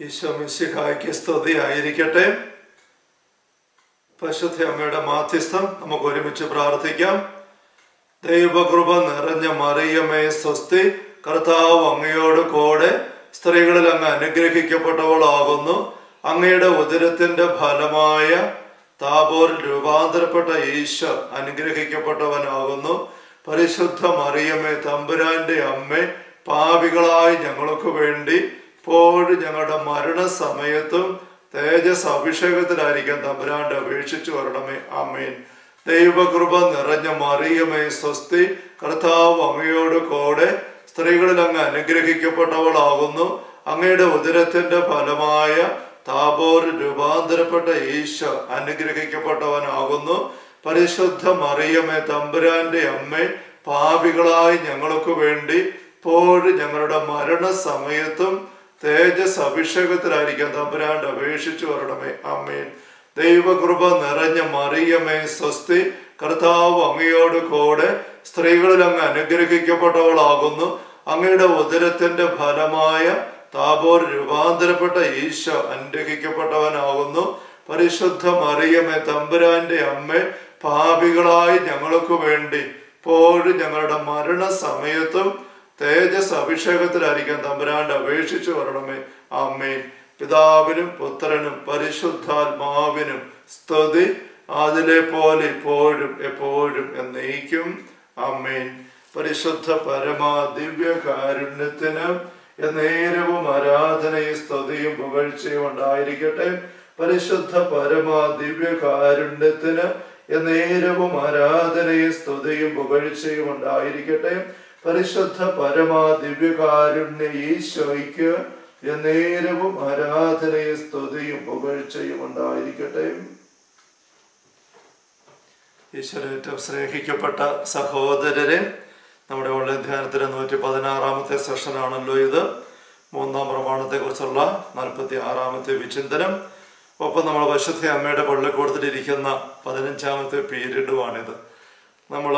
ഈശോ മിശിഹായ്ക്ക് സ്തുതി ആയിരിക്കട്ടെ പരിശുദ്ധ അമ്മയുടെ മാധ്യസ്ഥം നമുക്ക് ഒരുമിച്ച് പ്രാർത്ഥിക്കാം ദൈവകൃപ നിറഞ്ഞ മറിയമേ സ്വസ്തി കർത്താവ് അങ്ങയോട് കൂടെ സ്ത്രീകളിൽ അങ്ങ് അനുഗ്രഹിക്കപ്പെട്ടവളാകുന്നു അങ്ങയുടെ ഉദരത്തിന്റെ ഫലമായ താപോരിൽ രൂപാന്തരപ്പെട്ട ഈശോ അനുഗ്രഹിക്കപ്പെട്ടവനാകുന്നു പരിശുദ്ധ മറിയമേ തമ്പുരാന്റെ അമ്മ പാപികളായി ഞങ്ങൾക്ക് വേണ്ടി ഇപ്പോഴും ഞങ്ങളുടെ മരണസമയത്തും തേജസ് അഭിഷേകത്തിലായിരിക്കാൻ തമ്പുരാന്റെ അപേക്ഷിച്ചു വരണമേ അമ്മേൻ ദൈവകൃപ നിറഞ്ഞ മറിയമേ സ്വസ്തി കർത്താവ് അങ്ങയോട് കൂടെ സ്ത്രീകളിൽ അങ്ങ് അനുഗ്രഹിക്കപ്പെട്ടവളാകുന്നു അങ്ങയുടെ ഉദരത്തിന്റെ ഫലമായ താപോറിൽ രൂപാന്തരപ്പെട്ട ഈശോ അനുഗ്രഹിക്കപ്പെട്ടവനാകുന്നു പരിശുദ്ധ മറിയമേ തമ്പുരാന്റെ അമ്മ പാപികളായി ഞങ്ങൾക്ക് വേണ്ടി ഇപ്പോഴും ഞങ്ങളുടെ മരണസമയത്തും തേജസ് അഭിഷേകത്തിലായിരിക്കാൻ തമ്പുരാന്റെ അപേക്ഷിച്ചു വരണമേ അമ്മേൻ ദൈവകൃപ നിറഞ്ഞ മറിയമേ സ്വസ്തി കർത്താവ് അങ്ങയോട് കൂടെ സ്ത്രീകളിൽ അങ്ങ് അനുഗ്രഹിക്കപ്പെട്ടവളാകുന്നു അങ്ങയുടെ ഉദരത്തിന്റെ ഫലമായ താപോർ രൂപാന്തരപ്പെട്ട ഈശോ അനുഗ്രഹിക്കപ്പെട്ടവനാകുന്നു പരിശുദ്ധ മറിയമേ തമ്പുരാന്റെ അമ്മ പാപികളായി ഞങ്ങൾക്ക് വേണ്ടി ഇപ്പോഴും ഞങ്ങളുടെ മരണസമയത്തും തേജസ് അഭിഷേകത്തിലായിരിക്കാൻ തമ്പുരാന്റെ അപേക്ഷിച്ചു വരണമേ അമ്മേൻ പിതാവിനും പുത്രനും പരിശുദ്ധാത്മാവിനും സ്തുതി അതിലെ പോലെ ഇപ്പോഴും എപ്പോഴും എന്നേക്കും അമ്മേൻ പരിശുദ്ധ പരമാ ദിവ്യ കാരുണ്യത്തിന് നേരവും ആരാധനയും സ്തുതിയും പുകഴ്ചയും ഉണ്ടായിരിക്കട്ടെ പരിശുദ്ധ പരമാ ദിവ്യ കാരുണ്യത്തിന് നേരവും ആരാധനയും സ്തുതിയും പുകഴ്ചയും ഉണ്ടായിരിക്കട്ടെ പരിശുദ്ധ പരമാ ദിവ്യകാരുണ്യ ഈശോയ്ക്ക് എന്നേരവും ആരാധനയും സ്തുതിയും പുകഴ്ചയും ഉണ്ടായിരിക്കട്ടെ ഈശ്വരേറ്റം സ്നേഹിക്കപ്പെട്ട സഹോദരരെ നമ്മുടെ ഓൺലൈൻ ധ്യാനത്തിന് നൂറ്റി പതിനാറാമത്തെ സെഷനാണല്ലോ ഇത് മൂന്നാം പ്രമാണത്തെ കുറിച്ചുള്ള നാൽപ്പത്തി ആറാമത്തെ വിചിന്തനം ഒപ്പം നമ്മൾ പശുദ്ധ അമ്മയുടെ പള്ളിക്കൂടത്തിലിരിക്കുന്ന പതിനഞ്ചാമത്തെ പീരീഡുമാണിത് നമ്മൾ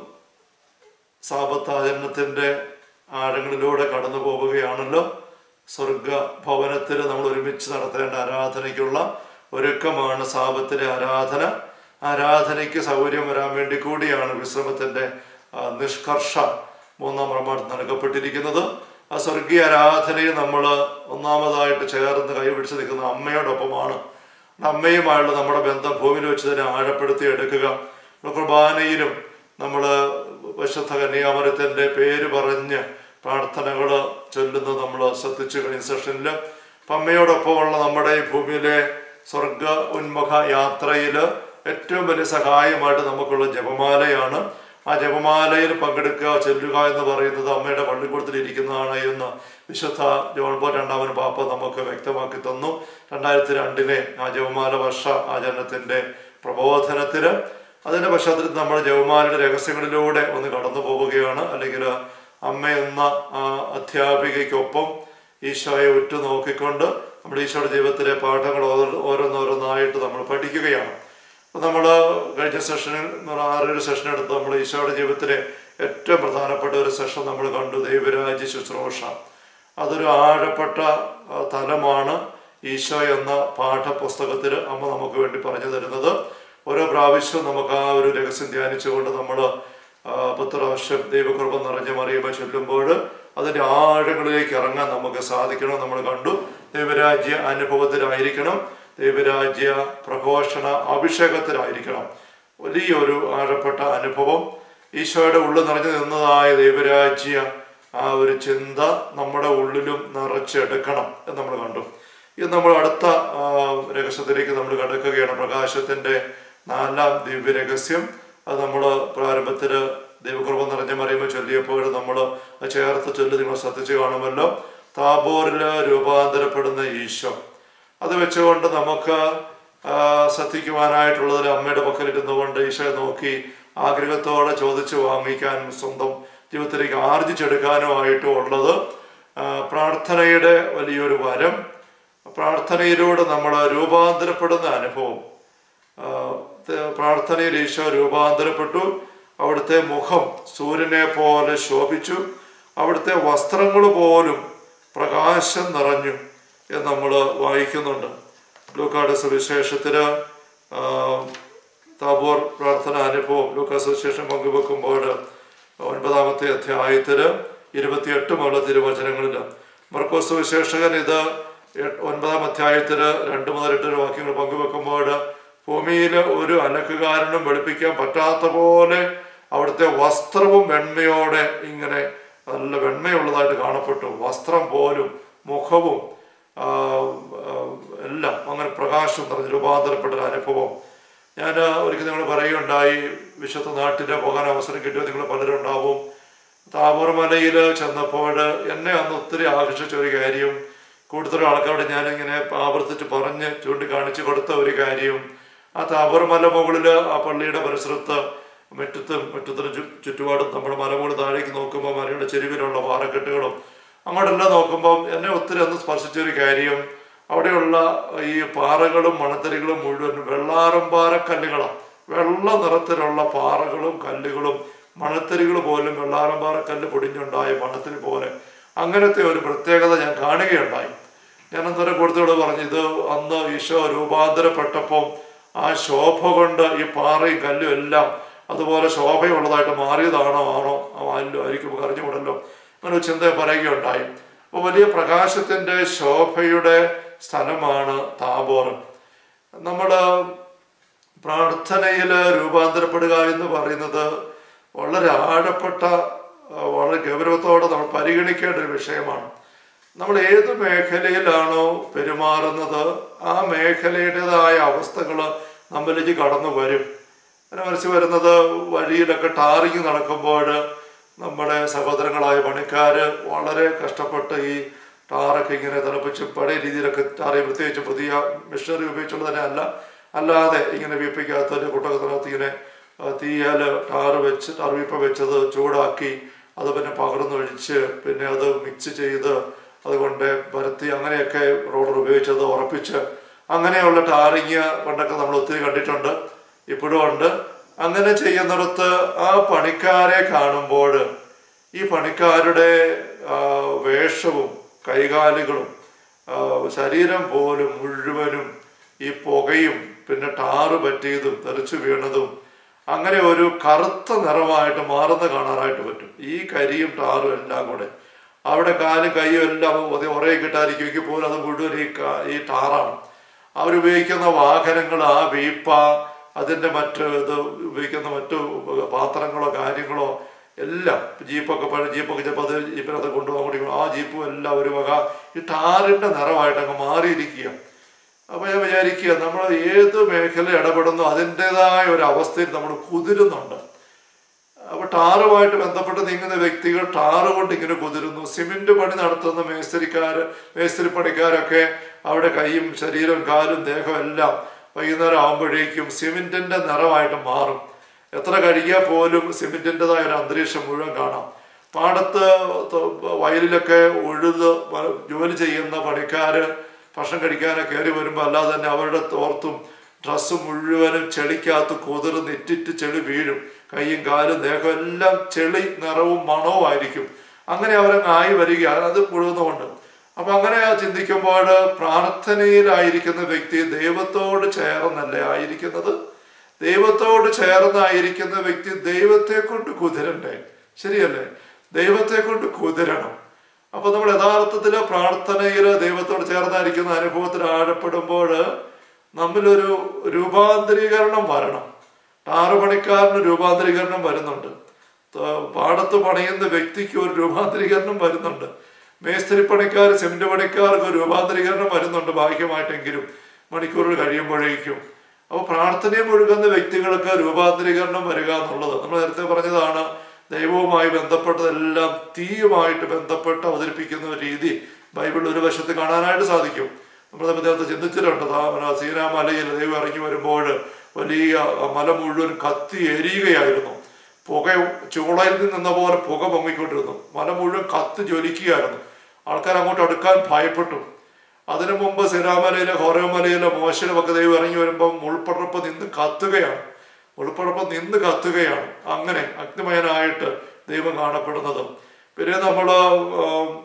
സാപത്താചരണത്തിൻ്റെ ആഴങ്ങളിലൂടെ കടന്നു പോവുകയാണല്ലോ സ്വർഗ ഭവനത്തിൽ നമ്മൾ ഒരുമിച്ച് നടത്തേണ്ട ആരാധനയ്ക്കുള്ള ഒരുക്കമാണ് സാപത്തിലെ ആരാധന ആരാധനയ്ക്ക് സൗകര്യം വരാൻ വേണ്ടി കൂടിയാണ് വിശ്രമത്തിൻ്റെ നിഷ്കർഷ മൂന്നാം പ്രമാണത്തിൽ നൽകപ്പെട്ടിരിക്കുന്നത് ആ സ്വർഗീയ ആരാധനയെ നമ്മൾ ഒന്നാമതായിട്ട് ചേർന്ന് കൈപിടിച്ച് നിൽക്കുന്ന അമ്മയോടൊപ്പമാണ് അമ്മയുമായുള്ള നമ്മുടെ ബന്ധം ഭൂമിയിൽ വെച്ച് തന്നെ ആഴപ്പെടുത്തി എടുക്കുക കുർബാനയിലും നമ്മൾ വിശുദ്ധ കന്യാമരത്തിൻ്റെ പേര് പറഞ്ഞ് പ്രാർത്ഥനകൾ ചൊല്ലുന്നത് നമ്മൾ ശ്രദ്ധിച്ചു കഴിഞ്ഞ സെഷനിൽ അപ്പം അമ്മയോടൊപ്പമുള്ള നമ്മുടെ ഈ ഭൂമിയിലെ സ്വർഗ ഉന്മുഖ യാത്രയിൽ ഏറ്റവും വലിയ സഹായമായിട്ട് നമുക്കുള്ള ജപമാലയാണ് ആ ജപമാലയിൽ പങ്കെടുക്കുക ചെല്ലുക എന്ന് പറയുന്നത് അമ്മയുടെ പള്ളിക്കൂടത്തിൽ ഇരിക്കുന്നതാണ് എന്ന് വിശുദ്ധ ജോൺ പോൾ രണ്ടാമൻ പാപ്പ നമുക്ക് വ്യക്തമാക്കി തന്നു രണ്ടായിരത്തി രണ്ടിലെ ആ ജപമാല വർഷ ആചരണത്തിൻ്റെ പ്രബോധനത്തിന് അതിൻ്റെ പശ്ചാത്തലത്തിൽ നമ്മൾ ജവമാലയുടെ രഹസ്യങ്ങളിലൂടെ ഒന്ന് കടന്നു പോവുകയാണ് അല്ലെങ്കിൽ അമ്മ എന്ന അധ്യാപികയ്ക്കൊപ്പം ഈശോയെ ഉറ്റു നോക്കിക്കൊണ്ട് നമ്മുടെ ഈശോയുടെ ജീവിതത്തിലെ പാഠങ്ങൾ ഓരോന്നോരോന്നായിട്ട് നമ്മൾ പഠിക്കുകയാണ് അപ്പം നമ്മൾ കഴിഞ്ഞ സെഷനിൽ ആറൊരു സെഷൻ എടുത്ത് നമ്മൾ ഈശോയുടെ ജീവിതത്തിലെ ഏറ്റവും പ്രധാനപ്പെട്ട ഒരു സെഷൻ നമ്മൾ കണ്ടു ദൈവരാജ്യ ശുശ്രൂഷ അതൊരു ആഴപ്പെട്ട തലമാണ് ഈശോ എന്ന പാഠപുസ്തകത്തിൽ അമ്മ നമുക്ക് വേണ്ടി പറഞ്ഞു തരുന്നത് ഓരോ പ്രാവശ്യവും നമുക്ക് ആ ഒരു രഹസ്യം ധ്യാനിച്ചുകൊണ്ട് നമ്മൾ പത്ത് പ്രാവശ്യം ദൈവകൃപ നിറഞ്ഞ മറിയുമ്പ ചൊല്ലുമ്പോൾ അതിൻ്റെ ആഴങ്ങളിലേക്ക് ഇറങ്ങാൻ നമുക്ക് സാധിക്കണം നമ്മൾ കണ്ടു ദൈവരാജ്യ അനുഭവത്തിലായിരിക്കണം ദൈവരാജ്യ പ്രഘോഷണ അഭിഷേകത്തിലായിരിക്കണം വലിയൊരു ആഴപ്പെട്ട അനുഭവം ഈശോയുടെ ഉള്ളിൽ നിറഞ്ഞു നിന്നതായ ദൈവരാജ്യ ആ ഒരു ചിന്ത നമ്മുടെ ഉള്ളിലും നിറച്ചെടുക്കണം എന്ന് നമ്മൾ കണ്ടു ഇത് നമ്മൾ അടുത്ത രഹസ്യത്തിലേക്ക് നമ്മൾ കടക്കുകയാണ് പ്രകാശത്തിന്റെ നാലാം ദിവ്യ രഹസ്യം അത് നമ്മൾ പ്രാരംഭത്തിൽ ദൈവകൃപ നിറഞ്ഞ മറിയുമ്പോൾ ചൊല്ലിയപ്പോൾ നമ്മൾ ചേർത്ത് ചൊല്ലി നിങ്ങൾ ശ്രദ്ധിച്ചു കാണുമല്ലോ താബോറിൽ രൂപാന്തരപ്പെടുന്ന ഈശോ അത് വെച്ചുകൊണ്ട് നമുക്ക് ശ്രദ്ധിക്കുവാനായിട്ടുള്ളതിൽ അമ്മയുടെ പക്കലിരുന്നു കൊണ്ട് ഈശോയെ നോക്കി ആഗ്രഹത്തോടെ ചോദിച്ചു വാങ്ങിക്കാനും സ്വന്തം ജീവിതത്തിലേക്ക് ആർജിച്ചെടുക്കാനുമായിട്ടും ഉള്ളത് പ്രാർത്ഥനയുടെ വലിയൊരു വരം പ്രാർത്ഥനയിലൂടെ നമ്മൾ രൂപാന്തരപ്പെടുന്ന അനുഭവം പ്രാർത്ഥനയിൽ ഈശോ രൂപാന്തരപ്പെട്ടു അവിടുത്തെ മുഖം സൂര്യനെ പോലെ ശോഭിച്ചു അവിടുത്തെ വസ്ത്രങ്ങൾ പോലും പ്രകാശം നിറഞ്ഞു എന്ന് നമ്മൾ വായിക്കുന്നുണ്ട് ലൂക്കാട് സുവിശേഷത്തിന് ആ, താബോർ പ്രാർത്ഥന അനുഭവം ലൂക്കാ സുവിശേഷം പങ്കുവെക്കുമ്പോൾ ഒൻപതാമത്തെ അധ്യായത്തില് ഇരുപത്തിയെട്ട് മുതലുള്ള തിരുവചനങ്ങളിൽ മർക്കോസ് സുവിശേഷകൻ ഇത് എ- ഒൻപതാം അധ്യായത്തില് രണ്ട് മുതൽ എട്ട് വരെ വാക്യങ്ങൾ പങ്കുവെക്കുമ്പോൾ ഭൂമിയിൽ ഒരു അലക്കുകാരനും വെളുപ്പിക്കാൻ പറ്റാത്ത പോലെ അവിടുത്തെ വസ്ത്രവും വെണ്മയോടെ ഇങ്ങനെ നല്ല വെണ്മയുള്ളതായിട്ട് കാണപ്പെട്ടു വസ്ത്രം പോലും മുഖവും ആ, ആ, എല്ലാം അങ്ങനെ പ്രകാശം നിറഞ്ഞ് രൂപാന്തരപ്പെട്ട ഒരു അനുഭവം ഞാൻ ഒരിക്കൽ നിങ്ങൾ പറയുകയുണ്ടായി വിശുദ്ധ നാട്ടിൽ പോകാൻ അവസരം കിട്ടിയോ നിങ്ങൾ പലരും ഉണ്ടാവും താമൂർ മലയിൽ ചെന്നപ്പോൾ എന്നെ അന്ന് ഒത്തിരി ആകർഷിച്ച ഒരു കാര്യം കൂടുതലും ആൾക്കാരോട് ഞാനിങ്ങനെ ആവർത്തിച്ച് പറഞ്ഞ് ചൂണ്ടിക്കാണിച്ചു കൊടുത്ത ഒരു കാര്യം ആ താമൂർ മല മുകളിൽ ആ പള്ളിയുടെ പരിസരത്ത് മുറ്റത്തും മുറ്റത്തിന് ചു ചുറ്റുപാടും നമ്മൾ മലമുകളിൽ താഴേക്ക് നോക്കുമ്പോൾ മലയുടെ ചെരുവിലുള്ള പാറക്കെട്ടുകളും അങ്ങോട്ടെല്ലാം നോക്കുമ്പോൾ എന്നെ ഒത്തിരി അന്ന് സ്പർശിച്ച ഒരു കാര്യം അവിടെയുള്ള ഈ പാറകളും മണത്തരികളും മുഴുവൻ വെള്ളാരംപാറ കല്ലുകളാണ് വെള്ള നിറത്തിലുള്ള പാറകളും കല്ലുകളും മണത്തരികൾ പോലും വെള്ളാരംപാറ കല്ല് പൊടിഞ്ഞുണ്ടായ മണത്തരി പോലെ അങ്ങനത്തെ ഒരു പ്രത്യേകത ഞാൻ കാണുകയുണ്ടായി ഞാൻ അന്നേരം കൊടുത്തോട് പറഞ്ഞു ഇത് അന്ന് ഈശോ രൂപാന്തരപ്പെട്ടപ്പം ആ ശോഭ കൊണ്ട് ഈ പാറയും കല്ലും എല്ലാം അതുപോലെ ശോഭയുള്ളതായിട്ട് മാറിയതാണോ ആണോ അല്ലോ ആയിരിക്കും അറിഞ്ഞുകൂടല്ലോ അങ്ങനെ ഒരു ചിന്ത പറയുകയുണ്ടായി അപ്പോൾ വലിയ പ്രകാശത്തിന്റെ ശോഭയുടെ സ്ഥലമാണ് താബോർ നമ്മൾ പ്രാർത്ഥനയിൽ രൂപാന്തരപ്പെടുക എന്ന് പറയുന്നത് വളരെ ആഴപ്പെട്ട ആ, വളരെ ഗൗരവത്തോടെ നമ്മൾ പരിഗണിക്കേണ്ട ഒരു വിഷയമാണ് നമ്മൾ ഏത് മേഖലയിലാണോ പെരുമാറുന്നത് ആ മേഖലയുടേതായ അവസ്ഥകൾ നമ്മളിലേക്ക് കടന്നു വരും എൻ്റെ മനസ്സിൽ വരുന്നത് വഴിയിലൊക്കെ ടാറിങ് നടക്കുമ്പോൾ നമ്മുടെ സഹോദരങ്ങളായ പണിക്കാര് വളരെ കഷ്ടപ്പെട്ട് ഈ ടാറൊക്കെ ഇങ്ങനെ തിളപ്പിച്ച് പഴയ രീതിയിലൊക്കെ ടാറി പ്രത്യേകിച്ച് പുതിയ മിഷനറി ഉപയോഗിച്ചുള്ളത് തന്നെ അല്ല അല്ലാതെ ഇങ്ങനെ വീപ്പിക്കകത്തൊരു കുട്ടകത്തിനകത്ത് ഇങ്ങനെ ആ, തീയാൽ ടാറ് വെച്ച് ടാർ വീപ്പ വെച്ചത് ചൂടാക്കി അത് പിന്നെ പകർന്നൊഴിച്ച് പിന്നെ അത് മിക്സ് ചെയ്ത് അതുകൊണ്ട് പരത്തി അങ്ങനെയൊക്കെ റോഡർ ഉപയോഗിച്ചത് ഉറപ്പിച്ച് അങ്ങനെയുള്ള ടാറിങ് പണ്ടൊക്കെ നമ്മൾ ഒത്തിരി കണ്ടിട്ടുണ്ട് ഇപ്പോഴും ഉണ്ട് അങ്ങനെ ചെയ്യുന്നിടത്ത് ആ പണിക്കാരെ കാണുമ്പോൾ ഈ പണിക്കാരുടെ ആ, വേഷവും കൈകാലുകളും ആ, ശരീരം പോലും മുഴുവനും ഈ പുകയും പിന്നെ ടാറ് പറ്റിയതും തെറിച്ചു വീണതും അങ്ങനെ ഒരു കറുത്ത നിറമായിട്ട് മാറുന്ന കാണാനായിട്ട് പറ്റും ഈ കരിയും ടാറും എല്ലാം കൂടെ അവിടെ കാലും കൈയും എല്ലാം ഒരേ കിട്ടാതിരിക്കുമെങ്കിൽ പോലും അത് മുഴുവൻ ഈ കാ- ഈ ടാറാണ് അവരുപയോഗിക്കുന്ന വാഹനങ്ങൾ ആ വീപ്പ അതിൻ്റെ മറ്റ് ഇത് ഉപയോഗിക്കുന്ന മറ്റു പാത്രങ്ങളോ കാര്യങ്ങളോ എല്ലാം ജീപ്പൊക്കെ പഴയ ജീപ്പൊക്കെ ചിലപ്പോൾ അത് ജീപ്പിനകത്ത് കൊണ്ടുപോകാൻ കൂടി ആ ജീപ്പും എല്ലാം ഒരു വക ഈ ടാറിൻ്റെ നിറമായിട്ട് അങ്ങ് മാറിയിരിക്കുക അപ്പോൾ ഞാൻ വിചാരിക്കുക നമ്മൾ ഏത് മേഖല ഇടപെടുന്നു അതിൻ്റെതായ ഒരു അവസ്ഥയിൽ നമ്മൾ കുതിരുന്നുണ്ട് അപ്പൊ ടാറുമായിട്ട് ബന്ധപ്പെട്ട് നീങ്ങുന്ന വ്യക്തികൾ ടാറ് കൊണ്ട് ഇങ്ങനെ കുതിരുന്നു സിമെന്റ് പണി നടത്തുന്ന മേസ്തിരിക്കാര് മേസ്തിരി പണിക്കാരൊക്കെ അവിടെ കൈയും ശരീരവും കാലും ദേഹവും എല്ലാം വൈകുന്നേരം ആകുമ്പോഴേക്കും സിമെന്റിന്റെ നിറമായിട്ട് മാറും എത്ര കഴുകിയാൽ പോലും സിമെന്റിൻ്റെതായ ഒരു അന്തരീക്ഷം മുഴുവൻ കാണാം പാടത്ത് ത- വയലിലൊക്കെ ഉഴുത് വ- ജോലി ചെയ്യുന്ന പണിക്കാര് ഭക്ഷണം കഴിക്കാനൊക്കെ കയറി വരുമ്പോൾ അല്ലാതെ തന്നെ അവരുടെ തോർത്തും ഡ്രസ്സ് മുഴുവനും ചെളിക്കകത്ത് കുതിർന്ന് ഇറ്റിറ്റ് ചെളി വീഴും കൈയും കാലും ദേഹവും എല്ലാം ചെളി നിറവും മണവും ആയിരിക്കും അങ്ങനെ അവരങ്ങ് ആയി വരിക അത് മുഴുവനുമുണ്ട് അപ്പൊ അങ്ങനെ ചിന്തിക്കുമ്പോൾ പ്രാർത്ഥനയിലായിരിക്കുന്ന വ്യക്തി ദൈവത്തോട് ചേർന്നല്ലേ ആയിരിക്കുന്നത് ദൈവത്തോട് ചേർന്നായിരിക്കുന്ന വ്യക്തി ദൈവത്തെ കൊണ്ട് കുതിരണ്ടേ ശരിയല്ലേ ദൈവത്തെ കൊണ്ട് കുതിരണം അപ്പൊ നമ്മൾ യഥാർത്ഥത്തിൽ പ്രാർത്ഥനയിൽ ദൈവത്തോട് ചേർന്നായിരിക്കുന്ന അനുഭവത്തിൽ ആഴപ്പെടുമ്പോൾ നമ്മിലൊരു രൂപാന്തരീകരണം വരണം ടാറ് പണിക്കാരന് രൂപാന്തരീകരണം വരുന്നുണ്ട് ത- പാടത്ത് പണിയുന്ന വ്യക്തിക്ക് ഒരു രൂപാന്തരീകരണം വരുന്നുണ്ട് മേസ്തിരി പണിക്കാർ സിമെന്റ് പണിക്കാർക്ക് ഒരു രൂപാന്തരീകരണം വരുന്നുണ്ട് ഭാഗ്യമായിട്ടെങ്കിലും മണിക്കൂറുകൾ കഴിയുമ്പോഴേക്കും അപ്പോൾ പ്രാർത്ഥനയെ മുഴുകുന്ന വ്യക്തികൾക്ക് രൂപാന്തരീകരണം വരിക എന്നുള്ളത് നമ്മൾ നേരത്തെ പറഞ്ഞതാണ് ദൈവവുമായി ബന്ധപ്പെട്ടതെല്ലാം തീയുമായിട്ട് ബന്ധപ്പെട്ട് അവതരിപ്പിക്കുന്ന ഒരു രീതി ബൈബിളിൽ ഒരു വശത്ത് കാണാനായിട്ട് സാധിക്കും നമ്മൾ നേരത്തെ ചിന്തിച്ചിട്ടുണ്ട് താ- സീനാ മലയിൽ ദൈവം ഇറങ്ങി വരുമ്പോൾ വലിയ മല മുഴുവൻ കത്തി എരിയുകയായിരുന്നു പുക ചൂളയിൽ നിന്ന പോലെ പുക പൊങ്ങിക്കൊണ്ടിരുന്നു മല മുഴുവൻ കത്ത് ജ്വലിക്കുകയായിരുന്നു ആൾക്കാർ അങ്ങോട്ട് അടുക്കാൻ ഭയപ്പെട്ടു അതിനു മുമ്പ് സിരാമലയിലെ ഹോറോമലയിലെ മോശനുമൊക്കെ ദൈവം ഇറങ്ങി വരുമ്പം മുൾപ്പടർപ്പ് നിന്ന് കത്തുകയാണ് മുൾപ്പടർപ്പ് നിന്ന് കത്തുകയാണ് അങ്ങനെ അഗ്നിമയനായിട്ട് ദൈവം കാണപ്പെടുന്നത് പിന്നെ നമ്മൾ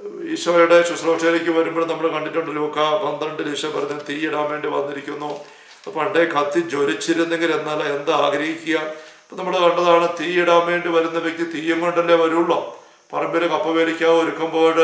ഈശോയുടെ ശുശ്രൂഷയിലേക്ക് വരുമ്പോൾ നമ്മൾ കണ്ടിട്ടുണ്ട് ലൂക്ക പന്ത്രണ്ടിൽ ഈശോ പറഞ്ഞ് തീയിടാൻ വേണ്ടി വന്നിരിക്കുന്നു പണ്ടേ കത്തി ജ്വലിച്ചിരുന്നെങ്കിൽ എന്നാൽ എന്താ ആഗ്രഹിക്കുക ഇപ്പം നമ്മൾ കണ്ടതാണ് തീയിടാൻ വേണ്ടി വരുന്ന വ്യക്തി തീയും കൊണ്ടല്ലേ വരുള്ളൂ പറമ്പിൽ കപ്പ വേലിക്ക ഒരുക്കുമ്പോൾ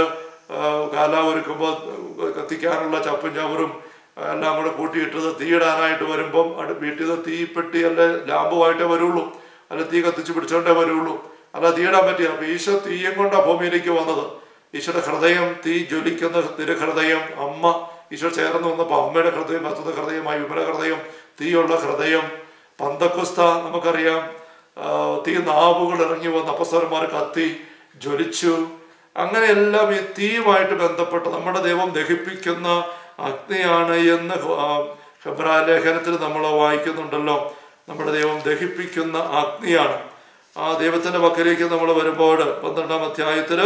കാല ഒരുക്കുമ്പോൾ കത്തിക്കാനുള്ള ചപ്പും ചവറും എല്ലാം കൂടെ കൂട്ടിയിട്ടത് തീയിടാനായിട്ട് വരുമ്പം അടു വീട്ടിൽ നിന്ന് തീപ്പെട്ടി അല്ലെ ലാമ്പുമായിട്ടേ വരുള്ളൂ അല്ല തീ കത്തിച്ച് പിടിച്ചോണ്ടേ വരുള്ളൂ അല്ല തീയിടാൻ പറ്റിയ അപ്പൊ ഈശോ തീയും കൊണ്ടാണ് ഭൂമിയിലേക്ക് വന്നത് ഈശോയുടെ ഹൃദയം തീ ജ്വലിക്കുന്ന തിരുഹൃദയം അമ്മ ഈശോ ചേർന്ന് വന്നപ്പോൾ അമ്മയുടെ ഹൃദയം കത്തുന്ന ഹൃദയമായി വിമല ഹൃദയം തീയുള്ള ഹൃദയം പന്തക്കുസ്ത നമുക്കറിയാം ആ, തീ നാവുകൾ ഇറങ്ങി വന്ന അപ്പസ്വരന്മാർ കത്തി ജ്വലിച്ചു അങ്ങനെയെല്ലാം ഈ തീയുമായിട്ട് ബന്ധപ്പെട്ട് നമ്മുടെ ദൈവം ദഹിപ്പിക്കുന്ന അഗ്നിയാണ് എന്ന് ഹെബ്രാ ലേഖനത്തിൽ നമ്മൾ വായിക്കുന്നുണ്ടല്ലോ നമ്മുടെ ദൈവം ദഹിപ്പിക്കുന്ന അഗ്നിയാണ് ആ ദൈവത്തിന്റെ പക്കലേക്ക് നമ്മൾ വരുമ്പോൾ പന്ത്രണ്ടാം അധ്യായത്തില്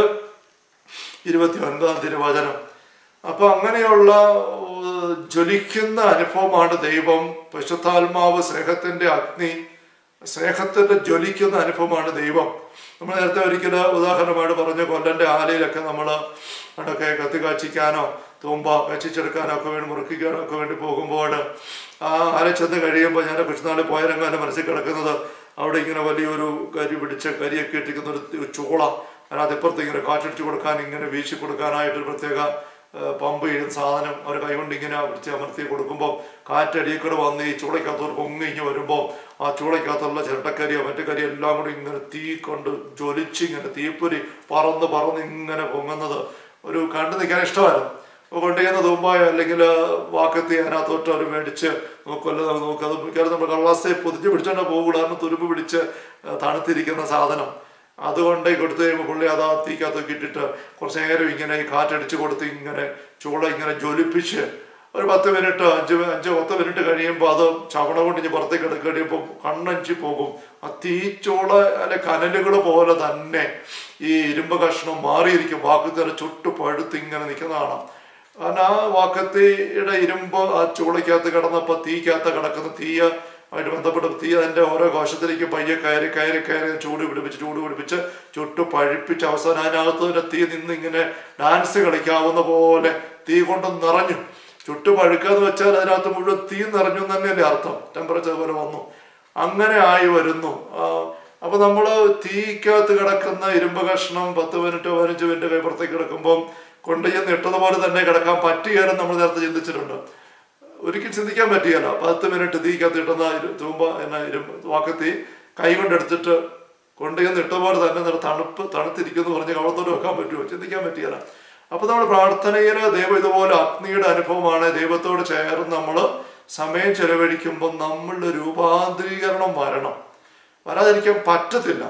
ഇരുപത്തി ഒൻപതാം തിരുവചനം അപ്പൊ അങ്ങനെയുള്ള ഏർ, ജ്വലിക്കുന്ന അനുഭവമാണ് ദൈവം പശുത്താത്മാവ് സ്നേഹത്തിന്റെ അഗ്നി സ്നേഹത്തിന്റെ ജ്വലിക്കുന്ന അനുഭവമാണ് ദൈവം നമ്മൾ നേരത്തെ ഒരിക്കൽ ഉദാഹരണമായിട്ട് പറഞ്ഞ കൊല്ലന്റെ ആലയിലൊക്കെ നമ്മൾ അവിടെയൊക്കെ കത്തി കാച്ചിക്കാനോ തൂമ്പ കച്ചിച്ചെടുക്കാനോ ഒക്കെ വേണ്ടി മുറുക്കിക്കാനോ ഒക്കെ വേണ്ടി പോകുമ്പോൾ ആ ആല ചെന്ന് കഴിയുമ്പോൾ ഞാൻ കൃഷ്ണനാളിൽ പോയ രംഗം എൻ്റെ മനസ്സിൽ കിടക്കുന്നത് അവിടെ ഇങ്ങനെ വലിയൊരു കരി പിടിച്ച കരിയൊക്കെ ഇട്ടിരിക്കുന്ന ഒരു ചൂള അതിനകത്ത് ഇപ്പുറത്ത് ഇങ്ങനെ കാറ്റടിച്ചു കൊടുക്കാൻ ഇങ്ങനെ വീശി കൊടുക്കാനായിട്ട് ഒരു പ്രത്യേക ഏഹ്, പമ്പ് ചെയ്യുന്ന സാധനം അവർ കൈകൊണ്ട് ഇങ്ങനെ പിടിച്ച് അമർത്തി കൊടുക്കുമ്പോൾ കാറ്റടിയിൽ കൂടെ വന്ന് ഈ ചൂളയ്ക്കകത്തോട് പൊങ്ങി ഇങ്ങനെ വരുമ്പോൾ ആ ചൂളയ്ക്കകത്തുള്ള ചിരട്ടക്കരിയോ മറ്റു കരിയോ എല്ലാം കൂടി ഇങ്ങനെ തീ കൊണ്ട് ജ്വലിച്ച് ഇങ്ങനെ തീപ്പൊരി പറന്ന് പറന്ന് ഇങ്ങനെ പൊങ്ങുന്നത് ഒരു കണ്ടു നിൽക്കാൻ ഇഷ്ടമായിരുന്നു അപ്പോൾ കൊണ്ടുചെന്ന തുമ്പായോ അല്ലെങ്കിൽ വാക്കത്തി അതിനകത്തോട്ട് അവർ മേടിച്ച് നോക്കുമല്ലോ നമുക്ക് അത് മിക്കവാറും നമ്മൾ കള്ളാസയെ പൊതിഞ്ഞ് പിടിച്ചോണ്ട് പോകും കാരണം തുരുമ്പ് പിടിച്ച് ഏഹ്, തണുത്തിരിക്കുന്ന സാധനം അതുകൊണ്ട് കൊടുത്തു കഴിയുമ്പോൾ പുള്ളി അത് ആ തീക്കകത്തൊക്കെ ഇട്ടിട്ട് കുറച്ച് നേരം ഇങ്ങനെ ഈ കാറ്റടിച്ച് കൊടുത്ത് ഇങ്ങനെ ചൂള ഇങ്ങനെ ജ്വലിപ്പിച്ച് ഒരു പത്ത് മിനിറ്റ് അഞ്ച് മി- അഞ്ച് പത്ത് മിനിറ്റ് കഴിയുമ്പോൾ അത് ചവണ കൊണ്ട് ഇനി പുറത്തേക്ക് എടുത്ത് കഴിയുമ്പോൾ കണ്ണഞ്ചി പോകും ആ തീച്ചൂള അല്ലെ കനലുകൾ പോലെ തന്നെ ഈ ഇരുമ്പ് കഷ്ണം മാറിയിരിക്കും വാക്കുത്തര ചുട്ടു പഴുത്ത് ഇങ്ങനെ നിൽക്കുന്നതാണ് കാരണം ആ വാക്കത്തിയുടെ ഇരുമ്പ് ആ ചൂളയ്ക്കകത്ത് കിടന്നപ്പോൾ തീക്കകത്ത് കിടക്കുന്ന തീയ ആയിട്ട് ബന്ധപ്പെട്ട് തീ അതിൻ്റെ ഓരോ കോശത്തിലേക്ക് പയ്യെ കയറി കയറി കയറി ചൂട് പിടിപ്പിച്ച് ചൂട് പിടിപ്പിച്ച് ചുട്ടു പഴിപ്പിച്ച് അവസാനം അതിനകത്ത് തന്നെ തീ നിന്ന് ഇങ്ങനെ ഡാൻസ് കളിക്കാവുന്ന പോലെ തീ കൊണ്ട് നിറഞ്ഞു ചുട്ടു പഴുക്കാന്ന് വെച്ചാൽ അതിനകത്ത് മുഴുവൻ തീ നിറഞ്ഞു എന്ന് തന്നെയല്ലേ അർത്ഥം ടെമ്പറേച്ചർ പോലെ വന്നു അങ്ങനെ ആയി വരുന്നു ആ, അപ്പൊ നമ്മൾ തീക്കകത്ത് കിടക്കുന്ന ഇരുമ്പ് കഷ്ണം പത്ത് മിനിറ്റ് പതിനഞ്ച് മിനിറ്റ് കൈപ്പുറത്തേക്ക് കിടക്കുമ്പം കൊണ്ടുചെന്ന് ഇട്ടതുപോലെ തന്നെ കിടക്കാൻ പറ്റുകയെന്ന് നമ്മൾ നേരത്തെ ചിന്തിച്ചിട്ടുണ്ട് ഒരിക്കലും ചിന്തിക്കാൻ പറ്റുകയില്ല പത്ത് മിനിറ്റ് തീക്കകത്ത് ഇട്ടുന്ന ഇരു- തൂമ്പ എന്ന ഇരുമ്പ് വാക്കത്തി കൈ കൊണ്ടെടുത്തിട്ട് കൊണ്ടുചെന്ന് ഇട്ടതുപോലെ തന്നെ നല്ല തണുപ്പ് തണുത്തിരിക്കുന്നു പറഞ്ഞ് കവളത്തോട് വെക്കാൻ പറ്റുമോ ചിന്തിക്കാൻ പറ്റുകയില്ല അപ്പൊ നമ്മുടെ പ്രാർത്ഥനയിൽ ദൈവം ഇതുപോലെ അഗ്നിയുടെ അനുഭവമാണ് ദൈവത്തോട് ചേർന്ന് നമ്മൾ സമയം ചെലവഴിക്കുമ്പോൾ നമ്മളുടെ രൂപാന്തരീകരണം വരണം വരാതിരിക്കാൻ പറ്റത്തില്ല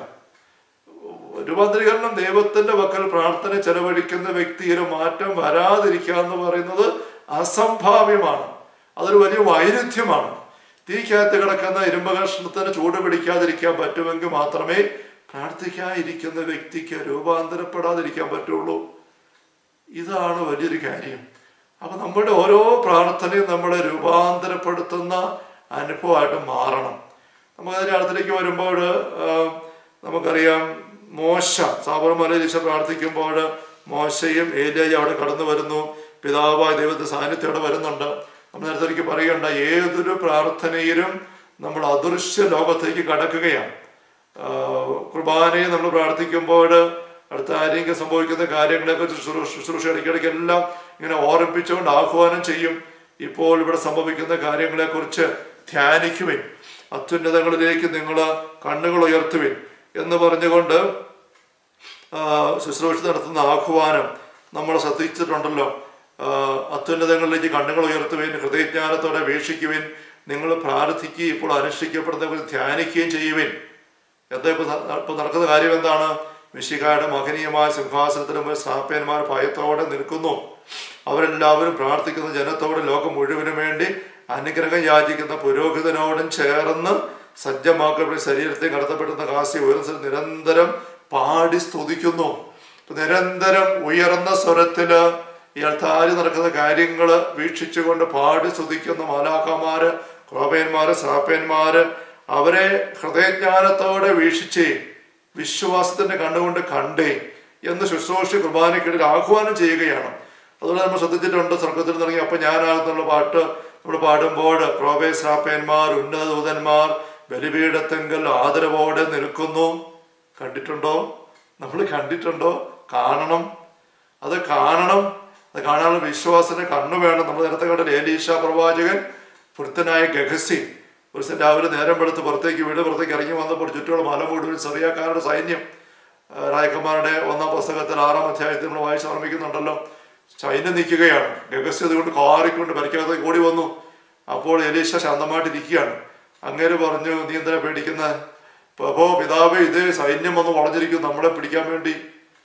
രൂപാന്തരീകരണം ദൈവത്തിന്റെ പക്കൽ പ്രാർത്ഥന ചെലവഴിക്കുന്ന വ്യക്തിയുടെ മാറ്റം വരാതിരിക്കുക എന്ന് പറയുന്നത് അസംഭാവ്യമാണ് അതൊരു വലിയ വൈരുദ്ധ്യമാണ് തീക്കകത്ത് കിടക്കുന്ന ഇരുമ്പ് കഷ്ണത്തിന് ചൂട് പിടിക്കാതിരിക്കാൻ പറ്റുമെങ്കിൽ മാത്രമേ പ്രാർത്ഥിക്കാതിരിക്കുന്ന വ്യക്തിക്ക് രൂപാന്തരപ്പെടാതിരിക്കാൻ പറ്റുള്ളൂ ഇതാണ് വലിയൊരു കാര്യം അപ്പൊ നമ്മുടെ ഓരോ പ്രാർത്ഥനയും നമ്മളെ രൂപാന്തരപ്പെടുത്തുന്ന അനുഭവമായിട്ട് മാറണം നമുക്ക് അതിന്റെ അടുത്തേക്ക് വരുമ്പോൾ നമുക്കറിയാം മോശ സാബർമല ഈശോ പ്രാർത്ഥിക്കുമ്പോൾ മോശയും ഏലിയായും അവിടെ കടന്നു വരുന്നു പിതാവായ ദൈവത്തിന്റെ സാന്നിധ്യം അവിടെ വരുന്നുണ്ട് നമ്മൾ നേരത്തെ പറയണ്ട ഏതൊരു പ്രാർത്ഥനയിലും നമ്മൾ അദൃശ്യ ലോകത്തേക്ക് കടക്കുകയാണ് ആഹ് കുർബാനയെ നമ്മൾ പ്രാർത്ഥിക്കുമ്പോൾ അടുത്ത ആരെങ്കിലും സംഭവിക്കുന്ന കാര്യങ്ങളെക്കുറിച്ച് ശുശ്രൂഷ ശുശ്രൂഷ ഇടയ്ക്കിടയ്ക്ക് എല്ലാം ഇങ്ങനെ ഓർമ്മിപ്പിച്ചുകൊണ്ട് ആഹ്വാനം ചെയ്യും ഇപ്പോൾ ഇവിടെ സംഭവിക്കുന്ന കാര്യങ്ങളെക്കുറിച്ച് ധ്യാനിക്കുവിൻ അത്യുന്നതങ്ങളിലേക്ക് നിങ്ങൾ കണ്ണുകൾ ഉയർത്തുവിൻ എന്ന് പറഞ്ഞുകൊണ്ട് ആ, ശുശ്രൂഷ നടത്തുന്ന ആഹ്വാനം നമ്മൾ ശ്രദ്ധിച്ചിട്ടുണ്ടല്ലോ ആ, അത്യുന്നതങ്ങളിലേക്ക് കണ്ണുകൾ ഉയർത്തുവിൻ ഹൃദയജ്ഞാനത്തോടെ വീക്ഷിക്കുവിൻ നിങ്ങൾ പ്രാർത്ഥിക്കുകയും ഇപ്പോൾ അനുഷ്ഠിക്കപ്പെടുന്നവർ ധ്യാനിക്കുകയും ചെയ്യുവിൻ എന്താ ഇപ്പൊ ന- ഇപ്പൊ നടക്കുന്ന കാര്യം എന്താണ് മിശികായുടെ മഹനീയമായ സിംഹാസനത്തിന് മുമ്പിൽ സ്ഥാപ്യന്മാർ ഭയത്തോടെ നിൽക്കുന്നു അവരെല്ലാവരും പ്രാർത്ഥിക്കുന്ന ജനത്തോട് ലോകം മുഴുവനും വേണ്ടി അനുഗ്രഹം യാചിക്കുന്ന പുരോഹിതനോടും ചേർന്ന് സജ്ജമാക്കപ്പെട്ട ശരീരത്തെ കടത്തപ്പെടുന്ന കാസി ഉയർന്ന നിരന്തരം പാടി സ്തുതിക്കുന്നു ഇപ്പൊ നിരന്തരം ഉയർന്ന സ്വരത്തില് ഈ അൾത്താരി നടക്കുന്ന കാര്യങ്ങള് വീക്ഷിച്ചുകൊണ്ട് പാടി സ്തുതിക്കുന്ന മാലാഖമാര് ക്രോപയന്മാര് സാപ്പയന്മാര് അവരെ ഹൃദയജ്ഞാനത്തോടെ വീക്ഷിച്ചേ വിശ്വാസത്തിന്റെ കണ്ണുകൊണ്ട് കണ്ടേ എന്ന് ശുശ്രൂഷ കുർബാനയ്ക്കിടയിൽ ആഹ്വാനം ചെയ്യുകയാണ് അതുപോലെ നമ്മൾ ശ്രദ്ധിച്ചിട്ടുണ്ട് സ്വർഗത്തിൽ തുടങ്ങി അപ്പൊ ഞാനാകുന്നുള്ള പാട്ട് നമ്മൾ പാടുമ്പോൾ ക്രോബേസ് രാപ്പേന്മാർ ഉന്നത ദൂതന്മാർ ബലിപീഠത്തെങ്കിൽ ആദരവോടെ നിൽക്കുന്നു കണ്ടിട്ടുണ്ടോ നമ്മൾ കണ്ടിട്ടുണ്ടോ കാണണം അത് കാണണം അത് കാണാനുള്ള വിശ്വാസത്തിന് കണ്ണു വേണം നമ്മൾ നേരത്തെ കണ്ട ഏലീഷ പ്രവാചകൻ വൃത്തനായ ഗഹസി ഒരു ദിവസം രാവിലെ നേരം വെളുത്ത് പുറത്തേക്ക് വീട് പുറത്തേക്ക് ഇറങ്ങി വന്നപ്പോൾ ചുറ്റുമുള്ള മല മുഴുവൻ ചെറിയക്കാരുടെ സൈന്യം ആ, രായക്കന്മാരുടെ ഒന്നാം പുസ്തകത്തിൽ ആറാം അധ്യായത്തിൽ നമ്മൾ വായിച്ച് ഓർമ്മിക്കുന്നുണ്ടല്ലോ സൈന്യം നിൽക്കുകയാണ് ഗഹസി അതുകൊണ്ട് കാറിക്കൊണ്ട് പരിക്കകത്തേക്ക് ഓടി വന്നു അപ്പോൾ എലീഷ ശാന്തമായിട്ടിരിക്കുകയാണ് അങ്ങേര് പറഞ്ഞു നീ എന്തിനാ പേടിക്കുന്നത് അപ്പോ പിതാവ് ഇത് സൈന്യം വന്ന് വളഞ്ഞിരിക്കും നമ്മളെ പിടിക്കാൻ വേണ്ടി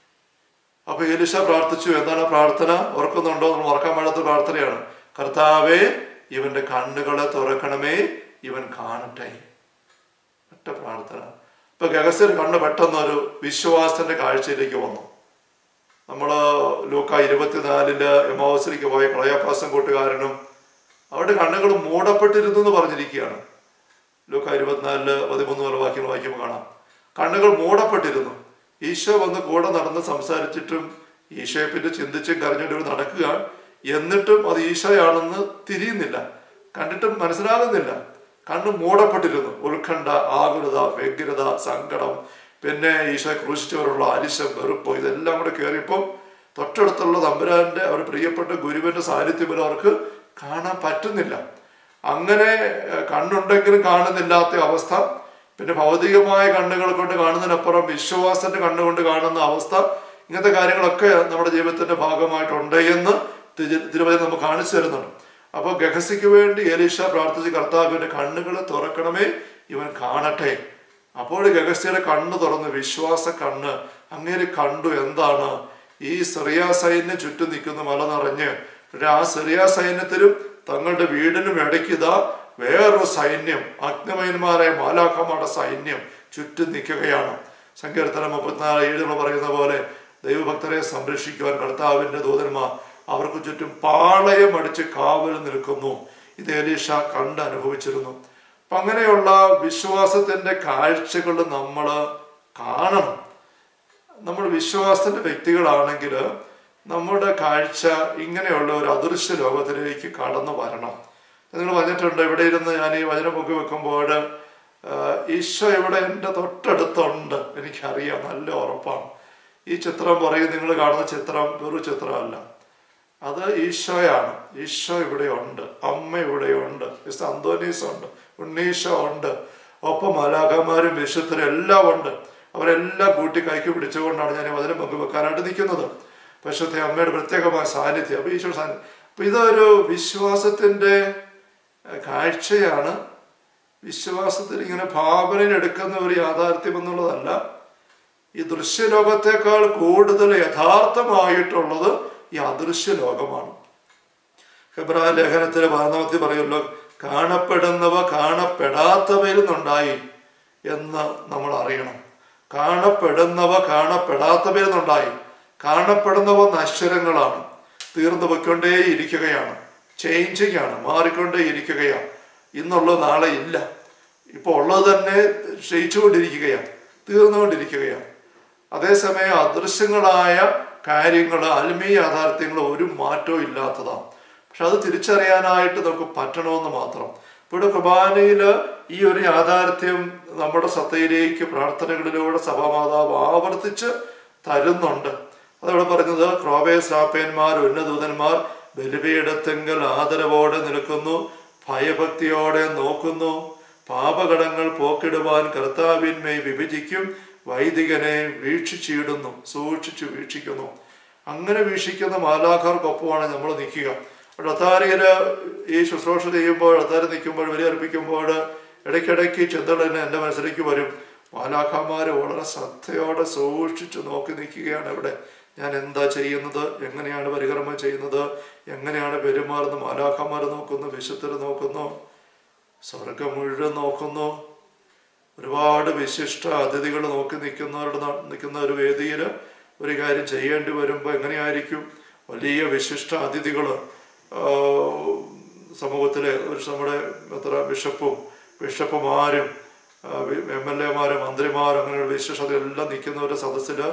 അപ്പൊ എലിശ പ്രാർത്ഥിച്ചു എന്താണ് ആ പ്രാർത്ഥന ഓർക്കുന്നുണ്ടോ നമ്മൾ ഓർക്കാൻ പാടാത്ത പ്രാർത്ഥനയാണ് കർത്താവേ ഇവന്റെ കണ്ണുകളെ തുറക്കണമേ ഇവൻ കാണട്ടെ ഒറ്റ പ്രാർത്ഥന ഇപ്പൊ ഗഗസ്യൻ കണ്ണ് പെട്ടെന്ന് ഒരു വിശ്വാസത്തിന്റെ കാഴ്ചയിലേക്ക് വന്നു നമ്മള് ലൂക്ക ഇരുപത്തിനാലില് എമാവസിലേക്ക് പോയ കളയാപ്പാസം കൂട്ടുകാരനും അവരുടെ കണ്ണുകൾ മൂടപ്പെട്ടിരുന്നു എന്ന് പറഞ്ഞിരിക്കുകയാണ് ലൂക്ക ഇരുപത്തിനാലില് പതിമൂന്ന് വരെ വാക്യങ്ങൾ വായിക്കുമ്പോൾ കാണാം കണ്ണുകൾ മൂടപ്പെട്ടിരുന്നു ഈശോ വന്ന് കൂടെ നടന്ന് സംസാരിച്ചിട്ടും ഈശോയെ പറ്റി ചിന്തിച്ചും കരഞ്ഞിട്ട് ഇവർ നടക്കുക എന്നിട്ടും അത് ഈശോയാണെന്ന് തിരിയുന്നില്ല കണ്ടിട്ടും മനസ്സിലാകുന്നില്ല കണ്ണ് മൂടപ്പെട്ടിരുന്നു ഉത്കണ്ഠ ആകുലത വ്യഗ്രത സങ്കടം പിന്നെ ഈശോ ക്രൂശിച്ചവരുള്ള അരിശം വെറുപ്പ് ഇതെല്ലാം കൂടെ കയറിയപ്പോൾ തൊട്ടടുത്തുള്ള തമ്പുരാന്റെ അവർ പ്രിയപ്പെട്ട ഗുരുവിന്റെ സാന്നിധ്യം പോലും അവർക്ക് കാണാൻ പറ്റുന്നില്ല അങ്ങനെ ഏഹ്, കണ്ണുണ്ടെങ്കിലും കാണുന്നില്ലാത്ത അവസ്ഥ പിന്നെ ഭൗതികമായ കണ്ണുകൾ കൊണ്ട് കാണുന്നതിനപ്പുറം വിശ്വാസത്തിന്റെ കണ്ണുകൊണ്ട് കാണുന്ന അവസ്ഥ ഇങ്ങനത്തെ കാര്യങ്ങളൊക്കെ നമ്മുടെ ജീവിതത്തിന്റെ ഭാഗമായിട്ടുണ്ട് എന്ന് തിരു- തിരുവചനം നമുക്ക് കാണിച്ചു തരുന്നുണ്ട് അപ്പോൾ ഗഹസിക്ക് വേണ്ടി എലീഷ പ്രാർത്ഥിച്ച് കർത്താവിന്റെ കണ്ണുകൾ തുറക്കണമേ ഇവൻ കാണട്ടെ അപ്പോൾ ഗഗസ്യയുടെ കണ്ണ് തുറന്ന് വിശ്വാസ കണ്ണ് അങ്ങേര് കണ്ടു എന്താണ് ഈ സിറിയ സൈന്യം ചുറ്റും നിൽക്കുന്ന മല നിറഞ്ഞ് പക്ഷെ ആ സിറിയ സൈന്യത്തിലും തങ്ങളുടെ വീടിനും ഇടയ്ക്ക് ഇതാ വേറൊരു സൈന്യം അഗ്നിമയന്മാരായ മാലാഖമാരുടെ സൈന്യം ചുറ്റും നിൽക്കുകയാണ് സങ്കീർത്തനം മുപ്പത്തിനാല് ഏഴ് നമ്മൾ പറയുന്ന പോലെ ദൈവഭക്തരെ സംരക്ഷിക്കുവാൻ കർത്താവിന്റെ ദൂതന്മാർ അവർക്ക് ചുറ്റും പാളയം അടിച്ച് കാവൽ നിൽക്കുന്നു ഇത് എലീഷ കണ്ട് അനുഭവിച്ചിരുന്നു അപ്പൊ അങ്ങനെയുള്ള വിശ്വാസത്തിന്റെ കാഴ്ചകൾ നമ്മൾ കാണണം നമ്മൾ വിശ്വാസത്തിന്റെ വ്യക്തികളാണെങ്കിൽ നമ്മുടെ കാഴ്ച ഇങ്ങനെയുള്ള ഒരു അദൃശ്യ ലോകത്തിലേക്ക് കടന്നു വരണം നിങ്ങൾ പറഞ്ഞിട്ടുണ്ട് ഇവിടെ ഇരുന്ന് ഞാൻ ഈ വചനം പൊക്കി വെക്കുമ്പോൾ ഈശോ ഇവിടെ എൻ്റെ തൊട്ടടുത്തുണ്ട് എനിക്കറിയാം നല്ല ഉറപ്പാണ് ഈ ചിത്രം പറയും നിങ്ങൾ കാണുന്ന ചിത്രം വെറു ചിത്രമല്ല അത് ഈശോയാണ് ഈശോ ഇവിടെയുണ്ട് അമ്മ ഇവിടെയുണ്ട് മിസ്റ്റർ അന്തോനീസ് ഉണ്ട് ഉണ്ണീശോ ഉണ്ട് ഒപ്പം മലാഖമാരും വിശുദ്ധരും എല്ലാം ഉണ്ട് അവരെല്ലാം കൂട്ടി കൈക്ക് പിടിച്ചുകൊണ്ടാണ് ഞാൻ ഈ വചനം പങ്കുവെക്കാനായിട്ട് നിൽക്കുന്നത് പശുത്തെ അമ്മയുടെ പ്രത്യേകമായ സാന്നിധ്യം അപ്പൊ ഈശോ സാന്നിധ്യം അപ്പൊ ഇതൊരു വിശ്വാസത്തിന്റെ ഏഹ്, കാഴ്ചയാണ് വിശ്വാസത്തിൽ ഇങ്ങനെ ഭാവനയിൽ എടുക്കുന്ന ഒരു യാഥാർത്ഥ്യം എന്നുള്ളതല്ല ഈ ദൃശ്യലോകത്തെക്കാൾ കൂടുതൽ യഥാർത്ഥമായിട്ടുള്ളത് ഈ അദൃശ്യ ലോകമാണ് ഹെബ്രാ ലേഖനത്തിലെ പതിനാമത്തിൽ പറയുമല്ലോ കാണപ്പെടുന്നവ കാണപ്പെടാത്തവയിൽ നിന്നുണ്ടായി എന്ന് നമ്മൾ അറിയണം കാണപ്പെടുന്നവ കാണപ്പെടാത്തവയിൽ നിന്നുണ്ടായി കാണപ്പെടുന്നവ നശ്വരങ്ങളാണ് തീർന്നു പൊയ്ക്കൊണ്ടേ ഇരിക്കുകയാണ് ചേഞ്ചിങ് ആണ് മാറിക്കൊണ്ടേ ഇരിക്കുകയാണ് ഇന്നുള്ള നാളെ ഇല്ല ഇപ്പോൾ ഉള്ളത് തന്നെ ക്ഷയിച്ചുകൊണ്ടിരിക്കുകയാണ് തീർന്നുകൊണ്ടിരിക്കുകയാണ് അതേസമയം അദൃശ്യങ്ങളായ കാര്യങ്ങൾ ആത്മീയ യാഥാർത്ഥ്യങ്ങൾ ഒരു മാറ്റവും ഇല്ലാത്തതാണ് പക്ഷെ അത് തിരിച്ചറിയാനായിട്ട് നമുക്ക് പറ്റണമെന്ന് മാത്രം ഇവിടെ കുർബാനയിൽ ഈ ഒരു യാഥാർത്ഥ്യം നമ്മുടെ സത്തയിലേക്ക് പ്രാർത്ഥനകളിലൂടെ സഭാമാതാവ് ആവർത്തിച്ച് തരുന്നുണ്ട് അതവിടെ പറഞ്ഞത് ക്രോബേ ശ്രാപ്പേന്മാർ ഉന്നതൂതന്മാർ ബലിപീഠത്തെങ്കൽ ആദരവോടെ നിൽക്കുന്നു ഭയഭക്തിയോടെ നോക്കുന്നു പാപകടങ്ങൾ പോക്കിടുവാൻ കർത്താവിന്മേ വിഭജിക്കും വൈദികനെ വീക്ഷിച്ചിടുന്നു സൂക്ഷിച്ചു വീക്ഷിക്കുന്നു അങ്ങനെ വീക്ഷിക്കുന്ന മാലാഖർക്കൊപ്പമാണ് നമ്മൾ നിൽക്കുക റത്താരിയില് ഈ ശുശ്രൂഷ ചെയ്യുമ്പോൾ റത്താരി നിൽക്കുമ്പോൾ ബലിയർപ്പിക്കുമ്പോൾ ഇടയ്ക്കിടയ്ക്ക് ചിന്തകൾ തന്നെ എൻ്റെ മനസ്സിലേക്ക് വരും മാലാഖമാർ വളരെ ശ്രദ്ധയോടെ സൂക്ഷിച്ചു നോക്കി നിൽക്കുകയാണ് ഇവിടെ ഞാൻ എന്താ ചെയ്യുന്നത് എങ്ങനെയാണ് പരികർമ്മം ചെയ്യുന്നത് എങ്ങനെയാണ് പെരുമാറുന്നത് മാലാഖമാർ നോക്കുന്നു വിശുദ്ധർ നോക്കുന്നു സ്വർഗം മുഴുവൻ നോക്കുന്നു ഒരുപാട് വിശിഷ്ട അതിഥികൾ നോക്കി നിൽക്കുന്നവരുടെ ന- നിൽക്കുന്ന ഒരു വേദിയിൽ ഒരു കാര്യം ചെയ്യേണ്ടി വരുമ്പോൾ എങ്ങനെയായിരിക്കും വലിയ വിശിഷ്ട അതിഥികൾ സമൂഹത്തിലെ ഒരു നമ്മുടെ എത്ര ബിഷപ്പും ബിഷപ്പുമാരും എം എൽ എമാരും മന്ത്രിമാരും അങ്ങനെയുള്ള വിശിഷ്ടത എല്ലാം നിൽക്കുന്ന ഒരു സദസ്സിൽ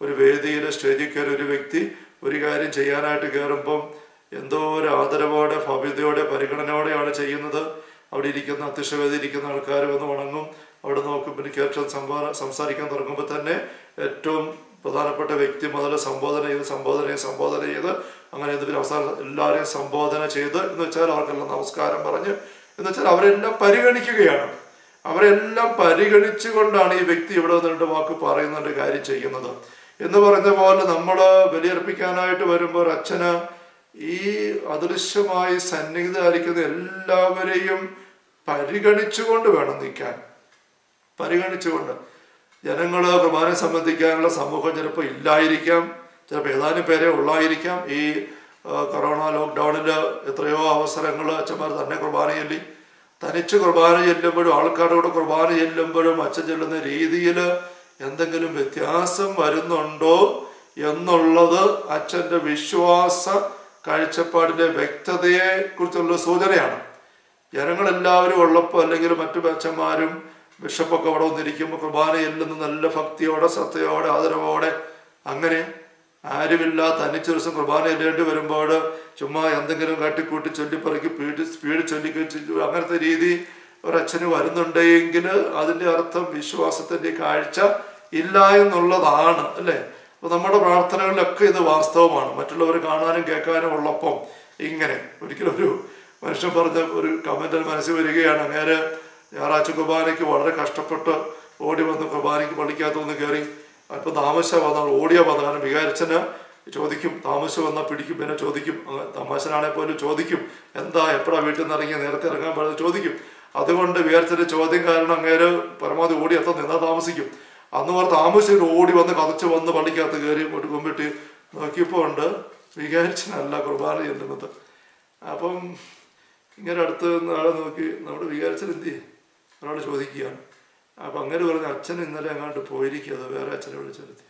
ഒരു വേദിയിൽ സ്റ്റേജിൽ കയറി ഒരു വ്യക്തി ഒരു കാര്യം ചെയ്യാനായിട്ട് കയറുമ്പം എന്തോ ഒരു ആദരവോടെ ഭവ്യതയോടെ പരിഗണനയോടെയാണ് ചെയ്യുന്നത് അവിടെ ഇരിക്കുന്ന അധ്യക്ഷവേദി ഇരിക്കുന്ന ആൾക്കാർ വന്ന് വണങ്ങും അവിടെ നോക്കും പിന്നെ കേട്ട് സംവാ സംസാരിക്കാൻ തുടങ്ങുമ്പോൾ തന്നെ ഏറ്റവും പ്രധാനപ്പെട്ട വ്യക്തി മുതൽ സംബോധന ചെയ്ത് സംബോധന ചെയ്ത് സംബോധന ചെയ്ത് അങ്ങനെ എന്തെങ്കിലും അവസാനം എല്ലാവരെയും സംബോധന ചെയ്ത് എന്ന് വെച്ചാൽ അവർക്കെല്ലാം നമസ്കാരം പറഞ്ഞ് എന്ന് വെച്ചാൽ അവരെല്ലാം പരിഗണിക്കുകയാണ് അവരെല്ലാം പരിഗണിച്ചുകൊണ്ടാണ് ഈ വ്യക്തി ഇവിടെ വന്ന് രണ്ട് വാക്ക് പറയുന്നുണ്ട് കാര്യം ചെയ്യുന്നത് എന്ന് പറഞ്ഞ പോലെ നമ്മൾ ബലിയർപ്പിക്കാനായിട്ട് വരുമ്പോൾ അച്ഛന് ഈ അദൃശ്യമായി സന്നിഹിതമായിരിക്കുന്ന എല്ലാവരെയും പരിഗണിച്ചുകൊണ്ട് വേണം നിൽക്കാൻ പരിഗണിച്ചുകൊണ്ട് ജനങ്ങൾ കുർബാനയെ സംബന്ധിക്കാനുള്ള സമൂഹം ചിലപ്പോൾ ഇല്ലായിരിക്കാം ചിലപ്പോൾ ഏതാനും പേരെ ഉള്ളായിരിക്കാം ഈ ആ, കൊറോണ ലോക്ക്ഡൗണിൽ എത്രയോ അവസരങ്ങൾ അച്ഛന്മാർ തന്നെ കുർബാന ചൊല്ലി തനിച്ച് കുർബാന ചെല്ലുമ്പോഴും ആൾക്കാരുടെ കൂടെ കുർബാന ചെല്ലുമ്പോഴും അച്ഛൻ ചെല്ലുന്ന രീതിയിൽ എന്തെങ്കിലും വ്യത്യാസം വരുന്നുണ്ടോ എന്നുള്ളത് അച്ഛൻ്റെ വിശ്വാസ കാഴ്ചപ്പാടിൻ്റെ വ്യക്തതയെ കുറിച്ചുള്ള സൂചനയാണ് ജനങ്ങളെല്ലാവരും ഉള്ളപ്പോൾ അല്ലെങ്കിൽ മറ്റു അച്ഛന്മാരും ബിഷപ്പൊക്കെ അവിടെ വന്നിരിക്കുമ്പോൾ കുർബാന ചെല്ലുന്ന നല്ല ഭക്തിയോടെ ശ്രദ്ധയോടെ ആദരവോടെ അങ്ങനെ ആരുമില്ല തനിച്ചൊരു ദിവസം കുർബാന ചെല്ലേണ്ടി വരുമ്പോൾ ചുമ്മാ എന്തെങ്കിലും കാട്ടിക്കൂട്ടി ചൊല്ലിപ്പറക്കി പീടി സ്പീഡ് ചൊല്ലിക്കഴിച്ച് അങ്ങനത്തെ രീതി ഒരച്ഛന് വരുന്നുണ്ടെങ്കിൽ അതിൻ്റെ അർത്ഥം വിശ്വാസത്തിൻ്റെ കാഴ്ച ഇല്ല എന്നുള്ളതാണ് അല്ലേ അപ്പോൾ നമ്മുടെ പ്രാർത്ഥനകളിലൊക്കെ ഇത് വാസ്തവമാണ് മറ്റുള്ളവർ കാണാനും കേൾക്കാനും ഉള്ളപ്പം ഇങ്ങനെ ഒരിക്കലും ഒരു മനുഷ്യൻ പറഞ്ഞ ഒരു കമൻ്റ് മനസ്സിൽ വരികയാണ് അങ്ങേര് ഞായറാഴ്ച കുർബാനയ്ക്ക് വളരെ കഷ്ടപ്പെട്ട് ഓടി വന്ന് കുർബാനയ്ക്ക് പള്ളിക്കകത്ത് വന്ന് കയറി അല്പം താമസം വന്നാൽ ഓടിയ വന്നു കാരണം വികാരിച്ചന് ചോദിക്കും താമസം വന്നാൽ പിടിക്കും പിന്നെ ചോദിക്കും അങ്ങ് തമാശനാണെങ്കിൽ പോലും ചോദിക്കും എന്താ എപ്പോഴാണ് വീട്ടിൽ നിന്ന് ഇറങ്ങി നേരത്തെ ഇറങ്ങാൻ പാടില്ല ചോദിക്കും അതുകൊണ്ട് വിചാരിച്ചതിന്റെ ചോദ്യം കാരണം അങ്ങേര് പരമാവധി ഓടി എത്താൻ നിന്നാൽ താമസിക്കും അന്ന് അവർ താമസിച്ചിട്ട് ഓടി വന്ന് കതച്ച് വന്ന് പള്ളിക്കകത്ത് കയറി ഇങ്ങോട്ട് കുമ്പിട്ട് നോക്കിയപ്പോൾ ഉണ്ട് വികാരിച്ചനല്ല കുർബാന ചെല്ലുന്നത് അപ്പം ഇങ്ങനെ അടുത്ത് നിന്ന് ആളെ നോക്കി നമ്മുടെ വികാരിച്ചൻ എന്ത് ചെയ്യും ഒരാൾ ചോദിക്കുകയാണ് അപ്പം അങ്ങനെ പറഞ്ഞ അച്ഛൻ ഇന്നലെ അങ്ങോട്ട് പോയിരിക്കുക അത് വേറെ അച്ഛനെ വിളിച്ചെടുത്തി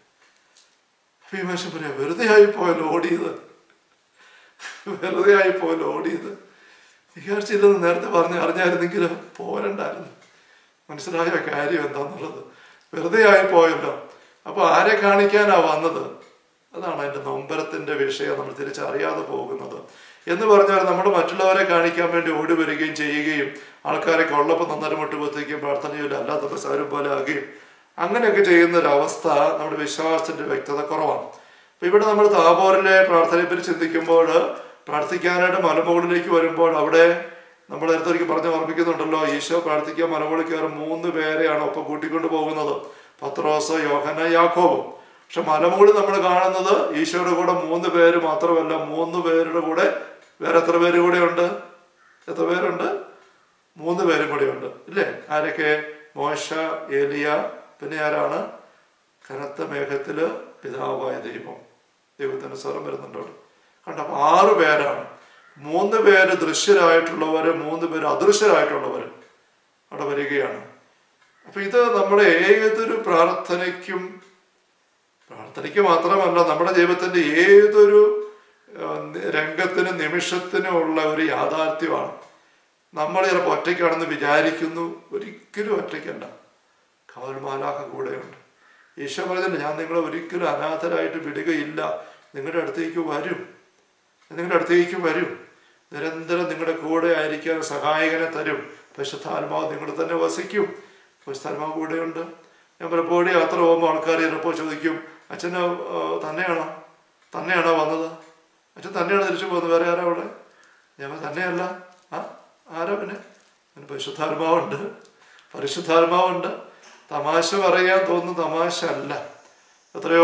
അപ്പം ഈ മനുഷ്യൻ പറയാം വെറുതെ ആയി പോയല്ലോ ഓടിയത് വെറുതെ ആയി പോയല്ലോ ഓടിയത് വിചാരിച്ചില്ലെന്ന് നേരത്തെ പറഞ്ഞ് അറിഞ്ഞായിരുന്നെങ്കിൽ പോരണ്ടായിരുന്നു മനസ്സിലായ കാര്യം എന്താന്നുള്ളത് വെറുതെ ആയി പോയല്ലോ അപ്പോൾ ആരെ കാണിക്കാനാ വന്നത് അതാണ് അതിൻ്റെ നൊമ്പരത്തിൻ്റെ വിഷയം നമ്മൾ തിരിച്ചറിയാതെ പോകുന്നത് എന്ന് പറഞ്ഞാൽ നമ്മൾ മറ്റുള്ളവരെ കാണിക്കാൻ വേണ്ടി ഓടി വരികയും ചെയ്യുകയും ആൾക്കാരെ കൊള്ളപ്പം നന്നരം മുട്ടുപത്തേക്കും പ്രാർത്ഥനയില്ല അല്ലാത്തപ്പോൾ സാരും പോലെ ആകുകയും അങ്ങനെയൊക്കെ ചെയ്യുന്ന ഒരു അവസ്ഥ നമ്മുടെ വിശ്വാസത്തിന്റെ വ്യക്തത കുറവാണ് അപ്പൊ ഇവിടെ നമ്മൾ താബോറിലെ പ്രാർത്ഥനയെപ്പറ്റി ചിന്തിക്കുമ്പോൾ പ്രാർത്ഥിക്കാനായിട്ട് മലമുകളിലേക്ക് വരുമ്പോൾ അവിടെ നമ്മൾ നേരത്തെ ഒരിക്കൽ പറഞ്ഞ് ഓർമ്മിക്കുന്നുണ്ടല്ലോ ഈശോ പ്രാർത്ഥിക്കാൻ മലമുകളിൽ കയറി മൂന്ന് പേരെയാണ് ഒപ്പം കൂട്ടിക്കൊണ്ട് പോകുന്നത് പത്രോസ് യോഹന യാക്കോബും പക്ഷെ മലമുകളിൽ നമ്മൾ കാണുന്നത് ഈശോയുടെ കൂടെ മൂന്ന് പേര് മാത്രമല്ല മൂന്ന് പേരുടെ കൂടെ വേറെ എത്ര പേര് കൂടെ ഉണ്ട് എത്ര പേരുണ്ട് മൂന്ന് പേരും കൂടെ ഉണ്ട് ഇല്ലേ ആരൊക്കെ മോശ ഏലിയ പിന്നെ ആരാണ് കനത്ത മേഘത്തില് പിതാവായ ദൈവം ദൈവത്തിന്റെ സ്വരം വരുന്നുണ്ട് അവിടെ കണ്ടപ്പോ ആറ് പേരാണ് മൂന്ന് പേര് ദൃശ്യരായിട്ടുള്ളവര് മൂന്ന് പേര് അദൃശ്യരായിട്ടുള്ളവര് അവിടെ വരികയാണ് അപ്പൊ ഇത് നമ്മുടെ ഏതൊരു പ്രാർത്ഥനയ്ക്കും പ്രാർത്ഥനയ്ക്ക് മാത്രമല്ല നമ്മുടെ ജീവിതത്തിന്റെ ഏതൊരു ആ, രംഗത്തിനും നിമിഷത്തിനും ഉള്ള ഒരു യാഥാർത്ഥ്യമാണ് നമ്മൾ ചിലപ്പോൾ ഒറ്റയ്ക്കാണെന്ന് വിചാരിക്കുന്നു ഒരിക്കലും ഒറ്റയ്ക്കല്ല കാവൽമാലാഹ കൂടെയുണ്ട് ഈശോ പറഞ്ഞില്ല ഞാൻ നിങ്ങളെ ഒരിക്കലും അനാഥരായിട്ട് വിടുകയില്ല നിങ്ങളുടെ അടുത്തേക്ക് വരും നിങ്ങളുടെ അടുത്തേക്ക് വരും നിരന്തരം നിങ്ങളുടെ കൂടെ ആയിരിക്കാൻ സഹായകനെ തരും പരിശുദ്ധാത്മാവ് നിങ്ങൾ തന്നെ വസിക്കും പരിശുദ്ധാത്മാവ് കൂടെയുണ്ട് ഞാൻ പലപ്പോഴും യാത്ര പോകുമ്പോൾ ആൾക്കാർ ചിലപ്പോൾ ചോദിക്കും അച്ഛന് ആ, തന്നെയാണോ തന്നെയാണോ വന്നത് അച്ഛൻ തന്നെയാണ് തിരിച്ചു പോകുന്നത് വേറെ ആരാ അവിടെ ഞാൻ പറഞ്ഞു, തന്നെയല്ല ആ ആരാ പിന്നെ പിന്നെ പരിശുദ്ധാത്മാവുണ്ട് പരിശുദ്ധാത്മാവുണ്ട് തമാശ പറയാൻ തോന്നുന്ന തമാശ അല്ല എത്രയോ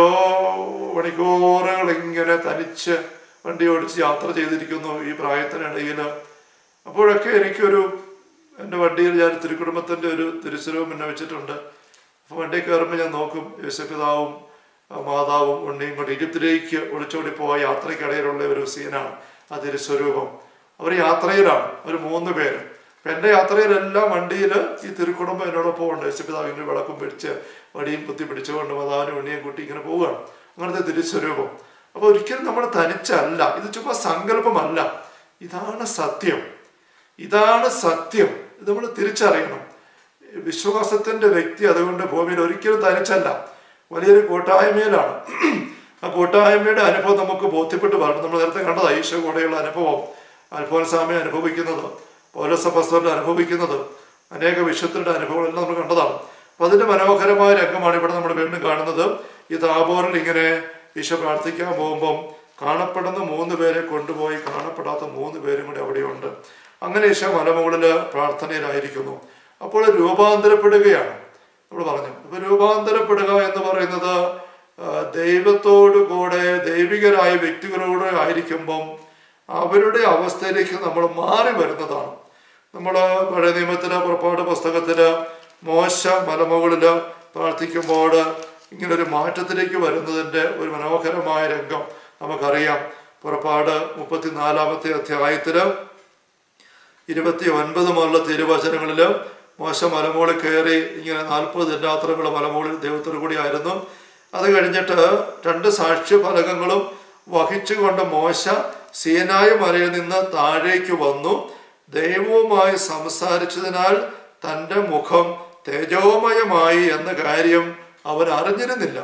മണിക്കൂറുകൾ ഇങ്ങനെ തനിച്ച് വണ്ടി ഓടിച്ച് യാത്ര ചെയ്തിരിക്കുന്നു ഈ പ്രായത്തിനിടയിൽ അപ്പോഴൊക്കെ എനിക്കൊരു എൻ്റെ വണ്ടിയിൽ ഞാൻ തിരുക്കുടുംബത്തിൻ്റെ ഒരു തിരുസ്വരവും എന്നെ വെച്ചിട്ടുണ്ട് അപ്പോൾ വണ്ടി കയറുമ്പോൾ ഞാൻ നോക്കും യേശുപിതാവും ആ മാതാവും ഉണ്ണിയും കൊണ്ട് ഈജിപ്തിലേക്ക് ഒളിച്ചോടി പോയ യാത്രയ്ക്കിടയിലുള്ള ഒരു സീനാണ് ആ തിരുസ്വരൂപം അവർ യാത്രയിലാണ് ഒരു മൂന്ന് പേര് അപ്പൊ എൻ്റെ യാത്രയിലെല്ലാം വണ്ടിയിൽ ഈ തിരുക്കുടുംബം എന്നോടൊപ്പം ഉണ്ട് യേശുപിതാവ് ഇങ്ങനെ വിളക്കും പിടിച്ച് വടിയും കുത്തി പിടിച്ചുകൊണ്ട് മാതാവിനും ഉണ്ണിയും കൂട്ടി ഇങ്ങനെ പോവുകയാണ് അങ്ങനത്തെ തിരുസ്വരൂപം അപ്പൊ ഒരിക്കലും നമ്മൾ തനിച്ചല്ല ഇത് ചുമ്മാ സങ്കല്പമല്ല ഇതാണ് സത്യം ഇതാണ് സത്യം ഇത് നമ്മൾ തിരിച്ചറിയണം വിശ്വാസത്തിന്റെ വ്യക്തി അതുകൊണ്ട് ഭൂമിയിൽ ഒരിക്കലും തനിച്ചല്ല വലിയൊരു കൂട്ടായ്മയിലാണ് ആ കൂട്ടായ്മയുടെ അനുഭവം നമുക്ക് ബോധ്യപ്പെട്ട് പറഞ്ഞു നമ്മൾ നേരത്തെ കണ്ടത് ഈശോ കൂടെയുള്ള അനുഭവം അൽഫോൻസാമി അനുഭവിക്കുന്നത് പൗരസഭസ്ഥരുടെ അനുഭവിക്കുന്നത് അനേക വിശുദ്ധരുടെ അനുഭവങ്ങളെല്ലാം നമ്മൾ കണ്ടതാണ് അപ്പൊ അതിന്റെ മനോഹരമായ രംഗമാണ് ഇവിടെ നമ്മൾ വീണ്ടും കാണുന്നത് ഈ താബോറിൽ ഇങ്ങനെ ഈശോ പ്രാർത്ഥിക്കാൻ പോകുമ്പം കാണപ്പെടുന്ന മൂന്ന് പേരെ കൊണ്ടുപോയി കാണപ്പെടാത്ത മൂന്ന് പേരും കൂടി അവിടെയുണ്ട് അങ്ങനെ ഈശോ മലമുകളില് പ്രാർത്ഥനയിലായിരിക്കുന്നു അപ്പോൾ രൂപാന്തരപ്പെടുകയാണ് നമ്മൾ പറഞ്ഞു അപ്പൊ രൂപാന്തരപ്പെടുക എന്ന് പറയുന്നത് ആ, ദൈവത്തോടു കൂടെ ദൈവികരായ വ്യക്തികളോട് ആയിരിക്കുമ്പം അവരുടെ അവസ്ഥയിലേക്ക് നമ്മൾ മാറി വരുന്നതാണ് നമ്മൾ പഴയ നിയമത്തില് പുറപ്പാട് പുസ്തകത്തില് മോശ മലമുകളില് പ്രാർത്ഥിക്കുമ്പോൾ ഇങ്ങനെ ഒരു മാറ്റത്തിലേക്ക് വരുന്നതിൻ്റെ ഒരു മനോഹരമായ രംഗം നമുക്കറിയാം പുറപ്പാട് മുപ്പത്തിനാലാമത്തെ അധ്യായത്തില് ഇരുപത്തി ഒൻപത് മുതലുള്ള തിരുവചനങ്ങളിൽ മോശ മലമുകളിൽ കയറി ഇങ്ങനെ നാൽപ്പത് ദിനാത്രങ്ങൾ മലമുകളിൽ ദൈവത്തോടു കൂടി ആയിരുന്നു അത് കഴിഞ്ഞിട്ട് രണ്ട് സാക്ഷ്യഫലകങ്ങളും വഹിച്ചുകൊണ്ട് മോശ സീനായ മലയിൽ നിന്ന് താഴേക്ക് വന്നു ദൈവവുമായി സംസാരിച്ചതിനാൽ തൻ്റെ മുഖം തേജോമയമായി എന്ന കാര്യം അവൻ അറിഞ്ഞിരുന്നില്ല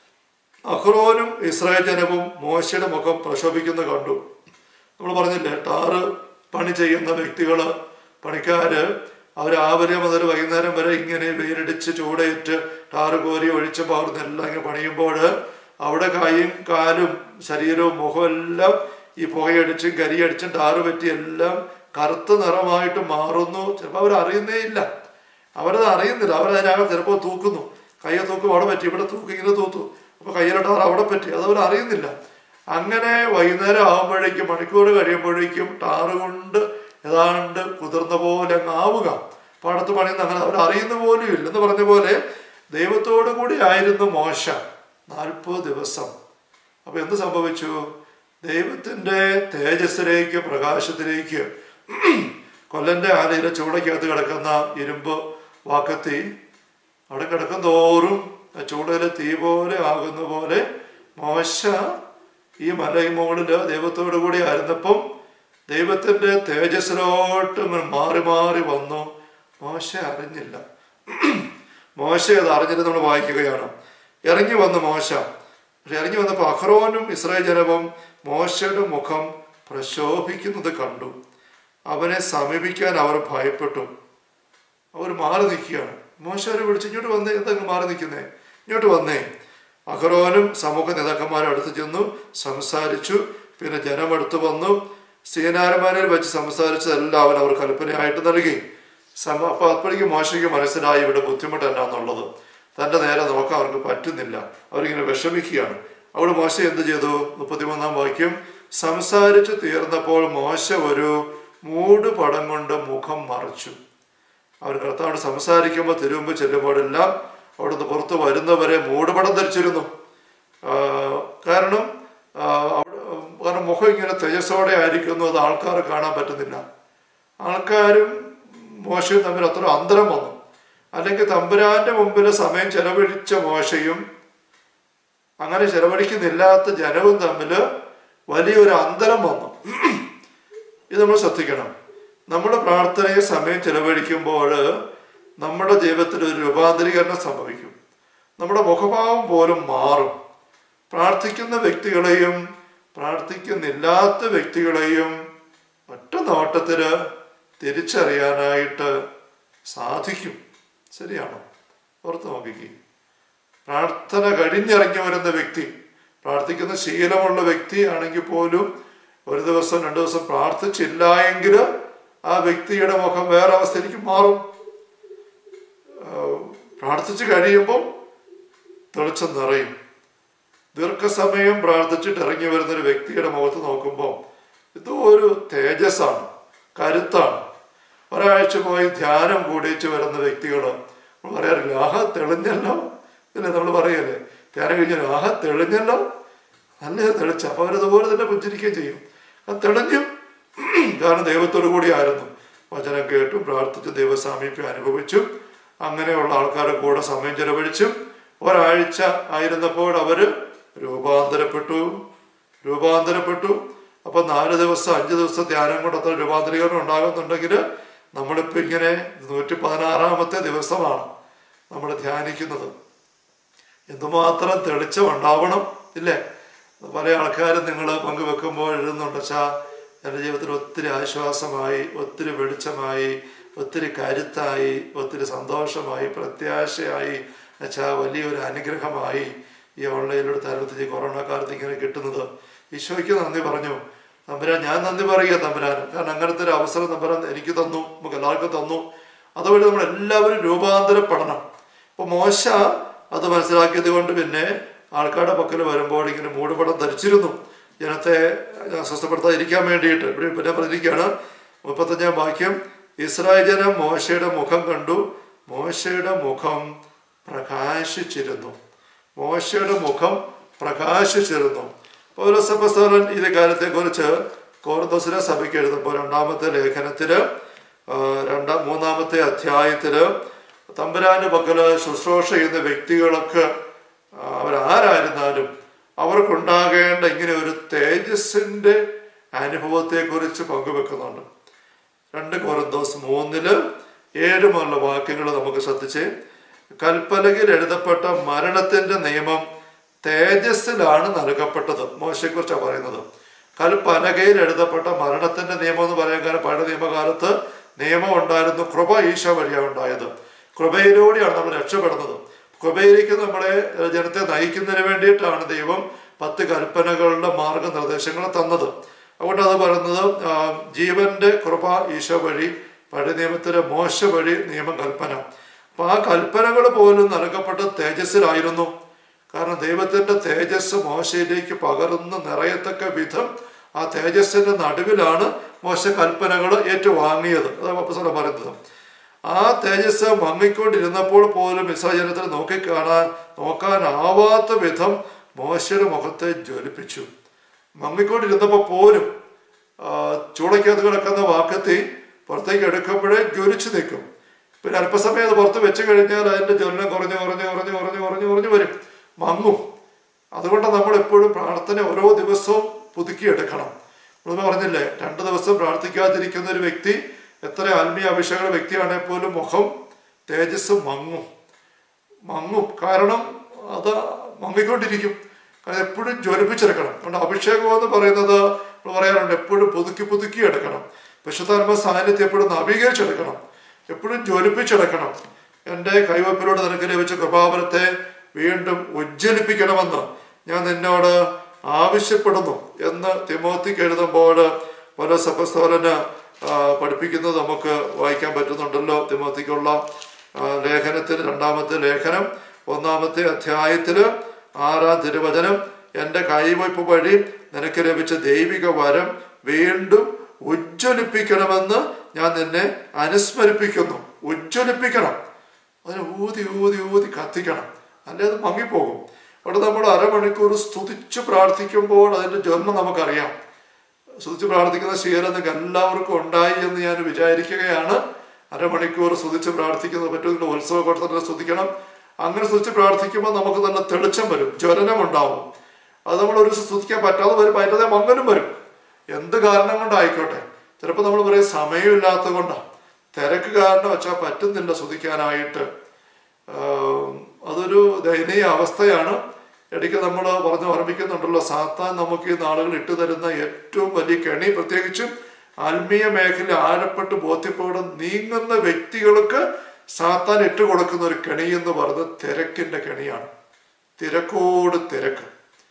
അഹ്റോനും ഇസ്രായേൽ ജനവും മോശയുടെ മുഖം പ്രശോഭിക്കുന്ന കണ്ടു നമ്മൾ പറഞ്ഞില്ലേ ടാറ് പണി ചെയ്യുന്ന വ്യക്തികള് പണിക്കാര് അവർ രാവിലെ മുതൽ വൈകുന്നേരം വരെ ഇങ്ങനെ വെയിലടിച്ച് ചൂടേറ്റ് ടാറ് കോരി ഒഴിച്ച് പകർന്നെല്ലാം ഇങ്ങനെ പണിയുമ്പോൾ അവിടെ കൈയും കാലും ശരീരവും മുഖവും എല്ലാം ഈ പുകയടിച്ചും കരിയടിച്ചും ടാറ് പറ്റി എല്ലാം കറുത്ത നിറമായിട്ട് മാറുന്നു ചിലപ്പോൾ അവർ അറിയുന്നേ ഇല്ല അവരത് അറിയുന്നില്ല അവരതിനകം ചിലപ്പോൾ തൂക്കുന്നു കയ്യെ തൂക്കും അവിടെ പറ്റി ഇവിടെ തൂക്കി ഇങ്ങനെ തൂത്തു അപ്പൊ കയ്യിലിട്ടാർ അവിടെ പറ്റി അത് അവർ അറിയുന്നില്ല അങ്ങനെ വൈകുന്നേരം ആകുമ്പോഴേക്കും മണിക്കൂർ കഴിയുമ്പോഴേക്കും ടാറ് കൊണ്ട് ഏതാണ്ട് കുതിർന്ന പോലെ അങ്ങ് ആവുക പാടത്ത് പണിയുന്ന അങ്ങനെ അവർ അറിയുന്ന പോലും ഇല്ല എന്ന് പറഞ്ഞ പോലെ ദൈവത്തോടു കൂടി ആയിരുന്നു മോശ നാൽപ്പത് ദിവസം അപ്പൊ എന്ത് സംഭവിച്ചു ദൈവത്തിന്റെ തേജസ്സിലേക്ക് പ്രകാശത്തിലേക്ക് കൊല്ലന്റെ ആലയിലെ ചൂടയ്ക്കകത്ത് കിടക്കുന്ന ഇരുമ്പ് വാക്കത്തി അവിടെ കിടക്കും തോറും ആ ചൂടയിലെ തീ പോലെ ആകുന്ന പോലെ മോശ ഈ മലമുകളില് ദൈവത്തോടു കൂടി ആയിരുന്നപ്പം ദൈവത്തിന്റെ തേജസ്സിലോട്ട് ഇങ്ങനെ മാറി മാറി വന്നു മോശ അറിഞ്ഞില്ല മോശ അത് അറിഞ്ഞിട്ട് നമ്മൾ വായിക്കുകയാണ് ഇറങ്ങി വന്നു മോശ പക്ഷെ ഇറങ്ങി വന്നപ്പോൾ അഹ്റോനും ഇസ്രായേൽ ജനവും മോശയുടെ മുഖം പ്രശോഭിക്കുന്നത് കണ്ടു അവനെ സമീപിക്കാൻ അവർ ഭയപ്പെട്ടു അവർ മാറി നിൽക്കുകയാണ് മോശ അവരെ വിളിച്ച് ഇങ്ങോട്ട് വന്നേ എന്തെങ്കിലും മാറി നിൽക്കുന്നേ ഇങ്ങോട്ട് വന്നേ അഹ്റോനും സമൂഹ നേതാക്കന്മാരും അടുത്ത് ചെന്നു സംസാരിച്ചു പിന്നെ ജനം അടുത്ത് വന്നു സീനാരന്മാരിൽ വെച്ച് സംസാരിച്ചതെല്ലാം അവൻ അവർ കൽപ്പനയായിട്ട് നൽകി സമ അപ്പൊ അപ്പോഴേക്കും മോശയ്ക്ക് മനസ്സിലായി ഇവിടെ ബുദ്ധിമുട്ട് എന്നാന്നുള്ളത് തന്റെ നേരെ നോക്കാൻ അവർക്ക് പറ്റുന്നില്ല അവരിങ്ങനെ വിഷമിക്കുകയാണ് അവിടെ മോശ എന്ത് ചെയ്തു മുപ്പത്തിമൂന്നാം വാക്യം സംസാരിച്ചു തീർന്നപ്പോൾ മോശ ഒരു മൂട് പടം കൊണ്ട് മുഖം മറച്ചു അവർ കർത്താവോട് സംസാരിക്കുമ്പോൾ തിരുമുമ്പ് ചെല്ലുമ്പോഴെല്ലാം അവിടുന്ന് പുറത്ത് വരുന്നവരെ മൂടുപടം ധരിച്ചിരുന്നു ആ, കാരണം ആ, അവിടെ കാരണം മുഖം ഇങ്ങനെ തേജസ്സോടെ ആയിരിക്കുന്നു അത് ആൾക്കാർ കാണാൻ പറ്റുന്നില്ല ആൾക്കാരും മോശയും തമ്മിൽ അത്ര അന്തരം വന്നു അല്ലെങ്കിൽ തമ്പുരാന്റെ മുമ്പിൽ സമയം ചെലവഴിച്ച മോശയും അങ്ങനെ ചെലവഴിക്കുന്നില്ലാത്ത ജനവും തമ്മിൽ വലിയൊരു അന്തരം വന്നു ഇത് നമ്മൾ ശ്രദ്ധിക്കണം നമ്മുടെ പ്രാർത്ഥനയെ സമയം ചെലവഴിക്കുമ്പോൾ നമ്മുടെ ജീവിതത്തിൽ ഒരു രൂപാന്തരീകരണം സംഭവിക്കും നമ്മുടെ മുഖഭാവം പോലും മാറും പ്രാർത്ഥിക്കുന്ന വ്യക്തികളെയും പ്രാർത്ഥിക്കുന്നില്ലാത്ത വ്യക്തികളെയും ഒറ്റ നോട്ടത്തില് തിരിച്ചറിയാനായിട്ട് സാധിക്കും ശരിയാണോ ഓർത്ത് നോക്കിക്കേ പ്രാർത്ഥന കഴിഞ്ഞിറങ്ങി വരുന്ന വ്യക്തി പ്രാർത്ഥിക്കുന്ന ശീലമുള്ള വ്യക്തി ആണെങ്കിൽ പോലും ഒരു ദിവസം രണ്ടു ദിവസം പ്രാർത്ഥിച്ചില്ല എങ്കിൽ ആ വ്യക്തിയുടെ മുഖം വേറെ അവസ്ഥയിലേക്ക് മാറും ആഹ് പ്രാർത്ഥിച്ചു കഴിയുമ്പോൾ തെളിച്ചം നിറയും ദീർഘസമയം പ്രാർത്ഥിച്ചിട്ട് ഇറങ്ങി വരുന്ന ഒരു വ്യക്തിയുടെ മുഖത്ത് നോക്കുമ്പോൾ ഇത് ഒരു തേജസ്സാണ് കരുത്താണ് ഒരാഴ്ച പോയി ധ്യാനം കൂടിച്ച് വരുന്ന വ്യക്തികൾ നമ്മൾ പറയാറില്ല ആഹ തെളിഞ്ഞല്ലോ ഇല്ലേ നമ്മൾ പറയല്ലേ ധ്യാനം കഴിഞ്ഞാൽ ആഹ തെളിഞ്ഞല്ലോ നല്ല തെളിച്ച അപ്പൊ അവരതുപോലെ തന്നെ പുഞ്ചിരിക്കുകയും ചെയ്യും അത് തെളിഞ്ഞു കാരണം ദൈവത്തോടു കൂടി ആയിരുന്നു വചനം കേട്ടു പ്രാർത്ഥിച്ചു ദൈവസാമീപ്യം അനുഭവിച്ചു അങ്ങനെയുള്ള ആൾക്കാരുടെ കൂടെ സമയം ചെലവഴിച്ചു ഒരാഴ്ച ആയിരുന്നപ്പോൾ അവര് രൂപാന്തരപ്പെട്ടു രൂപാന്തരപ്പെട്ടു അപ്പൊ നാല് ദിവസം അഞ്ച് ദിവസം ധ്യാനം കൊണ്ട് അത്ര രൂപാന്തരീകരണം ഉണ്ടാകുന്നുണ്ടെങ്കിൽ നമ്മളിപ്പോ ഇങ്ങനെ നൂറ്റി പതിനാറാമത്തെ ദിവസമാണ് നമ്മൾ ധ്യാനിക്കുന്നത് എന്തുമാത്രം തെളിച്ചം ഉണ്ടാവണം ഇല്ലേ പല ആൾക്കാരും നിങ്ങൾ പങ്കുവെക്കുമ്പോൾ എഴുതുന്നുണ്ട് അച്ഛാ എൻ്റെ ജീവിതത്തിൽ ഒത്തിരി ആശ്വാസമായി ഒത്തിരി വെളിച്ചമായി ഒത്തിരി കരുത്തായി ഒത്തിരി സന്തോഷമായി പ്രത്യാശയായി അച്ഛാ വലിയൊരു അനുഗ്രഹമായി ഈ ഓൺലൈനിലൂടെ താരത്തിൽ കൊറോണ കാലത്ത് ഇങ്ങനെ കിട്ടുന്നത് ഈശോയ്ക്ക് നന്ദി പറഞ്ഞു തമ്പുരാൻ ഞാൻ നന്ദി പറയുക തമ്പുരാൻ കാരണം അങ്ങനത്തെ ഒരു അവസരം തമ്പുരാൻ എനിക്ക് തന്നു നമുക്ക് എല്ലാവർക്കും തന്നു അതുവഴി നമ്മൾ എല്ലാവരും രൂപാന്തരപ്പെടണം അപ്പോൾ മോശ അത് മനസ്സിലാക്കിയത് കൊണ്ട് പിന്നെ ആൾക്കാരുടെ പക്കൽ വരുമ്പോൾ ഇങ്ങനെ മൂടുപടം ധരിച്ചിരുന്നു ജനത്തെ അസ്വസ്ഥപ്പെടുത്താതിരിക്കാൻ വേണ്ടിയിട്ട് ഇവിടെ പിന്നെ പറഞ്ഞിരിക്കുകയാണ് മുപ്പത്തഞ്ചാം വാക്യം ഇസ്രായേൽ ജനം മോശയുടെ മുഖം കണ്ടു മോശയുടെ മുഖം പ്രകാശിച്ചിരുന്നു മോശയുടെ മുഖം പ്രകാശിച്ചിരുന്നു പൗരസഭസ്ഥലൻ ഇത് കാര്യത്തെക്കുറിച്ച് കോർദോസിനെ സഭയ്ക്ക് എഴുതുമ്പോൾ രണ്ടാമത്തെ ലേഖനത്തില് ആ, രണ്ടാം മൂന്നാമത്തെ അധ്യായത്തില് തമ്പുരാന്റെ പക്കല് ശുശ്രൂഷ ചെയ്യുന്ന വ്യക്തികളൊക്കെ ആ, അവരാരായിരുന്നാലും അവർക്കുണ്ടാകേണ്ട ഇങ്ങനെ ഒരു തേജസ്സിന്റെ അനുഭവത്തെക്കുറിച്ച് പങ്കുവെക്കുന്നുണ്ട് രണ്ട് കൊറന്തോസ് മൂന്നില് ഏഴ് മുതലുള്ള വാക്യങ്ങൾ നമുക്ക് ശ്രദ്ധിച്ച് കൽപ്പലകിൽ എഴുതപ്പെട്ട മരണത്തിന്റെ നിയമം തേജസ്സിലാണ് നൽകപ്പെട്ടത് മോശയെക്കുറിച്ചാണ് പറയുന്നത് കൽപ്പലകയിൽ എഴുതപ്പെട്ട മരണത്തിന്റെ നിയമം എന്ന് പറയാൻ കാരണം പഴയ നിയമകാലത്ത് നിയമം ഉണ്ടായിരുന്നു കൃപ ഈശോ വഴിയാണ് ഉണ്ടായത് കൃപയിലൂടെയാണ് നമ്മൾ രക്ഷപ്പെടുന്നത് കൃപയിലേക്ക് നമ്മളെ ഏഹ്, ജനത്തെ നയിക്കുന്നതിന് വേണ്ടിയിട്ടാണ് ദൈവം പത്ത് കൽപ്പനകളുടെ മാർഗനിർദ്ദേശങ്ങൾ തന്നത് അതുകൊണ്ട് അത് പറയുന്നത് ആ, ജീവന്റെ കൃപ ഈശോ വഴി പഴയ നിയമത്തിലെ മോശ വഴി നിയമം കൽപ്പന അപ്പൊ ആ കൽപ്പനകൾ പോലും നൽകപ്പെട്ട തേജസ്സിലായിരുന്നു കാരണം ദൈവത്തിന്റെ തേജസ് മോശയിലേക്ക് പകർന്ന് നിറയത്തക്ക വിധം ആ തേജസ്സിന്റെ നടുവിലാണ് മോശ കൽപ്പനകൾ ഏറ്റുവാങ്ങിയത് അതാണ് അപ്പസ്വലം പറയുന്നത് ആ തേജസ് മങ്ങിക്കൊണ്ടിരുന്നപ്പോൾ പോലും ഇസ്രാജനത്തിന് നോക്കിക്കാണാൻ നോക്കാനാവാത്ത വിധം മോശയുടെ മുഖത്തെ ജ്വലിപ്പിച്ചു മങ്ങിക്കൊണ്ടിരുന്നപ്പോൾ പോലും ആ, ചൂളയ്ക്കകത്ത് കിടക്കുന്ന വാക്കത്തി പുറത്തേക്ക് എടുക്കുമ്പോഴേ ജ്വലിച്ചു നിൽക്കും പിന്നെ അല്പസമയം അത് പുറത്ത് വെച്ച് കഴിഞ്ഞാൽ അതിന്റെ ജ്വലനം കുറഞ്ഞു കുറഞ്ഞു കുറഞ്ഞു കുറഞ്ഞു കുറഞ്ഞു കുറഞ്ഞു വരും മങ്ങും അതുകൊണ്ട് നമ്മൾ എപ്പോഴും പ്രാർത്ഥന ഓരോ ദിവസവും പുതുക്കിയെടുക്കണം നമ്മൾ പറഞ്ഞില്ലേ രണ്ട് ദിവസം പ്രാർത്ഥിക്കാതിരിക്കുന്ന ഒരു വ്യക്തി എത്ര ആത്മീയ അഭിഷേക വ്യക്തിയാണെങ്കിൽ പോലും മുഖം തേജസ് മങ്ങും മങ്ങും കാരണം അത് മങ്ങിക്കൊണ്ടിരിക്കും കാരണം എപ്പോഴും ജ്വലിപ്പിച്ചെടുക്കണം അതുകൊണ്ട് അഭിഷേകം എന്ന് പറയുന്നത് നമ്മൾ പറയാറുണ്ട് എപ്പോഴും പുതുക്കി പുതുക്കി എടുക്കണം വിശുദ്ധാത്മ സാന്നിധ്യം എപ്പോഴും നവീകരിച്ചെടുക്കണം എപ്പോഴും ജ്വലിപ്പിച്ചെടുക്കണം എൻ്റെ കൈവപ്പിലൂടെ നിനക്ക് ലഭിച്ച കൃപാവരത്തെ വീണ്ടും ഉജ്ജ്വലിപ്പിക്കണമെന്ന് ഞാൻ നിന്നോട് ആവശ്യപ്പെടുന്നു എന്ന് തിമോത്തിക്ക് എഴുതുമ്പോൾ പല സഭസ്ഥോലന് പഠിപ്പിക്കുന്നത് നമുക്ക് വായിക്കാൻ പറ്റുന്നുണ്ടല്ലോ തിമോത്തിക്കുള്ള ആ, ലേഖനത്തിൽ രണ്ടാമത്തെ ലേഖനം ഒന്നാമത്തെ അധ്യായത്തില് ആറാം തിരുവചനം എൻ്റെ കൈവയ്പ് വഴി നിനക്ക് ലഭിച്ച ദൈവിക വരം വീണ്ടും ഉജ്ജ്വലിപ്പിക്കണമെന്ന് ഞാൻ നിന്നെ അനുസ്മരിപ്പിക്കുന്നു ഉജ്ജ്വലിപ്പിക്കണം അതിന് ഊതി ഊതി ഊതി കത്തിക്കണം അല്ലെ അത് മങ്ങിപ്പോകും അവിടെ നമ്മൾ അരമണിക്കൂർ സ്തുതിച്ച് പ്രാർത്ഥിക്കുമ്പോൾ അതിൻ്റെ ജ്വലനം നമുക്കറിയാം സ്തുതിച്ച് പ്രാർത്ഥിക്കുന്ന ശീലം നിങ്ങൾക്ക് എല്ലാവർക്കും ഉണ്ടായി എന്ന് ഞാൻ വിചാരിക്കുകയാണ് അരമണിക്കൂർ സ്തുതിച്ച് പ്രാർത്ഥിക്കുന്നത് പറ്റുമെങ്കിൽ ഉത്സവ കൂട്ടത്തിൽ സ്തുതിക്കണം അങ്ങനെ സ്തുതിച്ച് പ്രാർത്ഥിക്കുമ്പോൾ നമുക്ക് നല്ല തെളിച്ചം വരും ജ്വലനം ഉണ്ടാവും അത് നമ്മൾ ഒരു ദിവസം സ്തുതിക്കാൻ പറ്റാതെ വരും അതിൻ്റെ മങ്ങലും വരും എന്ത് കാരണം കൊണ്ടായിക്കോട്ടെ ചിലപ്പോൾ നമ്മൾ പറയും സമയമില്ലാത്തത് കൊണ്ടാണ് തിരക്ക് കാരണം വെച്ചാൽ പറ്റുന്നില്ല സ്തുതിക്കാനായിട്ട് ആഹ് അതൊരു ദയനീയ അവസ്ഥയാണ് ഇടയ്ക്ക് നമ്മൾ പറഞ്ഞ് ഓർമ്മിക്കുന്നുണ്ടല്ലോ സാത്താൻ നമുക്ക് ഈ നാളുകൾ ഇട്ടു തരുന്ന ഏറ്റവും വലിയ കെണി പ്രത്യേകിച്ചും ആത്മീയ മേഖല ആഴപ്പെട്ട് ബോധ്യപ്പെടും നീങ്ങുന്ന വ്യക്തികൾക്ക് സാത്താൻ ഇട്ട് കൊടുക്കുന്ന ഒരു കെണി എന്ന് പറയുന്നത് തിരക്കിന്റെ കെണിയാണ് തിരക്കോട് തിരക്ക്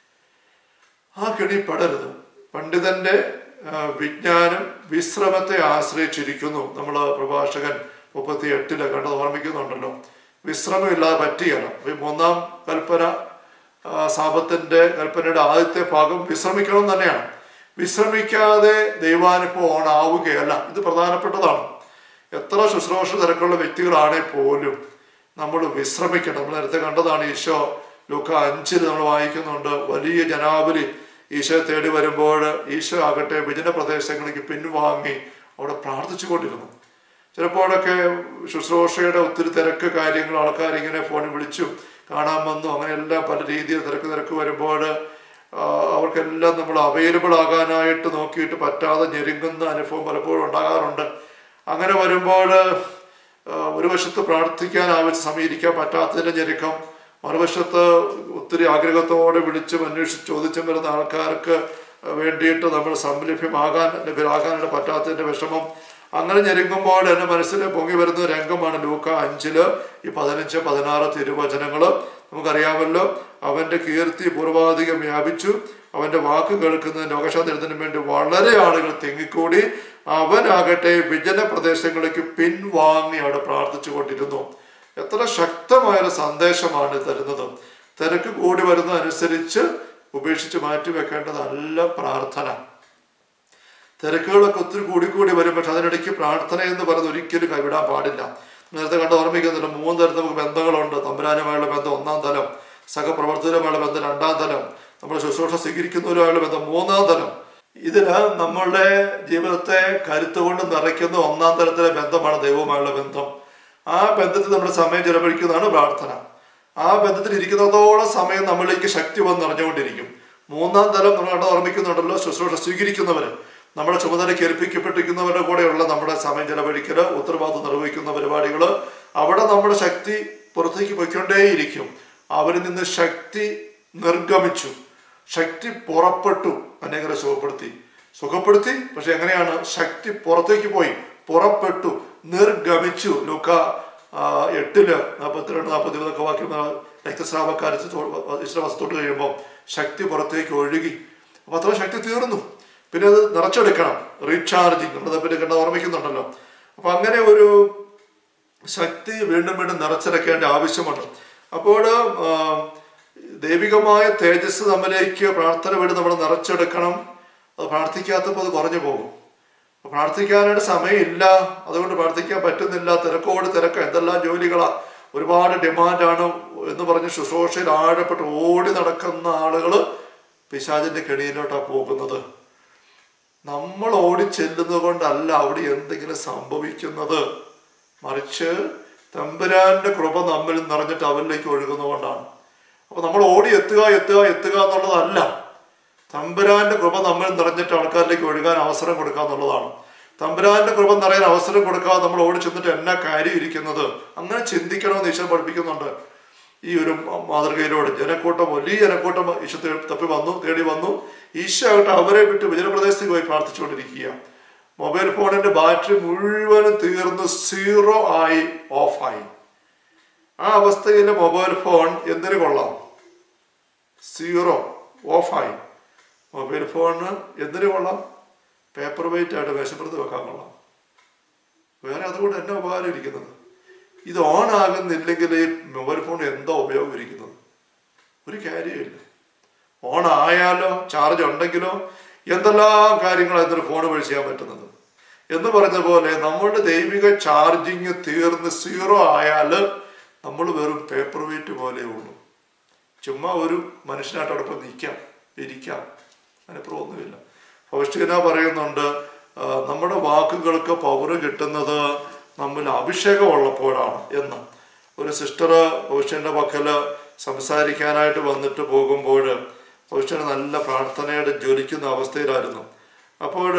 ആ കെണി പെടരുത് പണ്ഡിതന്റെ ആ, വിജ്ഞാനം വിശ്രമത്തെ ആശ്രയിച്ചിരിക്കുന്നു നമ്മൾ പ്രഭാഷകൻ മുപ്പത്തി എട്ടില് കണ്ടത് ഓർമ്മിക്കുന്നുണ്ടല്ലോ വിശ്രമമില്ലാതെ പറ്റിയല്ല ഈ മൂന്നാം കൽപ്പന ആ, സാപത്തിന്റെ കൽപ്പനയുടെ ആദ്യത്തെ ഭാഗം വിശ്രമിക്കണം തന്നെയാണ് വിശ്രമിക്കാതെ ദൈവാനുഭവം ഓണാവുകയല്ല ഇത് പ്രധാനപ്പെട്ടതാണ് എത്ര ശുശ്രൂഷ തിരക്കുള്ള വ്യക്തികളാണെങ്കിൽ പോലും നമ്മൾ വിശ്രമിക്കണം നമ്മൾ നേരത്തെ കണ്ടതാണ് ഈശോ ലൂക്ക അഞ്ചിൽ നമ്മൾ വായിക്കുന്നുണ്ട് വലിയ ജനാവലി ഈശോയെ തേടി വരുമ്പോൾ ഈശോ ആകട്ടെ വിജന പ്രദേശങ്ങളിലേക്ക് പിൻവാങ്ങി അവിടെ പ്രാർത്ഥിച്ചു കൊണ്ടിരുന്നു ചിലപ്പോഴൊക്കെ ശുശ്രൂഷയുടെ ഒത്തിരി തിരക്ക് കാര്യങ്ങൾ ആൾക്കാർ ഇങ്ങനെ ഫോണിൽ വിളിച്ചു കാണാൻ വന്നു അങ്ങനെയെല്ലാം പല രീതിയിൽ തിരക്ക് തിരക്ക് വരുമ്പോൾ ആ, അവർക്കെല്ലാം നമ്മൾ അവൈലബിൾ ആകാനായിട്ട് നോക്കിയിട്ട് പറ്റാതെ ഞെരുങ്ങുന്ന അനുഭവം പലപ്പോഴും ഉണ്ടാകാറുണ്ട് അങ്ങനെ വരുമ്പോൾ ആ, ഒരു വശത്ത് പ്രാർത്ഥിക്കാൻ ആവശ്യ സമയം ഇരിക്കാൻ പറ്റാത്തതിൻ്റെ ഞെരുക്കം മറുവശത്ത് ഒത്തിരി ആഗ്രഹത്തോടെ വിളിച്ചും അന്വേഷിച്ച് ചോദിച്ചും വരുന്ന ആൾക്കാർക്ക് വേണ്ടിയിട്ട് നമ്മൾ സംലഭ്യമാകാൻ ലഭ്യരാകാനായിട്ട് പറ്റാത്തതിൻ്റെ വിഷമം അങ്ങനെ ഞെരുങ്ങുമ്പോൾ എൻ്റെ മനസ്സിൽ പൊങ്ങി വരുന്ന രംഗമാണ് ലൂക്ക അഞ്ചില് ഈ പതിനഞ്ച് പതിനാറ് തിരുവചനങ്ങൾ നമുക്കറിയാമല്ലോ അവൻ്റെ കീർത്തി പൂർവാധികം വ്യാപിച്ചു അവൻ്റെ വാക്ക് കേൾക്കുന്നതിന് രോഗശാന്തിരത്തിനു വേണ്ടി വളരെ ആളുകൾ തിങ്ങിക്കൂടി അവനാകട്ടെ വിജന പ്രദേശങ്ങളിലേക്ക് പിൻവാങ്ങി അവിടെ പ്രാർത്ഥിച്ചു കൊണ്ടിരുന്നു എത്ര ശക്തമായൊരു സന്ദേശമാണ് തരുന്നത് തിരക്ക് കൂടി വരുന്നതനുസരിച്ച് ഉപേക്ഷിച്ച് മാറ്റിവെക്കേണ്ടതല്ല പ്രാർത്ഥന തിരക്കുകളൊക്കെ ഒത്തിരി കൂടി കൂടി വരും പക്ഷെ അതിനിടയ്ക്ക് പ്രാർത്ഥന എന്ന് പറയുന്നത് ഒരിക്കലും കൈവിടാൻ പാടില്ല നേരത്തെ കണ്ട് ഓർമ്മിക്കുന്നില്ല മൂന്ന് തരത്തിൽ നമുക്ക് ബന്ധങ്ങളുണ്ട് തമ്പുരാനുമായുള്ള ബന്ധം ഒന്നാം തലം സഹപ്രവർത്തകരുമായുള്ള ബന്ധം രണ്ടാം തലം നമ്മൾ ശുശ്രൂഷ സ്വീകരിക്കുന്നവരുമായുള്ള ബന്ധം മൂന്നാം തലം ഇതിന് നമ്മളുടെ ജീവിതത്തെ കരുത്തുകൊണ്ട് നിറയ്ക്കുന്ന ഒന്നാം തലത്തിലെ ബന്ധമാണ് ദൈവവുമായുള്ള ബന്ധം ആ ബന്ധത്തിൽ നമ്മൾ സമയം ചെലവഴിക്കുന്നതാണ് പ്രാർത്ഥന ആ ബന്ധത്തിൽ ഇരിക്കുന്നതോളം സമയം നമ്മളിലേക്ക് ശക്തി വന്ന് നിറഞ്ഞുകൊണ്ടിരിക്കും മൂന്നാം തലം നമ്മൾ കണ്ട് ഓർമ്മിക്കുന്നുണ്ടല്ലോ ശുശ്രൂഷ സ്വീകരിക്കുന്നവര് നമ്മുടെ ചുമതലയ്ക്ക് ഏൽപ്പിക്കപ്പെട്ടിരിക്കുന്നവരുടെ കൂടെയുള്ള നമ്മുടെ സമയം ചെലവഴിക്കല് ഉത്തരവാദിത്വം നിർവഹിക്കുന്ന പരിപാടികൾ അവിടെ നമ്മുടെ ശക്തി പുറത്തേക്ക് പോയിക്കൊണ്ടേയിരിക്കും അവരിൽ നിന്ന് ശക്തി നിർഗമിച്ചു ശക്തി പുറപ്പെട്ടു അനേകരെ സുഖപ്പെടുത്തി സുഖപ്പെടുത്തി പക്ഷെ എങ്ങനെയാണ് ശക്തി പുറത്തേക്ക് പോയി പുറപ്പെട്ടു നിർഗമിച്ചു ലൂക്ക ആ, എട്ടില് നാൽപ്പത്തിരണ്ട് നാൽപ്പത്തി മൂന്നൊക്കെ വാക്യം ആ, രക്തസ്രാവക്കാർ ഇഷ്ടവസ്തുട്ട് കഴിയുമ്പോൾ ശക്തി പുറത്തേക്ക് ഒഴുകി അപ്പൊ അത്ര ശക്തി തീർന്നു പിന്നെ അത് നിറച്ചെടുക്കണം റീചാർജിങ് നമ്മൾ പിന്നെ കണ്ട ഓർമ്മിക്കുന്നുണ്ടല്ലോ അപ്പൊ അങ്ങനെ ഒരു ശക്തി വീണ്ടും വീണ്ടും നിറച്ചിറക്കേണ്ട ആവശ്യമുണ്ട് അപ്പോൾ ആ, ദൈവികമായ തേജസ് നമ്മിലേക്ക് പ്രാർത്ഥന വീട് നമ്മൾ നിറച്ചെടുക്കണം അത് പ്രാർത്ഥിക്കാത്തപ്പോൾ അത് കുറഞ്ഞു പോകും അപ്പൊ പ്രാർത്ഥിക്കാനായിട്ട് സമയമില്ല അതുകൊണ്ട് പ്രാർത്ഥിക്കാൻ പറ്റുന്നില്ല തിരക്കോട് തിരക്ക് എന്തെല്ലാം ജോലികളാ ഒരുപാട് ഡിമാൻഡാണ് എന്ന് പറഞ്ഞ് ശുശ്രൂഷയിൽ ആഴപ്പെട്ട് ഓടി നടക്കുന്ന ആളുകൾ പിശാചിന്റെ കെണിയിലോട്ടാണ് പോകുന്നത് നമ്മൾ ഓടി ചെല്ലുന്നത് കൊണ്ടല്ല അവിടെ എന്തെങ്കിലും സംഭവിക്കുന്നത് മറിച്ച് തമ്പുരാന്റെ കൃപ നമ്മിൽ നിറഞ്ഞിട്ട് അവനിലേക്ക് ഒഴുകുന്നത് കൊണ്ടാണ് അപ്പൊ നമ്മൾ ഓടി എത്തുക എത്തുക എത്തുക എന്നുള്ളതല്ല തമ്പുരാന്റെ കൃപ നമ്മിൽ നിറഞ്ഞിട്ട് ആൾക്കാരിലേക്ക് ഒഴുകാൻ അവസരം കൊടുക്കുക എന്നുള്ളതാണ് തമ്പുരാന്റെ കൃപ നിറയാൻ അവസരം കൊടുക്കാതെ നമ്മൾ ഓടി ചെന്നിട്ട് എന്നാ കാര്യം ഇരിക്കുന്നത് അങ്ങനെ ചിന്തിക്കണമെന്ന് ഈശ്വരൻ പഠിപ്പിക്കുന്നുണ്ട് ഈ ഒരു മാതൃകയിലൂടെ ജനക്കൂട്ടം വലിയ ജനക്കൂട്ടം ഈശോ തേ- തപ്പി വന്നു തേടി വന്നു ഈശോ ആകട്ടെ അവരെ വിട്ട് വിജനപ്രദേശത്തേക്ക് പോയി പ്രാർത്ഥിച്ചുകൊണ്ടിരിക്കുക മൊബൈൽ ഫോണിന്റെ ബാറ്ററി മുഴുവനും തീർന്ന് സീറോ ആയി ഓഫായി ആ അവസ്ഥയിൽ മൊബൈൽ ഫോൺ എന്തിനു കൊള്ളാം സീറോ ഓഫായി മൊബൈൽ ഫോണിന് എന്തിനു കൊള്ളാം പേപ്പർ വെയിറ്റ് ആയിട്ട് മേശപ്പുറത്ത് വെക്കാൻ കൊള്ളാം വേറെ അതുകൊണ്ട് എന്നാ ഉപകാരം ഇരിക്കുന്നത് ഇത് ഓൺ ആകുന്നില്ലെങ്കിൽ ഈ മൊബൈൽ ഫോൺ എന്താ ഉപയോഗം ഇരിക്കുന്നത് ഒരു കാര്യമില്ല ഓൺ ആയാലോ ചാർജ് ഉണ്ടെങ്കിലോ എന്തെല്ലാം കാര്യങ്ങളാണ് ഇന്നൊരു ഫോൺ വഴി ചെയ്യാൻ പറ്റുന്നത് എന്ന് പറഞ്ഞ പോലെ നമ്മുടെ ദൈവിക ചാർജിങ് തീർന്ന് സീറോ ആയാൽ നമ്മൾ വെറും പേപ്പർ വെയിറ്റ് പോലെ ഉള്ളൂ ചുമ്മാ ഒരു മനുഷ്യനായിട്ട് അവിടെ പോയി നിൽക്കാം ഇരിക്കാം അതിനപ്പുറം ഒന്നുമില്ല ഫൗസ്റ്റിന പറയുന്നുണ്ട് ആ, നമ്മുടെ വാക്കുകൾക്ക് പവർ കിട്ടുന്നത് നമ്മിൽ അഭിഷേകം ഉള്ളപ്പോഴാണ് എന്ന് ഒരു സിസ്റ്റർ ഫൗസ്റ്റിൻ്റെ പക്കല് സംസാരിക്കാനായിട്ട് വന്നിട്ട് പോകുമ്പോൾ ഫൗസ്റ്റിന് നല്ല പ്രാർത്ഥനയുടെ ജ്വലിക്കുന്ന അവസ്ഥയിലായിരുന്നു അപ്പോൾ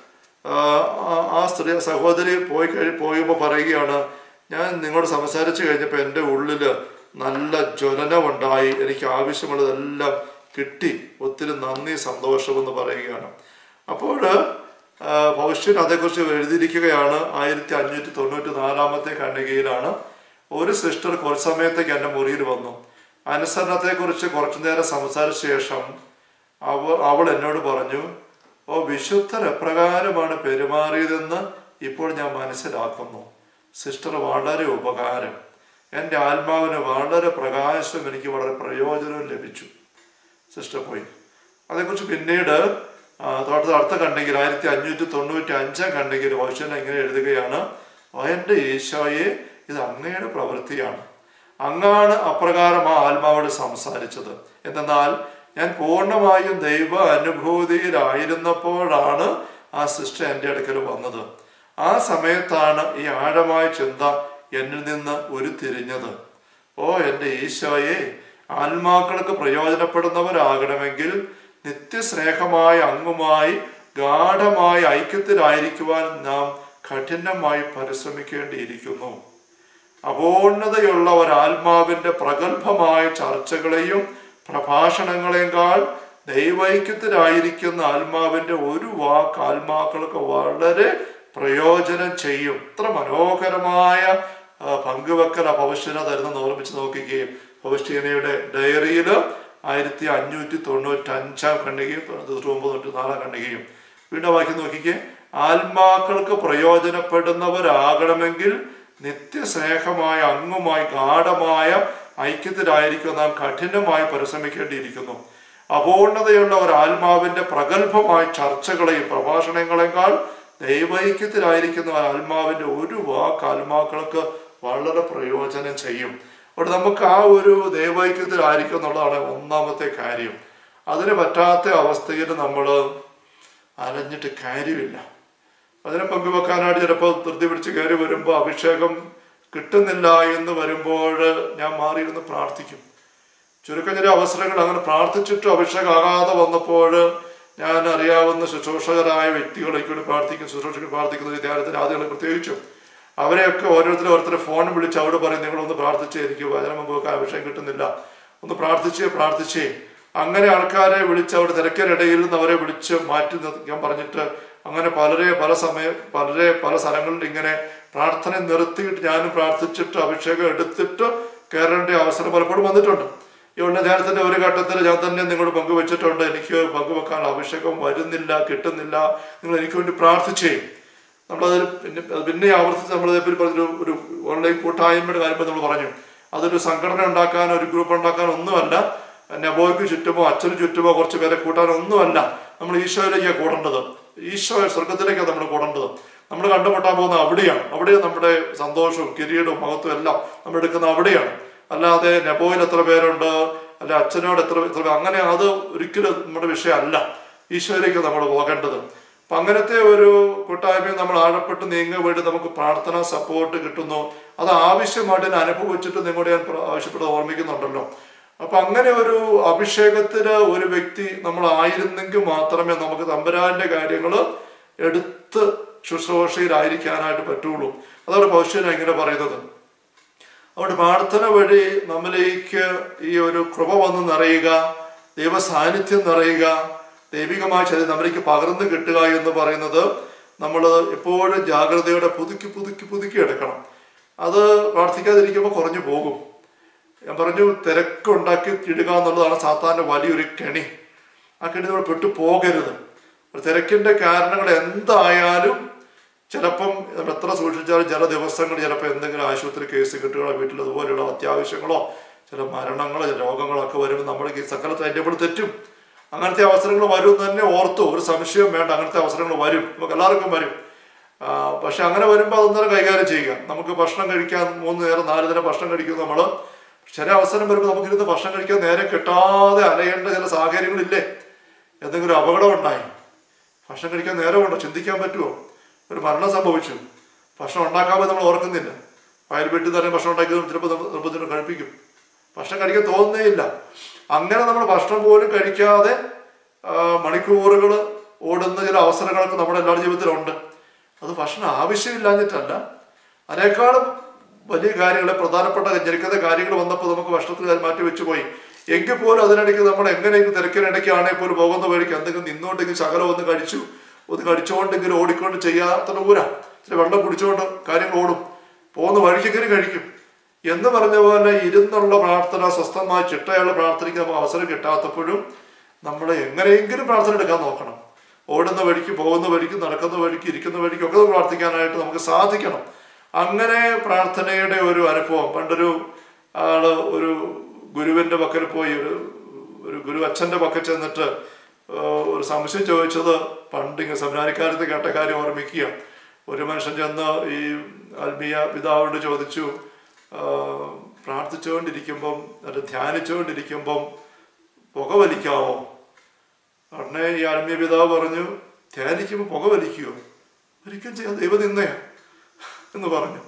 ആ സ്ത്രീ സഹോദരി പോയി കഴി പോയപ്പോൾ പറയുകയാണ് ഞാൻ നിങ്ങളോട് സംസാരിച്ചു കഴിഞ്ഞപ്പോൾ എൻ്റെ ഉള്ളിൽ നല്ല ജ്വലനമുണ്ടായി എനിക്ക് ആവശ്യമുള്ളതെല്ലാം കിട്ടി ഒത്തിരി നന്ദി സന്തോഷമെന്ന് പറയുകയാണ് അപ്പോൾ ഭവിഷ്യൻ അതേക്കുറിച്ച് എഴുതിയിരിക്കുകയാണ് ആയിരത്തി അഞ്ഞൂറ്റി തൊണ്ണൂറ്റി നാലാമത്തെ ഖണ്ഡികയിലാണ് ഒരു സിസ്റ്റർ കുറച്ച് സമയത്തേക്ക് എൻ്റെ മുറിയിൽ വന്നു അനുസരണത്തെക്കുറിച്ച് കുറച്ചു നേരം സംസാരിച്ച ശേഷം അവ അവൾ എന്നോട് പറഞ്ഞു ഓ വിശുദ്ധർ എപ്രകാരമാണ് പെരുമാറിയതെന്ന് ഇപ്പോൾ ഞാൻ മനസ്സിലാക്കുന്നു സിസ്റ്റർ വളരെ ഉപകാരം എൻ്റെ ആത്മാവിന് വളരെ പ്രകാശം എനിക്ക് വളരെ പ്രയോജനവും ലഭിച്ചു സിസ്റ്റർ പോയി അതേക്കുറിച്ച് പിന്നീട് ആ, തൊട്ടടുത്ത അടുത്ത കണ്ടെങ്കിൽ ആയിരത്തി അഞ്ഞൂറ്റി തൊണ്ണൂറ്റി അഞ്ചാം കണ്ടെങ്കിൽ വൈശ്വൻ ഇങ്ങനെ എഴുതുകയാണ് "ഓ, എൻ്റെ ഈശോയെ ഇത് അങ്ങയുടെ പ്രവൃത്തിയാണ് അങ്ങാണ് അപ്രകാരം ആ ആത്മാവോട് സംസാരിച്ചത് എന്നാൽ ഞാൻ പൂർണ്ണമായും ദൈവ അനുഭൂതിയിലായിരുന്നപ്പോഴാണ് ആ സിസ്റ്റർ എൻ്റെ അടുക്കൽ വന്നത് ആ സമയത്താണ് ഈ ആഴമായ ചിന്ത എന്നിൽ നിന്ന് ഉരുത്തിരിഞ്ഞത് ഓ എൻ്റെ ഈശോയെ ആത്മാക്കൾക്ക് പ്രയോജനപ്പെടുന്നവരാകണമെങ്കിൽ നിത്യസ്നേഹമായ അങ്ങുമായി ഗാഠമായ ഐക്യത്തിലായിരിക്കുവാൻ നാം കഠിനമായി പരിശ്രമിക്കേണ്ടിയിരിക്കുന്നു അപൂർണതയുള്ള ഒരാത്മാവിന്റെ പ്രഗത്ഭമായ ചർച്ചകളെയും പ്രഭാഷണങ്ങളെക്കാൾ ദൈവൈക്യത്തിലായിരിക്കുന്ന ആത്മാവിന്റെ ഒരു വാക്ക് ആത്മാക്കൾക്ക് വളരെ പ്രയോജനം ചെയ്യും ഇത്ര മനോഹരമായ ആ, പങ്കുവെക്കൽ ആ ഭവിഷ്യന തരുന്ന ഓർമ്മിച്ച് നോക്കുകയും ഭവിഷ്യനയുടെ ഡയറിയിൽ ആയിരത്തി അഞ്ഞൂറ്റി തൊണ്ണൂറ്റി അഞ്ചാം ഖണ്ഡികയും തൊണ്ണൂറ്റി ഒമ്പത് തൊട്ട് നാലാം ഖണ്ഡികയും വീണ്ടും വാക്കി നോക്കിക്കേ ആത്മാക്കൾക്ക് പ്രയോജനപ്പെടുന്നവരാകണമെങ്കിൽ നിത്യസ്നേഹമായ അങ്ങുമായി ഗാഠമായ ഐക്യത്തിലായിരിക്കും നാം കഠിനമായി പരിശ്രമിക്കേണ്ടിയിരിക്കുന്നു അപൂർണതയുള്ള ഒരു ആത്മാവിന്റെ പ്രഗത്ഭമായ ചർച്ചകളെയും പ്രഭാഷണങ്ങളെക്കാൾ ദൈവൈക്യത്തിലായിരിക്കുന്ന ഒരു ആത്മാവിന്റെ ഒരു വാക്ക് ആത്മാക്കൾക്ക് വളരെ പ്രയോജനം ചെയ്യും അവിടെ നമുക്ക് ആ ഒരു ദൈവൈക്യത്തിലായിരിക്കും എന്നുള്ളതാണ് ഒന്നാമത്തെ കാര്യം അതിന് പറ്റാത്ത അവസ്ഥയിൽ നമ്മൾ അലഞ്ഞിട്ട് കാര്യമില്ല അതിനെ പങ്കുവെക്കാനായിട്ട് ചിലപ്പോൾ ധൃതി പിടിച്ച് കയറി വരുമ്പോൾ അഭിഷേകം കിട്ടുന്നില്ല എന്ന് വരുമ്പോൾ ഞാൻ മാറിയിരുന്ന് പ്രാർത്ഥിക്കും ചുരുക്കം ചില അവസരങ്ങൾ അങ്ങനെ പ്രാർത്ഥിച്ചിട്ട് അഭിഷേകം ആകാതെ വന്നപ്പോൾ ഞാൻ അറിയാവുന്ന ശുശ്രൂഷകരായ വ്യക്തികളെ കൂടി പ്രാർത്ഥിക്കും ശുശ്രൂഷകൾ പ്രാർത്ഥിക്കുന്ന വിദ്യാലയത്തിൽ ആദ്യങ്ങളെ പ്രത്യേകിച്ചും അവരെയൊക്കെ ഓരോരുത്തരും ഓരോരുത്തരെ ഫോൺ വിളിച്ച് അവിടെ പറയും നിങ്ങളൊന്ന് പ്രാർത്ഥിച്ചേ എനിക്ക് വചനം പങ്കുവെക്കാൻ അഭിഷേകം കിട്ടുന്നില്ല ഒന്ന് പ്രാർത്ഥിച്ചേ പ്രാർത്ഥിച്ചേ അങ്ങനെ ആൾക്കാരെ വിളിച്ച് അവിടെ തിരക്കിനിടയിൽ നിന്ന് അവരെ വിളിച്ച് മാറ്റി നിർത്തിക്കാൻ പറഞ്ഞിട്ട് അങ്ങനെ പലരെ പല സമയം പലരെ പല സ്ഥലങ്ങളിൽ ഇങ്ങനെ പ്രാർത്ഥന നിർത്തിയിട്ട് ഞാനും പ്രാർത്ഥിച്ചിട്ട് അഭിഷേകം എടുത്തിട്ട് കയറേണ്ട അവസരം പലപ്പോഴും വന്നിട്ടുണ്ട് ഈ ഉന്നധാനത്തിന്റെ ഒരു ഘട്ടത്തിൽ ഞാൻ തന്നെ നിങ്ങളോട് പങ്കുവെച്ചിട്ടുണ്ട് എനിക്ക് പങ്കുവെക്കാൻ അഭിഷേകം വരുന്നില്ല കിട്ടുന്നില്ല നിങ്ങൾ എനിക്ക് വേണ്ടി പ്രാർത്ഥിച്ചേ നമ്മളത് പിന്നെ അത് പിന്നെ ആവർത്തിച്ച് നമ്മൾ ഇതേപ്പറ്റി പറഞ്ഞൊരു ഒരു ഓൺലൈൻ കൂട്ടായ്മയുടെ കാര്യം നമ്മൾ പറഞ്ഞു അതൊരു സംഘടന ഉണ്ടാക്കാൻ ഒരു ഗ്രൂപ്പ് ഉണ്ടാക്കാൻ ഒന്നുമല്ല നബോയ്ക്ക് ചുറ്റുമോ അച്ഛന് ചുറ്റുമോ കുറച്ച് പേരെ കൂട്ടാൻ ഒന്നുമല്ല നമ്മൾ ഈശോയിലേക്കാണ് കൂടേണ്ടത് ഈശോ സ്വർഗത്തിലേക്കാണ് നമ്മൾ കൂടേണ്ടത് നമ്മൾ കണ്ടുമുട്ടാൻ പോകുന്ന അവിടെയാണ് അവിടെ നമ്മുടെ സന്തോഷവും കിരീടവും മഹത്വവും എല്ലാം നമ്മൾ എടുക്കുന്ന അവിടെയാണ് അല്ലാതെ നബോയിൽ എത്ര പേരുണ്ട് അല്ല അച്ഛനോട് എത്ര എത്ര പേർ- അങ്ങനെ അത് ഒരിക്കലും നമ്മുടെ വിഷയമല്ല ഈശോയിലേക്ക് നമ്മൾ പോകേണ്ടത് അപ്പൊ അങ്ങനത്തെ ഒരു കൂട്ടായ്മയിൽ നമ്മൾ ആഴപ്പെട്ട് നീങ്ങാൻ വേണ്ടി നമുക്ക് പ്രാർത്ഥന സപ്പോർട്ട് കിട്ടുന്നു അത് ആവശ്യമായിട്ട് ഞാൻ അനുഭവിച്ചിട്ട് നിങ്ങളോട് ഞാൻ പ്ര- ആവശ്യപ്പെട്ട് ഓർമ്മിക്കുന്നുണ്ടല്ലോ അപ്പൊ അങ്ങനെ ഒരു അഭിഷേകത്തിന് ഒരു വ്യക്തി നമ്മൾ ആയിരുന്നെങ്കിൽ മാത്രമേ നമുക്ക് തമ്പുരാന്റെ കാര്യങ്ങൾ എടുത്ത് ശുശ്രൂഷയിലായിരിക്കാനായിട്ട് പറ്റുള്ളൂ അതാണ് പൗഷ്യന ഇങ്ങനെ പറയുന്നത് അതുകൊണ്ട് പ്രാർത്ഥന വഴി നമ്മിലേക്ക് ഈ ഒരു കൃപ വന്ന് നിറയുക ദൈവ സാന്നിധ്യം നിറയുക ദൈവികമായ ചരി നമ്മളിലേക്ക് പകർന്നു കിട്ടുക എന്ന് പറയുന്നത് നമ്മൾ എപ്പോഴും ജാഗ്രതയോടെ പുതുക്കി പുതുക്കി പുതുക്കി എടുക്കണം അത് പ്രാർത്ഥിക്കാതിരിക്കുമ്പോൾ കുറഞ്ഞു പോകും ഞാൻ പറഞ്ഞു തിരക്കുണ്ടാക്കി ഇടുക എന്നുള്ളതാണ് സാധാരണ വലിയൊരു കെണി ആ കെണി നമ്മൾ പെട്ടു പോകരുത് ഒരു തിരക്കിന്റെ കാരണങ്ങൾ എന്തായാലും ചിലപ്പം നമ്മൾ എത്ര സൂക്ഷിച്ചാലും ചില ദിവസങ്ങൾ ചിലപ്പോൾ എന്തെങ്കിലും ആശുപത്രി കേസ് കിട്ടുകളോ വീട്ടിൽ അതുപോലെയുള്ള അത്യാവശ്യങ്ങളോ ചില മരണങ്ങളോ ചില രോഗങ്ങളോ ഒക്കെ വരുമ്പോൾ നമ്മുടെ ഈ സകല ടൈറ്റബിൾ തെറ്റും അങ്ങനത്തെ അവസരങ്ങൾ വരും എന്ന് തന്നെ ഓർത്തു ഒരു സംശയവും വേണ്ട അങ്ങനത്തെ അവസരങ്ങൾ വരും നമുക്ക് എല്ലാവർക്കും വരും ആ, പക്ഷെ അങ്ങനെ വരുമ്പോൾ അതൊന്നേരം കൈകാര്യം ചെയ്യുക നമുക്ക് ഭക്ഷണം കഴിക്കാൻ മൂന്ന് നേരം നാല് നേരം ഭക്ഷണം കഴിക്കും നമ്മൾ ചില അവസരം വരുമ്പോൾ നമുക്കിരുന്ന് ഭക്ഷണം കഴിക്കാൻ നേരം കിട്ടാതെ അലയേണ്ട ചില സാഹചര്യങ്ങളില്ലേ എന്തെങ്കിലും അപകടം ഉണ്ടായി ഭക്ഷണം കഴിക്കാൻ നേരമുണ്ടോ ചിന്തിക്കാൻ പറ്റുമോ ഒരു മരണം സംഭവിച്ചു ഭക്ഷണം ഉണ്ടാക്കാതെ നമ്മൾ ഓർക്കുന്നില്ല വയൽ വീട്ടിൽ തന്നെ ഭക്ഷണം ഉണ്ടാക്കിയതും ചിലപ്പോൾ നമ്മൾ നിർബന്ധത്തിന് കഴിപ്പിക്കും ഭക്ഷണം കഴിക്കാൻ തോന്നുന്നേ ഇല്ല അങ്ങനെ നമ്മൾ ഭക്ഷണം പോലും കഴിക്കാതെ മണിക്കൂറുകൾ ഓടുന്ന ചില അവസരങ്ങളൊക്കെ നമ്മുടെ എല്ലാവരുടെ ജീവിതത്തിലുണ്ട് അത് ഭക്ഷണം ആവശ്യമില്ലാഞ്ഞിട്ടല്ല അതിനേക്കാളും വലിയ കാര്യങ്ങൾ പ്രധാനപ്പെട്ട ജനിക്കുന്ന കാര്യങ്ങൾ വന്നപ്പോൾ നമുക്ക് ഭക്ഷണത്തിൽ കാര്യം മാറ്റി വെച്ചു പോയി എങ്കിൽ പോലും അതിനിടയ്ക്ക് നമ്മൾ എങ്ങനെയെങ്കിലും തിരക്കിനിടയ്ക്കാണെങ്കിൽ പോലും പോകുന്ന വഴിക്ക് എന്തെങ്കിലും നിന്നോണ്ടെങ്കിൽ ശകലം ഒന്ന് കഴിച്ചു ഒന്ന് കഴിച്ചുകൊണ്ടെങ്കിലും ഓടിക്കൊണ്ട് ചെയ്യാത്ത ഊരാ ചില വെള്ളം കുടിച്ചുകൊണ്ട് കാര്യങ്ങൾ ഓടും പോകുന്ന വഴിക്കെങ്കിലും കഴിക്കും എന്ന് പറഞ്ഞ പോലെ ഇരുന്നുള്ള പ്രാർത്ഥന സ്വസ്ഥമായി ചിട്ടയുള്ള പ്രാർത്ഥനയ്ക്ക് നമുക്ക് അവസരം കിട്ടാത്തപ്പോഴും നമ്മൾ എങ്ങനെയെങ്കിലും പ്രാർത്ഥന എടുക്കാൻ നോക്കണം ഓടുന്ന വഴിക്ക് പോകുന്ന വഴിക്ക് നടക്കുന്ന വഴിക്ക് ഇരിക്കുന്ന വഴിക്ക് ഒക്കെ പ്രാർത്ഥിക്കാനായിട്ട് നമുക്ക് സാധിക്കണം അങ്ങനെ പ്രാർത്ഥനയുടെ ഒരു അനുഭവം പണ്ടൊരു ആള് ഒരു ഗുരുവിന്റെ പക്കൽ പോയി ഒരു ഒരു ഗുരു അച്ഛന്റെ പക്കൽ ചെന്നിട്ട് ആ, ഒരു സംശയം ചോദിച്ചത് പണ്ട് ഇങ്ങനെ സെമിനാരിക്കാലത്ത് കേട്ട കാര്യം ഓർമ്മിക്കുക ഒരു മനുഷ്യൻ ചെന്ന് ഈ ആത്മീയ പിതാവിനോട് ചോദിച്ചു ആ, പ്രാർത്ഥിച്ചുകൊണ്ടിരിക്കുമ്പം അല്ല ധ്യാനിച്ചുകൊണ്ടിരിക്കുമ്പം പുക വലിക്കാവോ ഉടനെ ഈ ആത്മീയ പിതാവ് പറഞ്ഞു ധ്യാനിക്കുമ്പോൾ പുക വലിക്കുമോ ഒരിക്കലും ചെയ്യാൻ ദൈവം നിന്നയാ എന്ന് പറഞ്ഞു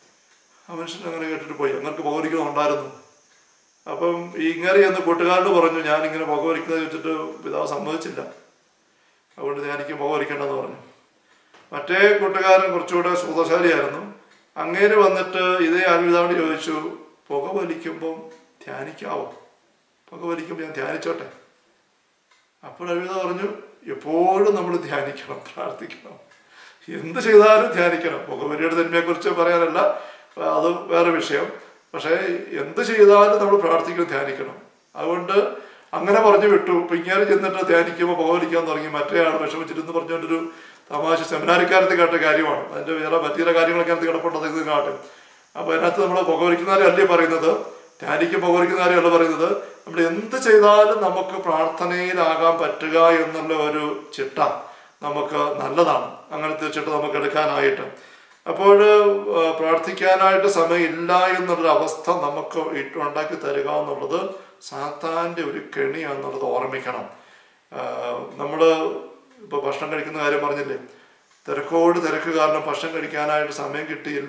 ആ മനുഷ്യൻ അങ്ങനെ കേട്ടിട്ട് പോയി അങ്ങനെ പുക വലിക്കുന്നുണ്ടായിരുന്നു അപ്പം ഈ ഇങ്ങനെ എന്ന് കൂട്ടുകാരോട് പറഞ്ഞു ഞാൻ ഇങ്ങനെ പുക വലിക്കുന്നത് വെച്ചിട്ട് പിതാവ് സമ്മതിച്ചില്ല അതുകൊണ്ട് ഞാൻ എനിക്ക് പുക വലിക്കേണ്ടെന്ന് പറഞ്ഞു മറ്റേ കൂട്ടുകാരൻ കുറച്ചുകൂടെ സുഖശാലിയായിരുന്നു അങ്ങേര് വന്നിട്ട് ഇതേ അരുവിതാണ്ട് ചോദിച്ചു പുക വലിക്കുമ്പം ധ്യാനിക്കാവോ പുക വലിക്കുമ്പോൾ ഞാൻ ധ്യാനിച്ചോട്ടെ അപ്പോൾ അരുവിത പറഞ്ഞു എപ്പോഴും നമ്മൾ ധ്യാനിക്കണം പ്രാർത്ഥിക്കണം എന്ത് ചെയ്താലും ധ്യാനിക്കണം പുകവലിയുടെ തന്മയെക്കുറിച്ച് പറയാനല്ല അത് വേറെ വിഷയം പക്ഷേ എന്ത് ചെയ്താലും നമ്മൾ പ്രാർത്ഥിക്കണം ധ്യാനിക്കണം അതുകൊണ്ട് അങ്ങനെ പറഞ്ഞു വിട്ടു ഇപ്പൊ ഇങ്ങനെ ചെന്നിട്ട് ധ്യാനിക്കുമ്പോൾ പുകവലിക്കാൻ തുടങ്ങി മറ്റേ ആൾ വിഷമിച്ചിരുന്ന് പറഞ്ഞുകൊണ്ടൊരു തമാശ സെമിനാരിക്കാരത്ത് കേട്ട കാര്യമാണ് അതിന്റെ വേറെ മറ്റു ചില കാര്യങ്ങളൊക്കെ അതിനകത്ത് കിടപ്പുണ്ട് ഇത് കാട്ടെ അപ്പൊ അതിനകത്ത് നമ്മൾ പുകവലിക്കുന്നവരെ അല്ലേ പറയുന്നത് ധ്യാനിക്കും പുകവലിക്കുന്നവരെ അല്ല പറയുന്നത് നമ്മൾ എന്ത് ചെയ്താലും നമുക്ക് പ്രാർത്ഥനയിലാകാൻ പറ്റുക എന്നുള്ള ഒരു ചിട്ട നമുക്ക് നല്ലതാണ് അങ്ങനത്തെ ചിട്ട നമുക്ക് എടുക്കാനായിട്ട് അപ്പോൾ ആ, പ്രാർത്ഥിക്കാനായിട്ട് സമയമില്ല എന്നുള്ളൊരു അവസ്ഥ നമുക്ക് ഇട്ട് ഉണ്ടാക്കി തരിക എന്നുള്ളത് സാത്താൻ്റെ ഒരു കെണിയാന്നുള്ളത് ഓർമ്മിക്കണം നമ്മൾ ഇപ്പോൾ ഭക്ഷണം കഴിക്കുന്ന കാര്യം പറഞ്ഞില്ലേ തിരക്കോട് തിരക്ക് കാരണം ഭക്ഷണം കഴിക്കാനായിട്ട് സമയം കിട്ടിയില്ല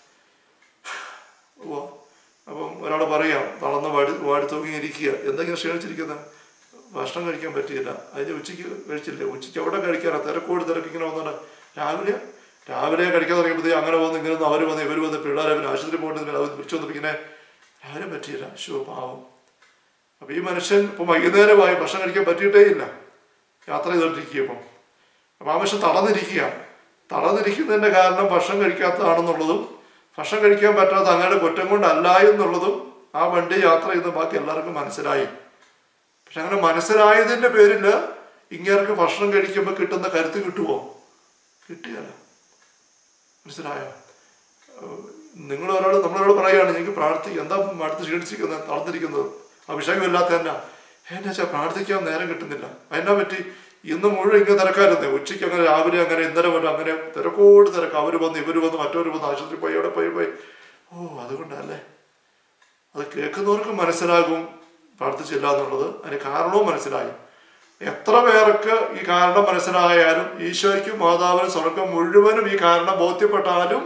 ഓ അപ്പം ഒരാൾ പറയാം തളർന്ന് വാടി വാടി തൂങ്ങിയിരിക്കുക എന്തെങ്കിലും ക്ഷീണിച്ചിരിക്കുന്നത് ഭക്ഷണം കഴിക്കാൻ പറ്റിയില്ല അതിന് ഉച്ചയ്ക്ക് കഴിച്ചില്ല ഉച്ചയ്ക്ക് എവിടെ കഴിക്കാനാ തിരക്കോട് തിരക്ക് ഇങ്ങനെ വന്നോണ്ട് രാവിലെ രാവിലെ കഴിക്കാൻ തുടങ്ങിയപ്പോഴത്തേക്ക് അങ്ങനെ വന്ന് ഇങ്ങനെ വന്ന് അവർ വന്ന് ഇവർ വന്ന് പിള്ളേരെ പിന്നെ ആശുപത്രി പോയിട്ട് അവർ തിരിച്ചു വന്നപ്പോൾ ഇങ്ങനെ രാവിലെ പറ്റിയില്ല ശിവ പാവം അപ്പൊ ഈ മനുഷ്യൻ ഇപ്പൊ വൈകുന്നേരമായി ഭക്ഷണം കഴിക്കാൻ പറ്റിയിട്ടേ ഇല്ല യാത്ര ചെയ്തോണ്ടിരിക്കുക ഇപ്പം അപ്പൊ ആ മനുഷ്യൻ തളർന്നിരിക്കുക തളർന്നിരിക്കുന്നതിന്റെ കാരണം ഭക്ഷണം കഴിക്കാത്തതാണെന്നുള്ളതും ഭക്ഷണം കഴിക്കാൻ പറ്റാത്ത അങ്ങയുടെ കുറ്റം കൊണ്ടല്ല എന്നുള്ളതും ആ വണ്ടി യാത്ര ചെയ്ത ബാക്കി എല്ലാവർക്കും മനസ്സിലായി പക്ഷെ അങ്ങനെ മനസ്സിലായതിന്റെ പേരിൽ ഇങ്ങേർക്ക് ഭക്ഷണം കഴിക്കുമ്പോൾ കിട്ടുന്ന കരുത്ത് കിട്ടുമോ കിട്ടിയല്ല മനസ്സിലായോ നിങ്ങൾ ഒരാൾ നമ്മളൊരാൾ പറയുകയാണ് എനിക്ക് പ്രാർത്ഥിക്കുക എന്താ അടുത്ത് ക്ഷീണിച്ചിരിക്കുന്നത് തളർന്നിരിക്കുന്നത് അഭിഷേകമില്ലാത്ത തന്നെ എന്നെ വെച്ചാൽ പ്രാർത്ഥിക്കാൻ നേരം കിട്ടുന്നില്ല അതിനെ പറ്റി ഇന്ന് മുഴുവൻ ഇങ്ങനെ തിരക്കാരുന്നേ ഉച്ചയ്ക്ക് അങ്ങനെ രാവിലെ അങ്ങനെ ഇന്നലെ വരെ അങ്ങനെ തിരക്കോട് തിരക്ക് അവർ വന്ന് ഇവർ വന്ന് മറ്റവർ വന്ന് ആശുപത്രി പോയി അവിടെ പോയി പോയി ഓ അതുകൊണ്ടല്ലേ അത് കേൾക്കുന്നവർക്ക് മനസ്സിലാകും പ്രാർത്ഥിച്ചില്ല എന്നുള്ളത് അതിന് കാരണവും മനസ്സിലായി എത്ര പേർക്ക് ഈ കാരണം മനസ്സിലായാലും ഈശോയ്ക്കും മാതാവിനും സ്വർഗം മുഴുവനും ഈ കാരണം ബോധ്യപ്പെട്ടാലും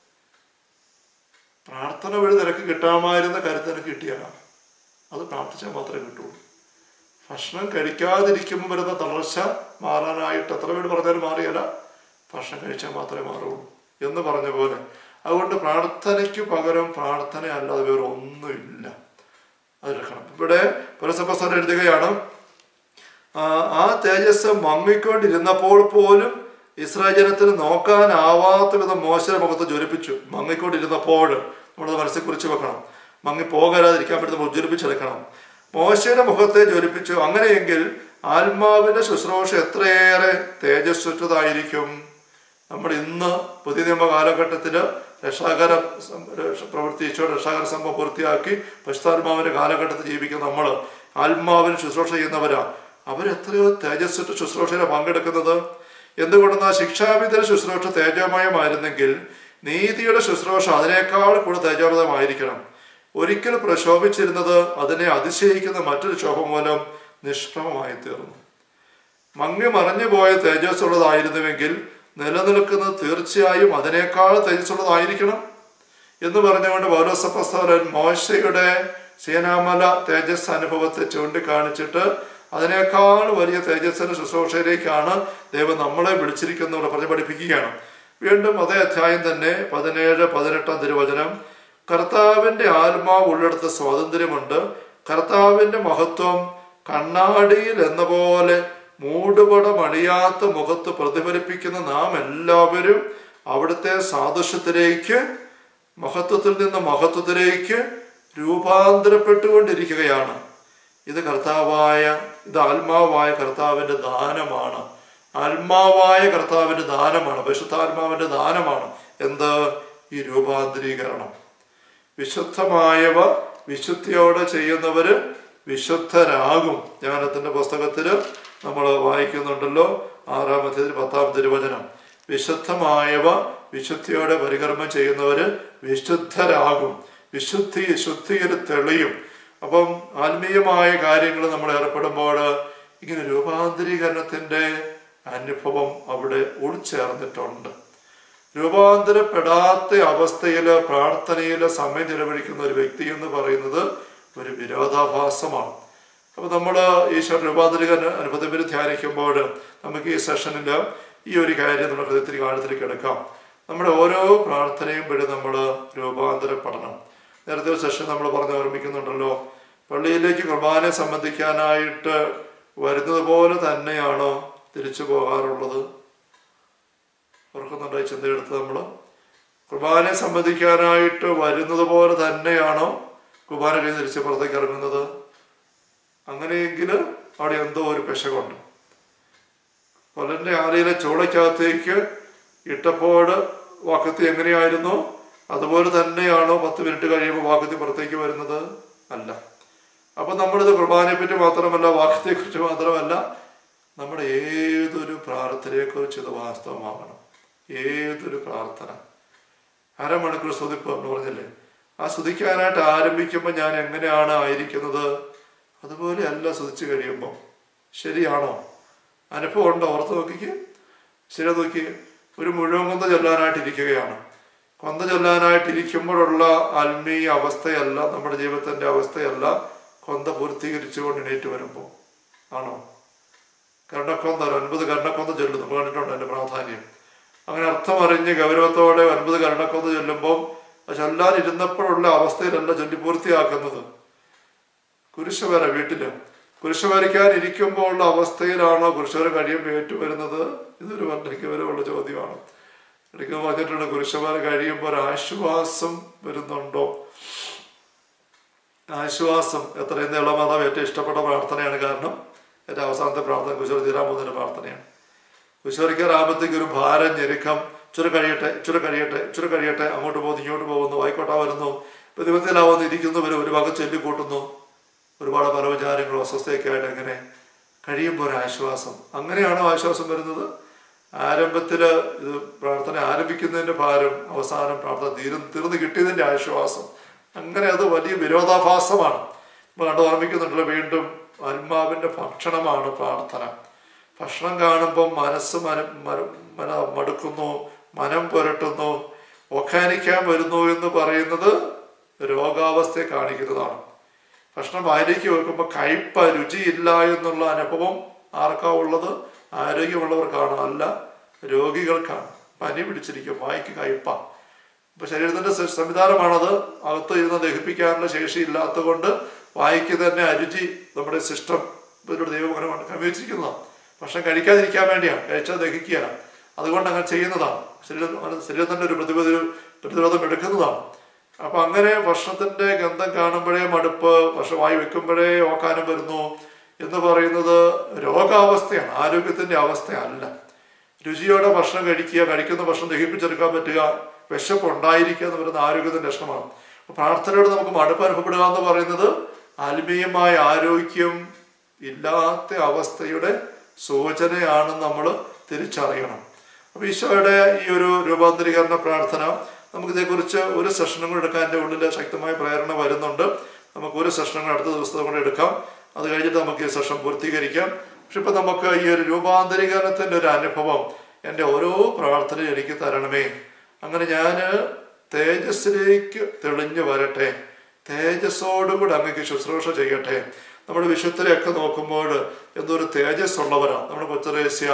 പ്രാർത്ഥന വഴി നിനക്ക് കിട്ടാമായിരുന്ന കരുത്ത് നിനക്ക് കിട്ടിയാലാണ് അത് പ്രാർത്ഥിച്ചാൽ മാത്രമേ കിട്ടുള്ളൂ ഭക്ഷണം കഴിക്കാതിരിക്കുമ്പോൾ വരുന്ന തളർച്ച മാറാനായിട്ട് എത്ര പേര് പറഞ്ഞാലും മാറിയല്ല ഭക്ഷണം കഴിച്ചാൽ മാത്രമേ മാറുള്ളൂ എന്ന് പറഞ്ഞ പോലെ അതുകൊണ്ട് പ്രാർത്ഥനയ്ക്ക് പകരം പ്രാർത്ഥന അല്ലാതെ വേറെ ഒന്നുമില്ല അതെടുക്കണം ഇവിടെ പുരസഭസ്ഥൻ എഴുതുകയാണ് ആ, ആ തേജസ് മങ്ങിക്കൊണ്ടിരുന്നപ്പോൾ പോലും ഇസ്രായേൽ ജനത്തിന് നോക്കാനാവാത്ത വിധം മോശയുടെ മുഖത്ത് ജ്വലിപ്പിച്ചു മങ്ങിക്കൊണ്ടിരുന്നപ്പോൾ നമ്മളത് മനസ്സിൽ കുറിച്ച് വെക്കണം മങ്ങി പോകരാതിരിക്കാൻ പറ്റുന്ന ജ്വലിപ്പിച്ചെടുക്കണം മോശയുടെ മുഖത്തെ ജ്വലിപ്പിച്ചു അങ്ങനെയെങ്കിൽ ആത്മാവിന്റെ ശുശ്രൂഷ എത്രയേറെ തേജസ്വറ്റതായിരിക്കും നമ്മൾ ഇന്ന് പുതിയ നിയമ കാലഘട്ടത്തിൽ രക്ഷാകര സം- രക്ഷ- പ്രവർത്തിച്ചോ രക്ഷാകര സംഭവം പൂർത്തിയാക്കി പശുത്താത്മാവിന്റെ കാലഘട്ടത്തിൽ ജീവിക്കുന്ന നമ്മൾ ആത്മാവിന് ശുശ്രൂഷ ചെയ്യുന്നവരാ അവരെത്രയോ തേജസ്വറ്റ ശുശ്രൂഷയിലാണ് പങ്കെടുക്കുന്നത് എന്തുകൊണ്ടെന്നാൽ ശിക്ഷാവിധ ശുശ്രൂഷ തേജോമയമായിരുന്നെങ്കിൽ നീതിയുടെ ശുശ്രൂഷ അതിനേക്കാൾ കൂടുതൽ തേജോമയമായിരിക്കണം ഒരിക്കൽ പ്രശോഭിച്ചിരുന്നത് അതിനെ അതിശയിക്കുന്ന മറ്റൊരു ശോഭ മൂലം നിഷ്പ്രമമായി തീർന്നു മങ്ങി മറഞ്ഞു പോയ തേജസ്സുള്ളതായിരുന്നുവെങ്കിൽ നിലനിൽക്കുന്നത് തീർച്ചയായും അതിനേക്കാൾ തേജസ്സുള്ളതായിരിക്കണം എന്ന് പറഞ്ഞുകൊണ്ട് പൗരസപ്രസ്തവരൻ മോശയുടെ സേനാമല തേജസ് അനുഭവത്തെ ചൂണ്ടിക്കാണിച്ചിട്ട് അതിനേക്കാൾ വലിയ തേജസ്സിന്റെ ശുശ്രൂഷയിലേക്കാണ് ദൈവം നമ്മളെ വിളിച്ചിരിക്കുന്നവിടെ പറഞ്ഞ് പഠിപ്പിക്കുകയാണ് വീണ്ടും അതേ അധ്യായം തന്നെ പതിനേഴ് പതിനെട്ടാം തിരുവചനം കർത്താവിന്റെ ആത്മാവ് ഉള്ളിടത്ത സ്വാതന്ത്ര്യമുണ്ട് കർത്താവിന്റെ മഹത്വം കണ്ണാടിയിൽ എന്ന പോലെ മൂടുപടമണിയാത്ത മുഖത്ത് പ്രതിഫലിപ്പിക്കുന്ന നാം എല്ലാവരും അവിടുത്തെ സാദൃശ്യത്തിലേക്ക് മഹത്വത്തിൽ നിന്ന് മഹത്വത്തിലേക്ക് രൂപാന്തരപ്പെട്ടുകൊണ്ടിരിക്കുകയാണ് ഇത് കർത്താവായ ഇത് ആത്മാവായ കർത്താവിന്റെ ദാനമാണ് ആത്മാവായ കർത്താവിന്റെ ദാനമാണ് പരിശുദ്ധാത്മാവിന്റെ ദാനമാണ് എന്ത് ഈ രൂപാന്തരീകരണം വിശുദ്ധമായവ വിശുദ്ധിയോടെ ചെയ്യുന്നവര് വിശുദ്ധരാകും ജ്ഞാനത്തിന്റെ പുസ്തകത്തില് നമ്മൾ വായിക്കുന്നുണ്ടല്ലോ ആറാമത്തെ പത്താം തിരുവചനം വിശുദ്ധമായവ വിശുദ്ധിയോടെ പരികർമ്മം ചെയ്യുന്നവര് വിശുദ്ധരാകും വിശുദ്ധി ശുദ്ധിയിൽ തെളിയും അപ്പം ആത്മീയമായ കാര്യങ്ങൾ നമ്മൾ ഏർപ്പെടുമ്പോൾ ഇങ്ങനെ രൂപാന്തരീകരണത്തിന്റെ അനുഭവം അവിടെ ഉൾച്ചേർന്നിട്ടുണ്ട് രൂപാന്തരപ്പെടാത്ത അവസ്ഥയിൽ പ്രാർത്ഥനയിൽ സമയം ചെലവഴിക്കുന്ന ഒരു വ്യക്തി എന്ന് പറയുന്നത് ഒരു വിരോധാഭാസമാണ് അപ്പൊ നമ്മൾ ഈശ്വര രൂപാന്തരീകരണ അനുഭവത്തെ പറ്റി ധ്യാനിക്കുമ്പോൾ നമുക്ക് ഈ സെഷനിൽ ഈ ഒരു കാര്യം നമ്മുടെ ഹൃദയത്തിൽ കാലത്തിലേക്ക് എടുക്കാം നമ്മുടെ ഓരോ പ്രാർത്ഥനയും വഴി നമ്മൾ രൂപാന്തരപ്പെടണം നേരത്തെ ഒരു സെഷൻ നമ്മൾ പറഞ്ഞ് ഓർമ്മിക്കുന്നുണ്ടല്ലോ പള്ളിയിലേക്ക് കുർബാന സംബന്ധിക്കാനായിട്ട് വരുന്നത് പോലെ തന്നെയാണോ തിരിച്ചു പോകാറുള്ളത് ഓർക്കുന്നുണ്ടോ ഈ ചിന്തയെടുത്ത് നമ്മൾ കുർബാനയെ സംബന്ധിക്കാനായിട്ട് വരുന്നത് പോലെ തന്നെയാണോ കുർബാന കഴിഞ്ഞ് തിരിച്ച് പുറത്തേക്ക് ഇറങ്ങുന്നത് അങ്ങനെയെങ്കിൽ അവിടെ എന്തോ ഒരു പെശകുണ്ട് കൊല്ലന്റെ ആലയിലെ ചൂളയ്ക്കകത്തേക്ക് ഇട്ടപ്പോൾ വാക്കത്തി എങ്ങനെയായിരുന്നു അതുപോലെ തന്നെയാണോ പത്ത് മിനിറ്റ് കഴിയുമ്പോൾ വാക്കത്തി പുറത്തേക്ക് വരുന്നത് അല്ല അപ്പൊ നമ്മളിത് കുർബാനയെ പറ്റി മാത്രമല്ല വാക്യത്തെ കുറിച്ച് മാത്രമല്ല നമ്മുടെ ഏതൊരു പ്രാർത്ഥനയെക്കുറിച്ച് ഇത് വാസ്തവമാകണം ഏതൊരു പ്രാർത്ഥന അരമണിക്കൂർ സ്തുതിപ്പ് എന്ന് പറഞ്ഞില്ലേ ആ സ്തുതിക്കാനായിട്ട് ആരംഭിക്കുമ്പോൾ ഞാൻ എങ്ങനെയാണ് ആയിരിക്കുന്നത് അതുപോലെ അല്ല സ്തുതിച്ചു കഴിയുമ്പോൾ ശരിയാണോ അനുഭവം ഉണ്ടോ ഓർത്ത് നോക്കിക്ക് ശരി നോക്കി ഒരു മുഴുവൻ കൊന്ത ചൊല്ലാനായിട്ട് ഇരിക്കുകയാണ് കൊന്ത ചൊല്ലാനായിട്ട് ഇരിക്കുമ്പോഴുള്ള ആത്മീയ അവസ്ഥയല്ല നമ്മുടെ ജീവിതത്തിന്റെ അവസ്ഥയല്ല കൊന്ത പൂർത്തീകരിച്ചുകൊണ്ട് എണീറ്റ് വരുമ്പോൾ ആണോ കർണക്കൊന്ത ഒരു ഒൻപത് കർണക്കൊന്ത ചൊല്ലുന്നു നമ്മൾ കണ്ടിട്ടുണ്ട് അതിന്റെ പ്രാധാന്യം അങ്ങനെ അർത്ഥമറിഞ്ഞ് ഗൗരവത്തോടെ ഒൻപത് കർണക്കൊന്ത ചൊല്ലുമ്പോൾ അത് ചൊല്ലാനിരുന്നപ്പോഴുള്ള അവസ്ഥയിലല്ല ചൊല്ലി പൂർത്തിയാക്കുന്നത് കുരിശ് വര വീട്ടില് കുരിശ് വരയ്ക്കാൻ ഇരിക്കുമ്പോൾ ഉള്ള അവസ്ഥയിലാണോ കുരിശ് വര കഴിയുമ്പോൾ ഏറ്റുവരുന്നത് ഇതൊരു വളരെ ഗൗരവമുള്ള ചോദ്യമാണ് ഇടയ്ക്ക് പറഞ്ഞിട്ടുണ്ട് കുരിശ് വര കഴിയുമ്പോൾ ഒരു ആശ്വാസം വരുന്നുണ്ടോ ആശ്വാസം എത്രയും ഇളമാതാവ് ഏറ്റവും ഇഷ്ടപ്പെട്ട പ്രാർത്ഥനയാണ് കാരണം എൻ്റെ അവസാനത്തെ പ്രാർത്ഥന കുശോർ തീരാമൂന്നിൻ്റെ പ്രാർത്ഥനയാണ് കുശോറിക്കാറാകുമ്പോഴത്തേക്ക് ഒരു ഭാരം ഞെരുക്കം ചുരു കഴിയട്ടെ ചുരു കഴിയട്ടെ ചുരു കഴിയട്ടെ അങ്ങോട്ട് പോകുന്നു ഇങ്ങോട്ട് പോകുന്നു ആയിക്കോട്ടാ വരുന്നു പ്രതിപത്തിലാവുന്നു ഇരിക്കുന്നവർ ഒരു ഭാഗം ചൊല്ലിക്കൂട്ടുന്നു ഒരുപാട് പല വിചാരങ്ങളും അസ്വസ്ഥയൊക്കെ ആയിട്ട് എങ്ങനെ കഴിയുമ്പോൾ ഒരു ആശ്വാസം അങ്ങനെയാണോ ആശ്വാസം വരുന്നത് ആരംഭത്തിൽ ഇത് പ്രാർത്ഥന ആരംഭിക്കുന്നതിന്റെ ഭാരം അവസാനം പ്രാർത്ഥന തീരും തീർന്നു കിട്ടിയതിന്റെ ആശ്വാസം അങ്ങനെ അത് വലിയ വിരോധാഭാസമാണ് നമ്മൾ കണ്ട് ഓർമ്മിക്കുന്നുണ്ടല്ലോ വീണ്ടും ആത്മാവിന്റെ ഭക്ഷണമാണ് പ്രാർത്ഥന ഭക്ഷണം കാണുമ്പോൾ മനസ്സ് മന മര- മന മടുക്കുന്നു മനം പുരട്ടുന്നു ഒക്കാനിക്കാൻ വരുന്നു എന്ന് പറയുന്നത് രോഗാവസ്ഥയെ കാണിക്കുന്നതാണ് ഭക്ഷണം വായിലേക്ക് വെക്കുമ്പോൾ കയ്പ രുചിയില്ല എന്നുള്ള അനുഭവം ആർക്കാ ഉള്ളത് ആരോഗ്യമുള്ളവർക്കാണ് അല്ല രോഗികൾക്കാണ് പനി പിടിച്ചിരിക്കും വായിക്ക് കയ്പ ഇപ്പൊ ശരീരത്തിന്റെ സ- സംവിധാനമാണത് അകത്ത് ഇരുന്ന് ദഹിപ്പിക്കാനുള്ള ശേഷി ഇല്ലാത്തത് കൊണ്ട് വായിക്ക് തന്നെ അരുചി നമ്മുടെ സിസ്റ്റം ഇതിലൂടെ ദൈവം അങ്ങനെ ക്രമീകരിച്ചിരിക്കുന്നതാണ് ഭക്ഷണം കഴിക്കാതിരിക്കാൻ വേണ്ടിയാണ് കഴിച്ചാൽ ദഹിക്കുകയാണ് അതുകൊണ്ട് അങ്ങനെ ചെയ്യുന്നതാണ് ശരീരം അങ്ങനെ ശരീരത്തിന്റെ ഒരു പ്രതിരോധ പ്രതിരോധം എടുക്കുന്നതാണ് അപ്പൊ അങ്ങനെ ഭക്ഷണത്തിന്റെ ഗന്ധം കാണുമ്പോഴേ മടുപ്പ് ഭക്ഷണം വായി വെക്കുമ്പോഴേ ഓക്കാനം വരുന്നു എന്ന് പറയുന്നത് രോഗാവസ്ഥയാണ് ആരോഗ്യത്തിന്റെ അവസ്ഥയല്ല രുചിയോടെ ഭക്ഷണം കഴിക്കുക കഴിക്കുന്ന ഭക്ഷണം ദഹിപ്പിച്ചെടുക്കാൻ പറ്റുക വിശപ്പ് ഉണ്ടായിരിക്കുക എന്ന് പറയുന്ന ആരോഗ്യത്തിന്റെ ലക്ഷണമാണ് അപ്പൊ പ്രാർത്ഥനയോട് നമുക്ക് മടുപ്പ് അനുഭവപ്പെടുക എന്ന് പറയുന്നത് ആത്മീയമായ ആരോഗ്യം ഇല്ലാത്ത അവസ്ഥയുടെ സൂചനയാണെന്ന് നമ്മൾ തിരിച്ചറിയണം അപ്പൊ ഈശോയുടെ ഈ ഒരു രൂപാന്തരീകരണ പ്രാർത്ഥന നമുക്ക് ഇതേക്കുറിച്ച് ഒരു സെഷനും കൂടെ എടുക്കാൻ എൻ്റെ ഉള്ളിൽ ശക്തമായ പ്രേരണ വരുന്നുണ്ട് നമുക്ക് ഒരു സെഷനും കൂടെ അടുത്ത ദിവസത്തെ കൂടെ എടുക്കാം അത് കഴിഞ്ഞിട്ട് നമുക്ക് ഈ സെഷൻ പൂർത്തീകരിക്കാം പക്ഷെ ഇപ്പൊ നമുക്ക് ഈ ഒരു രൂപാന്തരീകരണത്തിന്റെ ഒരു അനുഭവം എൻ്റെ ഓരോ പ്രാർത്ഥനയും എനിക്ക് തരണമേ അങ്ങനെ ഞാൻ തേജസ്സിലേക്ക് തെളിഞ്ഞു വരട്ടെ തേജസ്സോടുകൂടി അങ്ങക്ക് ശുശ്രൂഷ ചെയ്യട്ടെ നമ്മുടെ വിശുദ്ധരെയൊക്കെ നോക്കുമ്പോൾ എന്തൊരു തേജസ് ഉള്ളവരാണ് നമ്മുടെ കൊച്ചറേസ്യ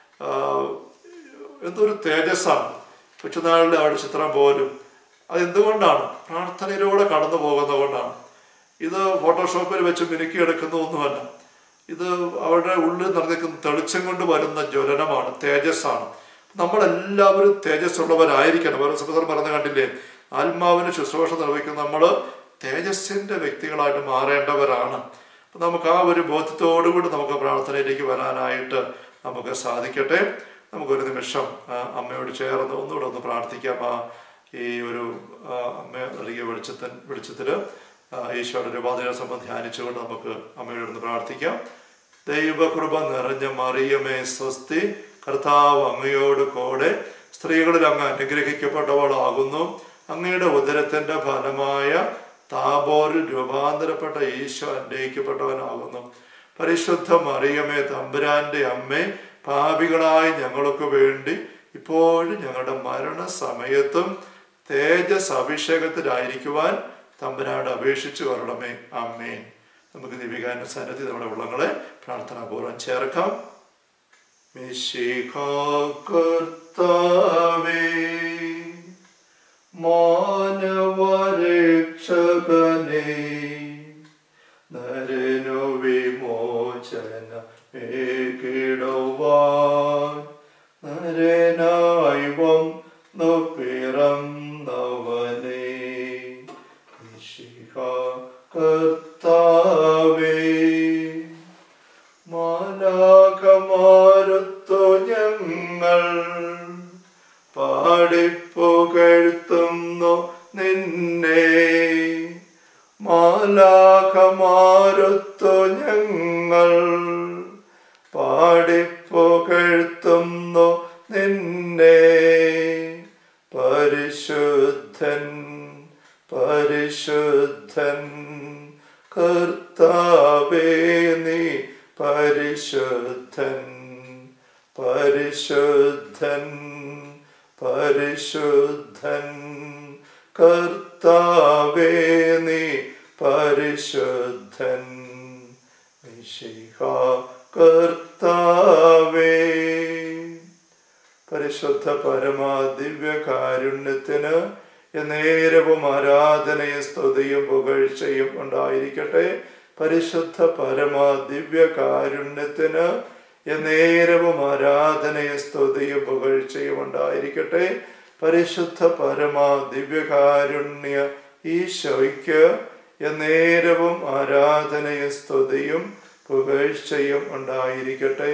എന്തൊരു തേജസ്സാണ് കൊച്ചുനാളിലെ അവരുടെ ചിത്രം പോലും അതെന്തുകൊണ്ടാണ് പ്രാർത്ഥനയിലൂടെ കടന്നു പോകുന്നതുകൊണ്ടാണ് ഇത് ഫോട്ടോഷോപ്പിൽ വെച്ച് മിനുക്കിയെടുക്കുന്ന ഒന്നുമല്ല ഇത് അവരുടെ ഉള്ളിൽ നിറഞ്ഞിരിക്കുന്ന തെളിച്ചം കൊണ്ട് വരുന്ന ജ്വലനമാണ് തേജസ്സാണ് നമ്മളെല്ലാവരും തേജസ്സുള്ളവരായിരിക്കണം വേറെ സഹോദരൻ പറഞ്ഞ കണ്ടില്ലേ ആത്മാവിന് ശുശ്രൂഷ നിർവഹിക്കുന്ന നമ്മൾ തേജസ്സിന്റെ വ്യക്തികളായിട്ട് മാറേണ്ടവരാണ് അപ്പൊ നമുക്ക് ആ ഒരു ബോധ്യത്തോടുകൂടി നമുക്ക് പ്രാർത്ഥനയിലേക്ക് വരാനായിട്ട് നമുക്ക് സാധിക്കട്ടെ നമുക്കൊരു നിമിഷം ആ, അമ്മയോട് ചേർന്ന് ഒന്നുകൂടെ ഒന്ന് പ്രാർത്ഥിക്കാം ആ ഈ ഒരു ആ, അമ്മ നൽകിയ വെളിച്ചത്തിൻ വെളിച്ചത്തിൽ ഈശോയുടെ രൂപാന്തര സംബന്ധം ധ്യാനിച്ചുകൊണ്ട് നമുക്ക് അമ്മയോട് ഒന്ന് പ്രാർത്ഥിക്കാം ദൈവകൃപ നിറഞ്ഞ മറിയമേ സ്വസ്തി കർത്താവ് അങ്ങയോട് കൂടെ സ്ത്രീകളിൽ അങ്ങ് അനുഗ്രഹിക്കപ്പെട്ടവളാകുന്നു അങ്ങയുടെ ഉദരത്തിന്റെ ഫലമായ താബോറിൽ രൂപാന്തരപ്പെട്ട ഈശോ അനുഗ്രഹിക്കപ്പെട്ടവനാകുന്നു പരിശുദ്ധ മറിയമേ തമ്പുരാന്റെ അമ്മേ പാപികളായ ഞങ്ങൾക്ക് വേണ്ടി ഇപ്പോഴും ഞങ്ങളുടെ മരണസമയത്തും തേജസ് അഭിഷേകത്തിലായിരിക്കുവാൻ തമ്പുരാനോട് അപേക്ഷിച്ചു വരണമേ അമ്മേൻ നമുക്ക് ദീപികാന്റെ സന്നദ്ധി നമ്മുടെ ഉള്ളങ്ങളെ പ്രാർത്ഥനാപൂർവ്വം ചേർക്കാം മിശിഹാ കർത്താവേ പിറന്നവനെ മിശിഹ കർത്താവേ മാലാകമാരത്തു ഞങ്ങൾ പാടിപ്പുകഴ്ത്തുന്നു നിന്നെ മാലാകമാരത്തു ഞങ്ങൾ പാടിപ്പുകഴ്ത്തുന്നു നിന്നെ പരിശുദ്ധൻ പരിശുദ്ധൻ കർത്താവേ നീ പരിശുദ്ധൻ പരിശുദ്ധൻ പരിശുദ്ധൻ കർത്താവേ നീ പരിശുദ്ധൻ മിശിഹ കർത്താവേ പരിശുദ്ധ പരമാ ദിവ്യകാരുണ്യത്തിന് നേരവും ആരാധനയും സ്തുതിയും പുകഴ്ചയും ഉണ്ടായിരിക്കട്ടെ പരിശുദ്ധ പരമാ ദിവ്യകാരുണ്യത്തിന് നേരവും ആരാധനയും സ്തുതിയും പുകഴ്ചയും ഉണ്ടായിരിക്കട്ടെ പരിശുദ്ധ പരമാ ദിവ്യകാരുണ്യ ഈശോയ്ക്ക് നേരവും ആരാധനയും സ്തുതിയും പുകഴ്ചയും ഉണ്ടായിരിക്കട്ടെ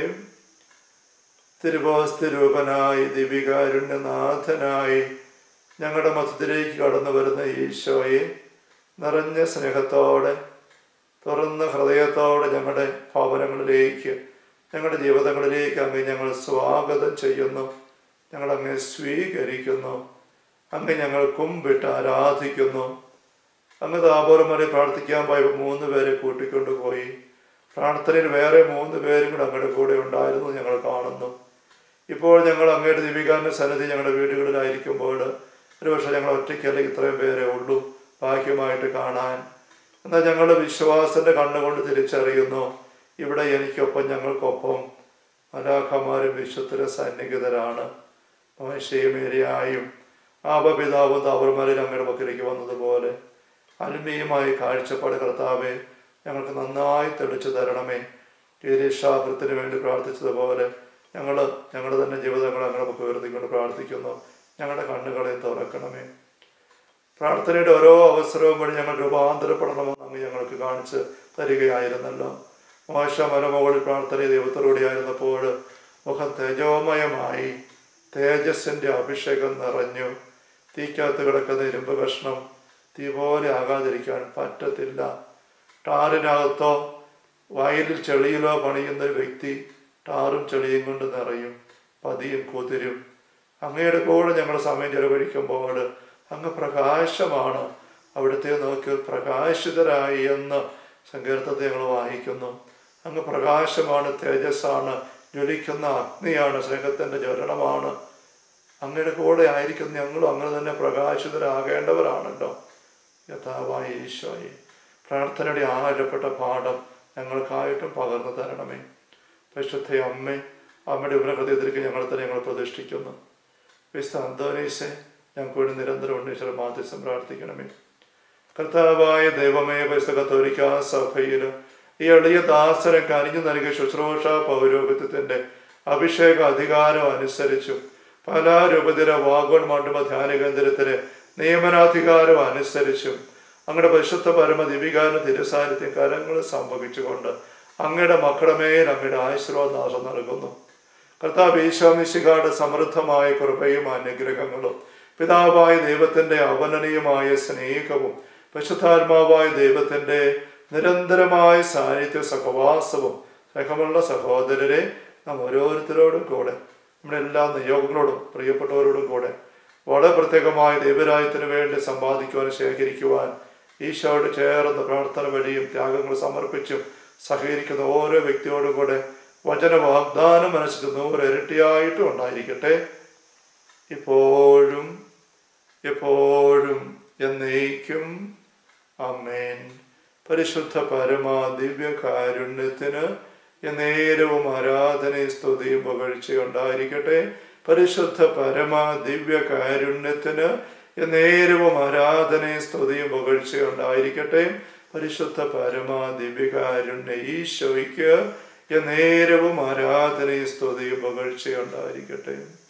തിരുവോസ്തിരൂപനായി ദിവികാരുണ്യനാഥനായി ഞങ്ങളുടെ മതത്തിലേക്ക് കടന്നു വരുന്ന ഈശോയെ നിറഞ്ഞ സ്നേഹത്തോടെ തുറന്ന ഹൃദയത്തോടെ ഞങ്ങളുടെ ഭവനങ്ങളിലേക്ക് ഞങ്ങളുടെ ജീവിതങ്ങളിലേക്ക് അങ്ങ് ഞങ്ങൾ സ്വാഗതം ചെയ്യുന്നു ഞങ്ങൾ അങ്ങ് സ്വീകരിക്കുന്നു അങ്ങ് ഞങ്ങൾ കുമ്പിട്ട് ആരാധിക്കുന്നു അങ്ങ് താപോരം വരെ പ്രാർത്ഥിക്കാൻ പോയപ്പോൾ മൂന്ന് പേരെ കൂട്ടിക്കൊണ്ടുപോയി പ്രാർത്ഥനയിൽ വേറെ മൂന്ന് പേരും കൂടെ അങ്ങയുടെ കൂടെ ഉണ്ടായിരുന്നു ഞങ്ങൾ കാണുന്നു ഇപ്പോൾ ഞങ്ങൾ അങ്ങയുടെ ദീപികാന്റെ സന്നിധി ഞങ്ങളുടെ വീടുകളിലായിരിക്കുമ്പോൾ ഒരുപക്ഷെ ഞങ്ങൾ ഒറ്റയ്ക്കല്ല ഇത്രയും പേരെ ഉള്ളൂ ഭാഗ്യമായിട്ട് കാണാൻ എന്നാൽ ഞങ്ങളുടെ വിശ്വാസത്തിന്റെ കണ്ണുകൊണ്ട് തിരിച്ചറിയുന്നു ഇവിടെ എനിക്കൊപ്പം ഞങ്ങൾക്കൊപ്പം മലാഖമാരും വിശുദ്ധര സന്നിഹിതരാണ് മോശയമേരിയായും ആപപിതാവും താപർമാരിൽ അങ്ങയുടെ പക്കലേക്ക് വന്നതുപോലെ അൽമീയമായ കാഴ്ചപ്പാട് കർത്താവെ ഞങ്ങൾക്ക് നന്നായി തെളിച്ചു തരണമേ ഗിരീഷാഭൃത്തിന് വേണ്ടി പ്രാർത്ഥിച്ചതുപോലെ ഞങ്ങൾ ഞങ്ങളുടെ തന്നെ ജീവിതങ്ങൾ അങ്ങനെ നമുക്ക് ഉയർത്തിക്കൊണ്ട് പ്രാർത്ഥിക്കുന്നു ഞങ്ങളുടെ കണ്ണുകളെ തുറക്കണമേ പ്രാർത്ഥനയുടെ ഓരോ അവസരവും വഴി ഞങ്ങൾ രൂപാന്തരപ്പെടണമെന്ന് അങ്ങ് ഞങ്ങൾക്ക് കാണിച്ച് തരികയായിരുന്നല്ലോ മോശ മലമുകളിൽ പ്രാർത്ഥന ദൈവത്തോടുകൂടിയായിരുന്നപ്പോൾ മുഖം തേജോമയമായി തേജസ്സിന്റെ അഭിഷേകം നിറഞ്ഞു തീക്കകത്ത് കിടക്കുന്ന ഇരുമ്പ് കഷ്ണം തീ പോലെ ആകാതിരിക്കാൻ പറ്റത്തില്ല ടാറിനകത്തോ വയലിൽ ചെളിയിലോ പണിയുന്ന ഒരു വ്യക്തി ടാറും ചെളിയും കൊണ്ട് നിറയും പതിയും കുതിരും അങ്ങയുടെ കൂടെ ഞങ്ങൾ സമയം ചെലവഴിക്കുമ്പോൾ അങ്ങ് പ്രകാശമാണ് അവിടുത്തെ നോക്കി പ്രകാശിതരായി എന്ന് സങ്കീർത്തത്തെ ഞങ്ങൾ വായിക്കുന്നു അങ്ങ് പ്രകാശമാണ് തേജസ്സാണ് ജ്വലിക്കുന്ന അഗ്നിയാണ് സ്നേഹത്തിന്റെ ജ്വലനമാണ് അങ്ങയുടെ കൂടെ ആയിരിക്കുന്ന ഞങ്ങളും അങ്ങനെ തന്നെ പ്രകാശിതരാകേണ്ടവരാണല്ലോ യഥാവായ ഈശോയെ പ്രാർത്ഥനയുടെ ആഴപ്പെട്ട പാഠം ഞങ്ങൾക്കായിട്ടും പകർന്നു തരണമേ പരിശുദ്ധ അമ്മേ അമ്മയുടെ ഉപനഹൃദയത്തിലേക്ക് ഞങ്ങൾ തന്നെ ഞങ്ങൾ പ്രതിഷ്ഠിക്കുന്നു വിശുദ്ധ അന്തോനീസെ ഞങ്ങൾക്ക് വേണ്ടി നിരന്തരം ഉണ്ണീശ്വര മാധ്യസം പ്രാർത്ഥിക്കണമേ കർത്താവായ ദൈവമേ പരിസ്ഥകത്തോരിക്ക സഭയിൽ ഈ എളിയ ദാസരം കനിഞ്ഞു നൽകിയ ശുശ്രൂഷ പൗരോഹിത്യത്തിന്റെ അഭിഷേക അധികാരം അനുസരിച്ചും പല രൂപത്തില വാഗോൺ മണ്ഡപ ധ്യാന കേന്ദ്രത്തിലെ നിയമനാധികാരം അനുസരിച്ചും അങ്ങയുടെ പരിശുദ്ധ പരമ ദിവികാര തിരുസാന്നിധ്യം കരങ്ങൾ സംഭവിച്ചുകൊണ്ട് അങ്ങയുടെ മക്കളുടെ മേൽ അങ്ങയുടെ ആശീർവാദനാശം നൽകുന്നു കർത്താവ് ഈശോമിശികാട് സമൃദ്ധമായ കൃപയും അനുഗ്രഹങ്ങളും പിതാവായ ദൈവത്തിന്റെ അവനനീയമായ സ്നേഹവും പരിശുദ്ധാത്മാവായ ദൈവത്തിന്റെ നിരന്തരമായ സാന്നിധ്യ സഹവാസവും സ്നേഹമുള്ള സഹോദരരെ നാം ഓരോരുത്തരോടും കൂടെ നമ്മുടെ എല്ലാ നിയോഗങ്ങളോടും പ്രിയപ്പെട്ടവരോടും കൂടെ വളരെ പ്രത്യേകമായ ദൈവരായത്തിന് വേണ്ടി സമ്പാദിക്കുവാൻ ശേഖരിക്കുവാൻ ഈശോയോട് ചേർന്ന് പ്രാർത്ഥന വഴിയും ത്യാഗങ്ങൾ സമർപ്പിച്ചും സഹകരിക്കുന്ന ഓരോ വ്യക്തിയോടും കൂടെ വചന വാഗ്ദാനം മനസ്സിൽ നൂറ് ഇരട്ടിയായിട്ടും ഉണ്ടായിരിക്കട്ടെ ഇപ്പോഴും എപ്പോഴും എന്നേക്കും അമ്മേൻ പരിശുദ്ധ പരമാ ദിവ്യ കാരുണ്യത്തിന് എന്നേരവും ആരാധനയും സ്തുതിയും പുകഴ്ചയുണ്ടായിരിക്കട്ടെ പരിശുദ്ധ പരമാ ദിവ്യ കാരുണ്യത്തിന് എന്നേരവും ആരാധനയും സ്തുതിയും പുകഴ്ചയുണ്ടായിരിക്കട്ടെ പരിശുദ്ധ പരമാ ദിവ്യകാരുണ്യ ഈശോയ്ക്ക് എന്നേരവും ആരാധനയും സ്തുതിയും പുകഴ്ചയുണ്ടായിരിക്കട്ടെ